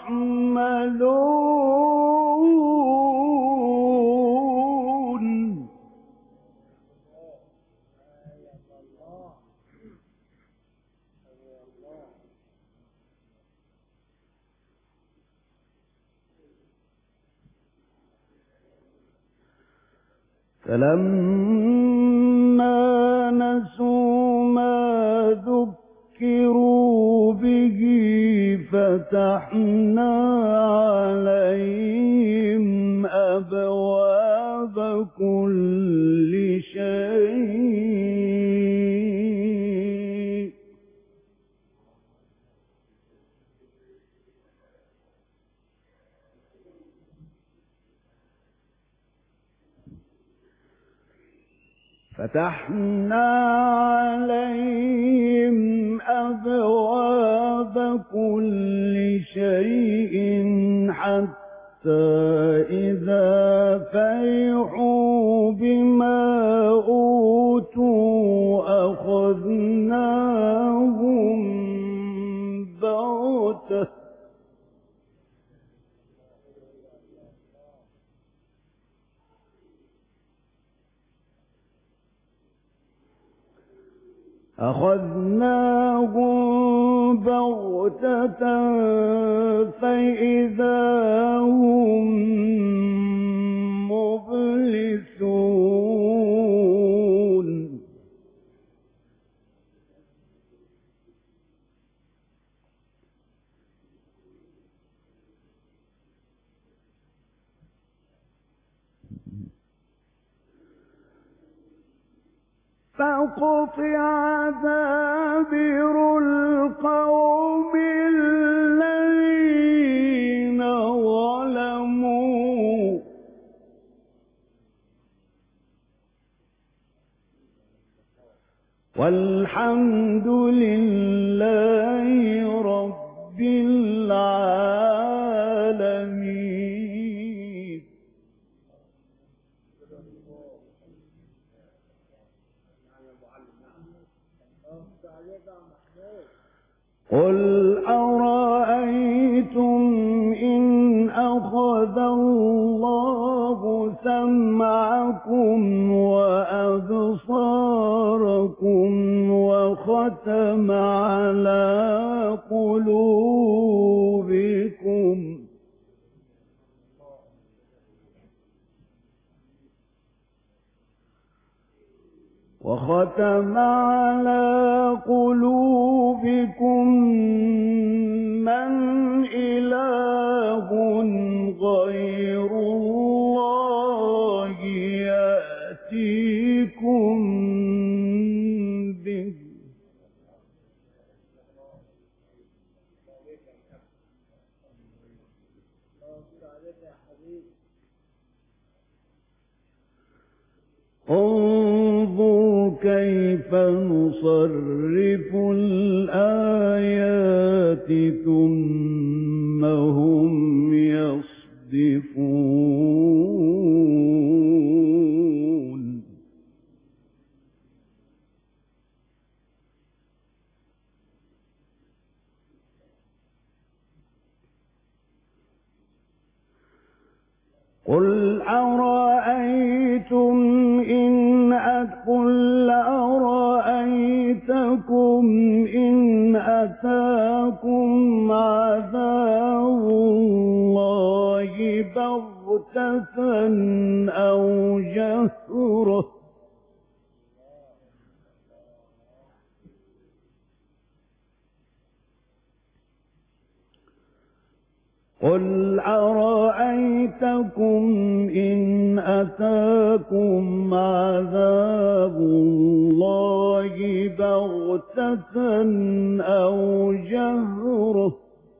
[SPEAKER 21] يعملون فلما نسوا ما ذكروا به فتحنا عليهم أبواب كل شيء فتحنا عليهم أبواب كل شيء حتى إذا فرحوا بما أوتوا أخذناهم بغتة أخذناهم بغتة فإذا هم فقطع دابر القوم الذين ظلموا والحمد لله رب العالمين قل أرأيتم إن أخذ الله سمعكم وأبصاركم وختم على قلوبكم وختم على قلوبكم من إله غير الله يأتيكم به انظر كيف نصرف الآيات ثم هم يصدفون قل أرأيتم إن أقل أرأيتكم إن أتاكم عذاب الله بغتة أو جهرة قل أرأيتكم إن أتاكم عذاب الله بغتة أو جهرة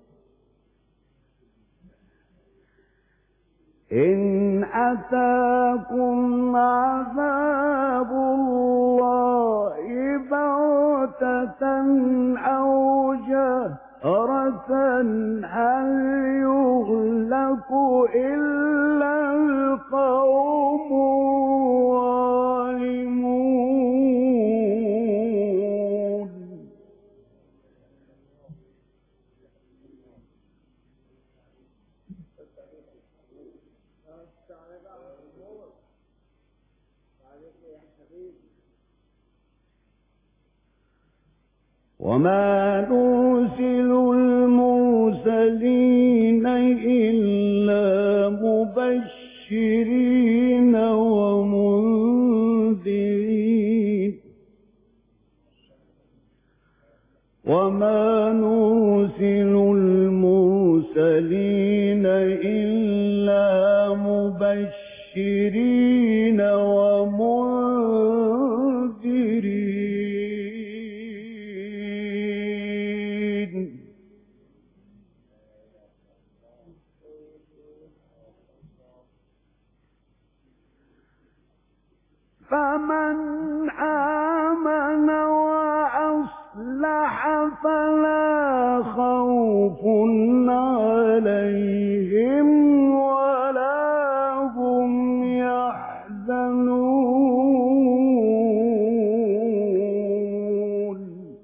[SPEAKER 21] إن أتاكم عذاب الله بغتة أو جهرة هل يهلك إلا القوم الظالمون وما نرسل المرسلين إلا مبشرين ومنذرين وما نرسل المرسلين إلا مبشرين ومنذرين فمن آمن وأصلح فلا خوف عليهم ولا هم يحزنون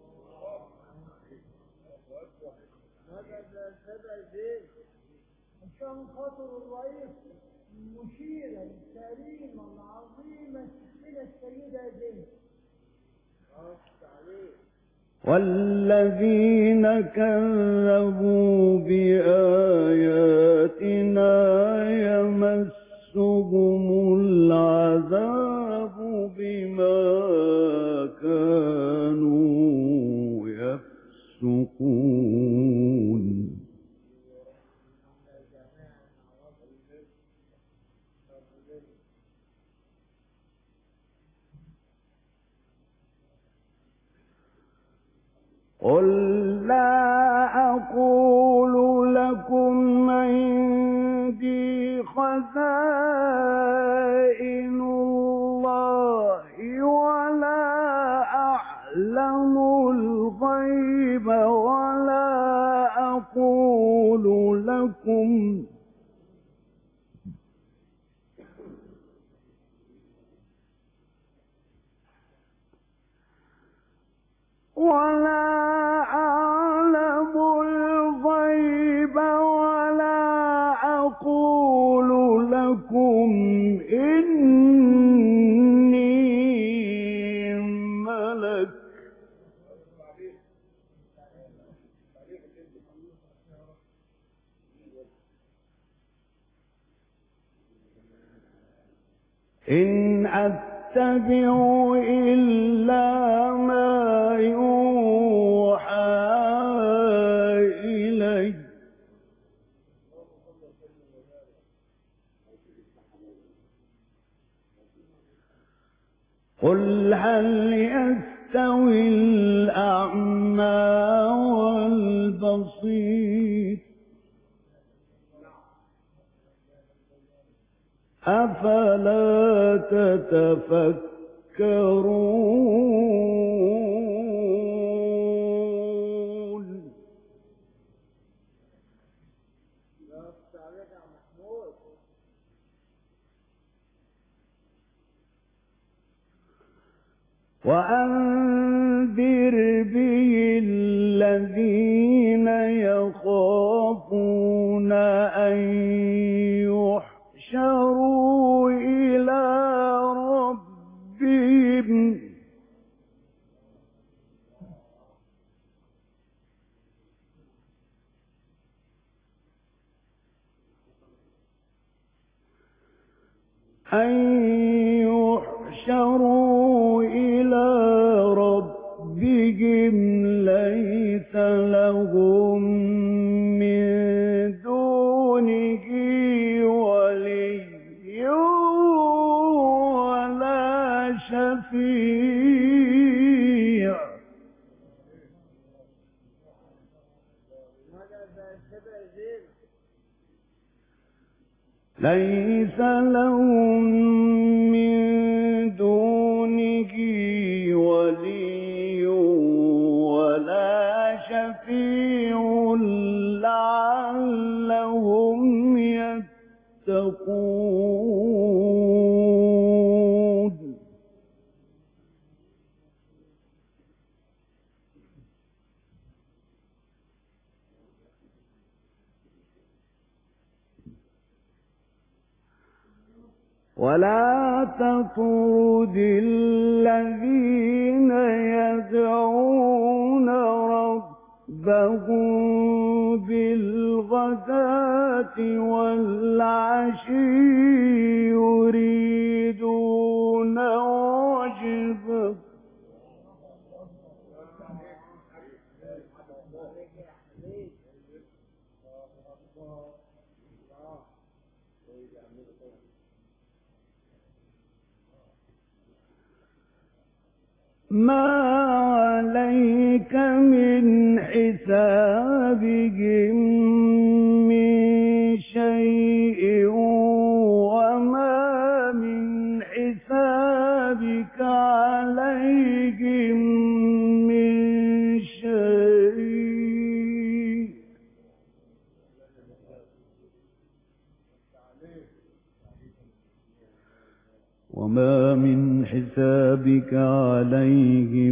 [SPEAKER 4] عشان خاطر الرئيس المشيرة الكريمة العظيمة إلى السيدة زينب
[SPEAKER 21] والذين كذبوا بآياتنا يمسهم العذاب بما كانوا يفسقون قل لا أقول لكم عندي خزائن الله ولا أعلم الغيب ولا أقول لكم ولا أعلم الغيب ولا أقول لكم إني ملك إن أتبع إلا ما يوحى إلي قل هل يستوي الأعمى والبصير أفلا تتفكرون وأنذر به الذين يخافون أن يحشروا إلى ربهم أن يحشروا إلى ربهم ليس لهم من دونه ولي ولا شفيع ليس لهم من دونه ولي ولا شفيع لعلهم يتقون ولا تطرد الذين يدعون ربهم بالغداة والعشي يريدون وجبه ما عليك من حسابهم من شيء وما من حسابك عليهم من شيء وما من حسابك عليهم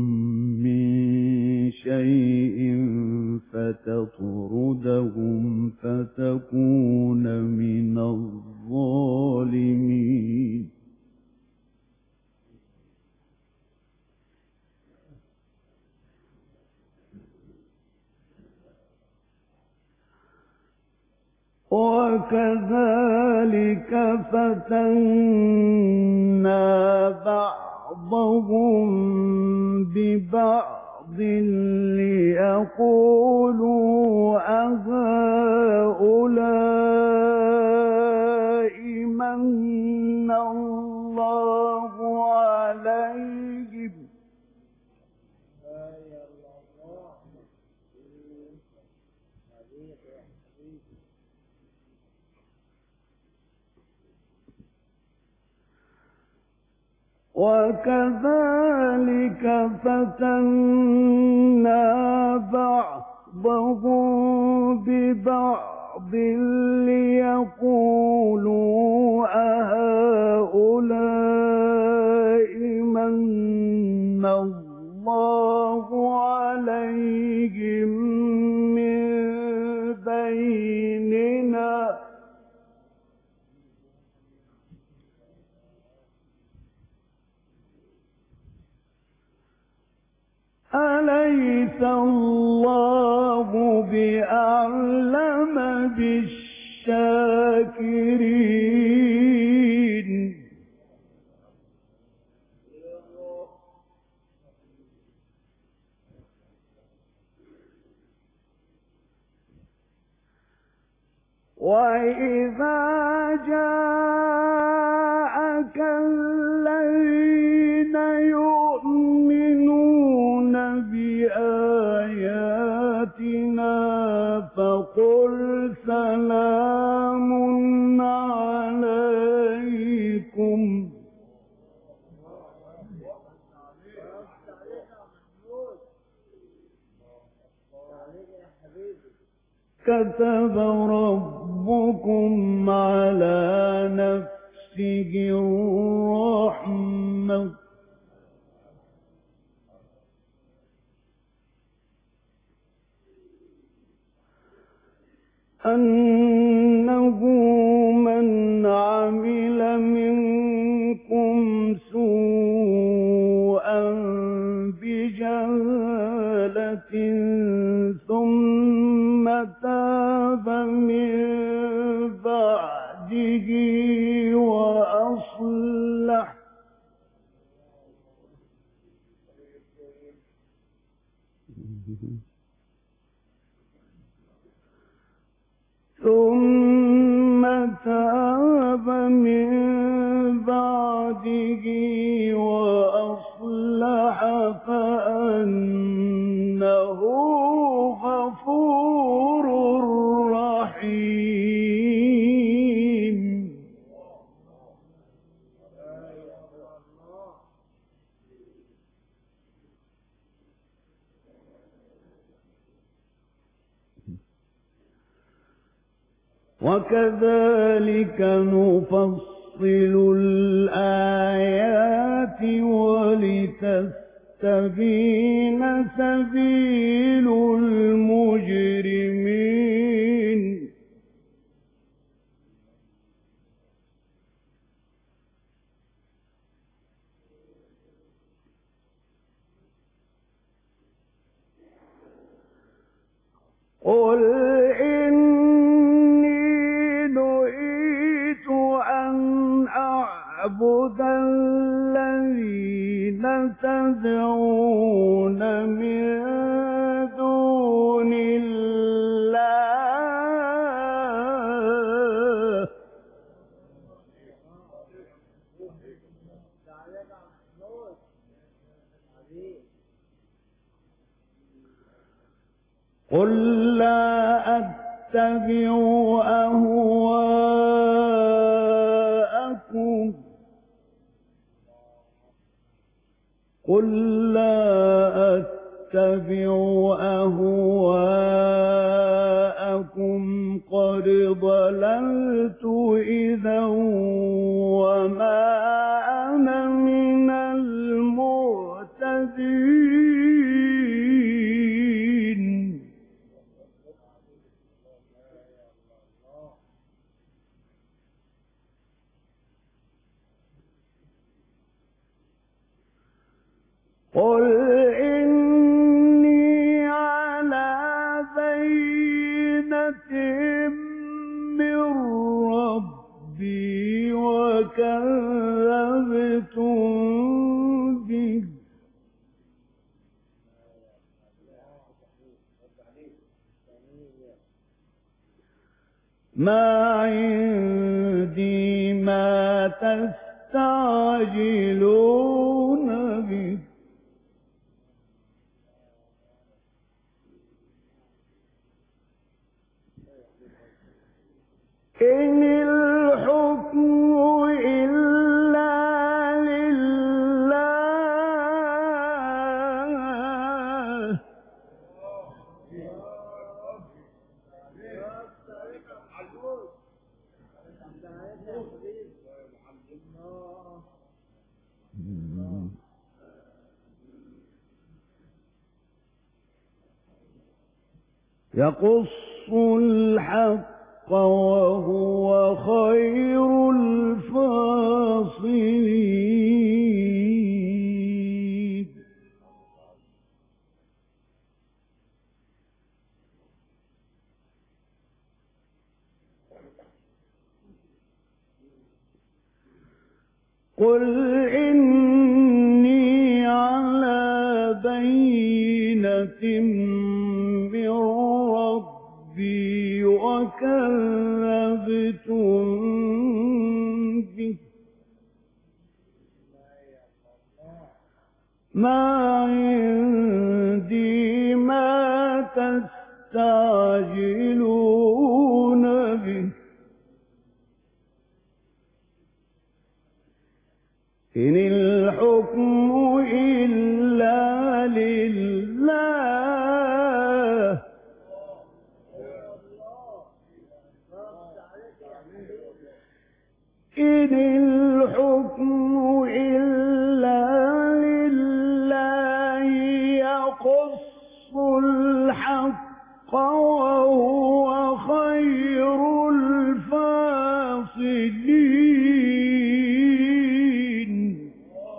[SPEAKER 21] من شيء فتطردهم فتكون من الظالمين وكذلك فتنا بعضهم ببعض ليقولوا أهؤلاء من الله عليهم وكذلك فتنا بعضهم ببعض ليقولوا أهؤلاء من الله عليهم من بيننا أليس الله بأعلم بالشاكرين وإذا جاءك الذين يؤمنون بآياتنا فقل سلام عليكم كتب ربكم على نفسه الرحمة أنه من عمل منكم سوءا بجهالة ثم تاب من بعده وأصلح ثم تاب من بعده وأصلح فأنه غفور رحيم وكذلك نفصل الآيات ولتستبين سبيل المجرمين قل إني نهيت أن أعبد الذين تدعون من دون الله قل لا أتبع أهواءكم قل لا أتبع أهواءكم قد ضللت إذا وما أنا من المهتدين قل إني على بينة من ربي وكذبتم به ما عندي ما تستعجلون به إن الحكم إلا لله يقص الحق وهو خير الفاصلين قل إني على بينة من ربي وكذبتم به ما عندي ما تستعجلون به إن الحكم إلا لله إن الحكم إلا لله يقص الحق وهو خير الفاصلين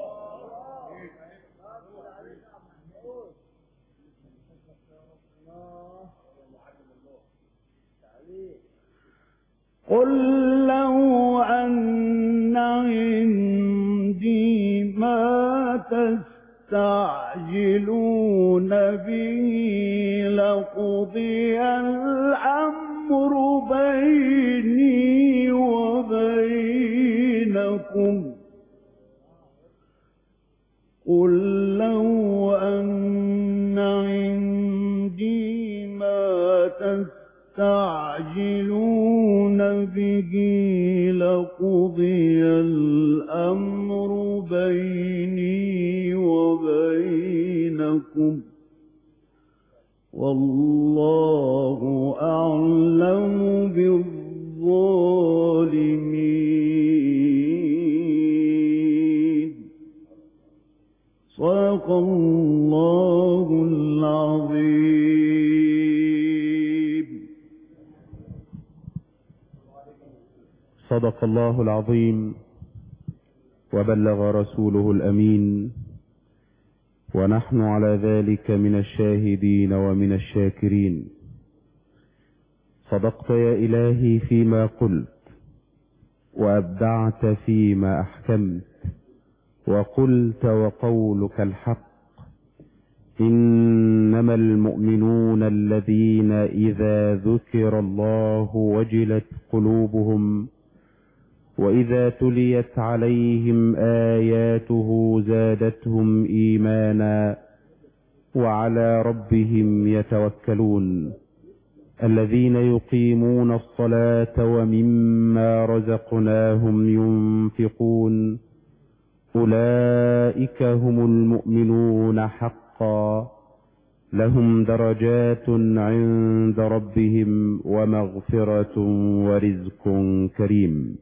[SPEAKER 21] قل لو أن عندي ما تستعجلون به لقضي الأمر بيني وبينكم قل لو أن عندي ما تستعجلون به لقضي الأمر بيني وبينكم والله أعلم بالظالمين صدق الله العظيم
[SPEAKER 3] صدق الله العظيم وبلغ رسوله الأمين ونحن على ذلك من الشاهدين ومن الشاكرين صدقت يا إلهي فيما قلت وأبدعت فيما أحكمت وقلت وقولك الحق إنما المؤمنون الذين إذا ذكر الله وجلت قلوبهم وإذا تليت عليهم آياته زادتهم إيمانا وعلى ربهم يتوكلون الذين يقيمون الصلاة ومما رزقناهم ينفقون أولئك هم المؤمنون حقا لهم درجات عند ربهم ومغفرة ورزق كريم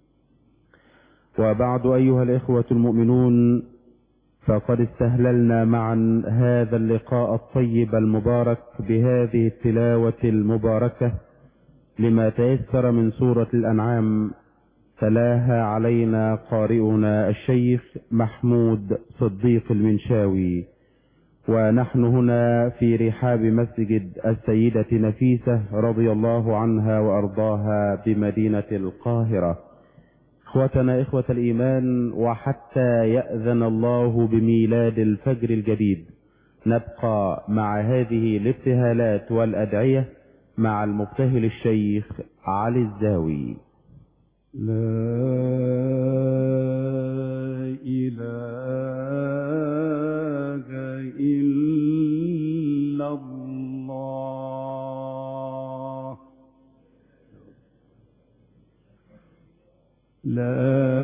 [SPEAKER 3] وبعد أيها الإخوة المؤمنون فقد استهللنا معا هذا اللقاء الطيب المبارك بهذه التلاوة المباركة لما تيسر من سورة الأنعام تلاها علينا قارئنا الشيخ محمود صديق المنشاوي ونحن هنا في رحاب مسجد السيدة نفيسة رضي الله عنها وأرضاها بمدينة القاهرة إخوتنا إخوة الإيمان وحتى يأذن الله بميلاد الفجر الجديد نبقى مع هذه الابتهالات والأدعية مع المبتهل الشيخ علي الزاوي
[SPEAKER 21] لا إله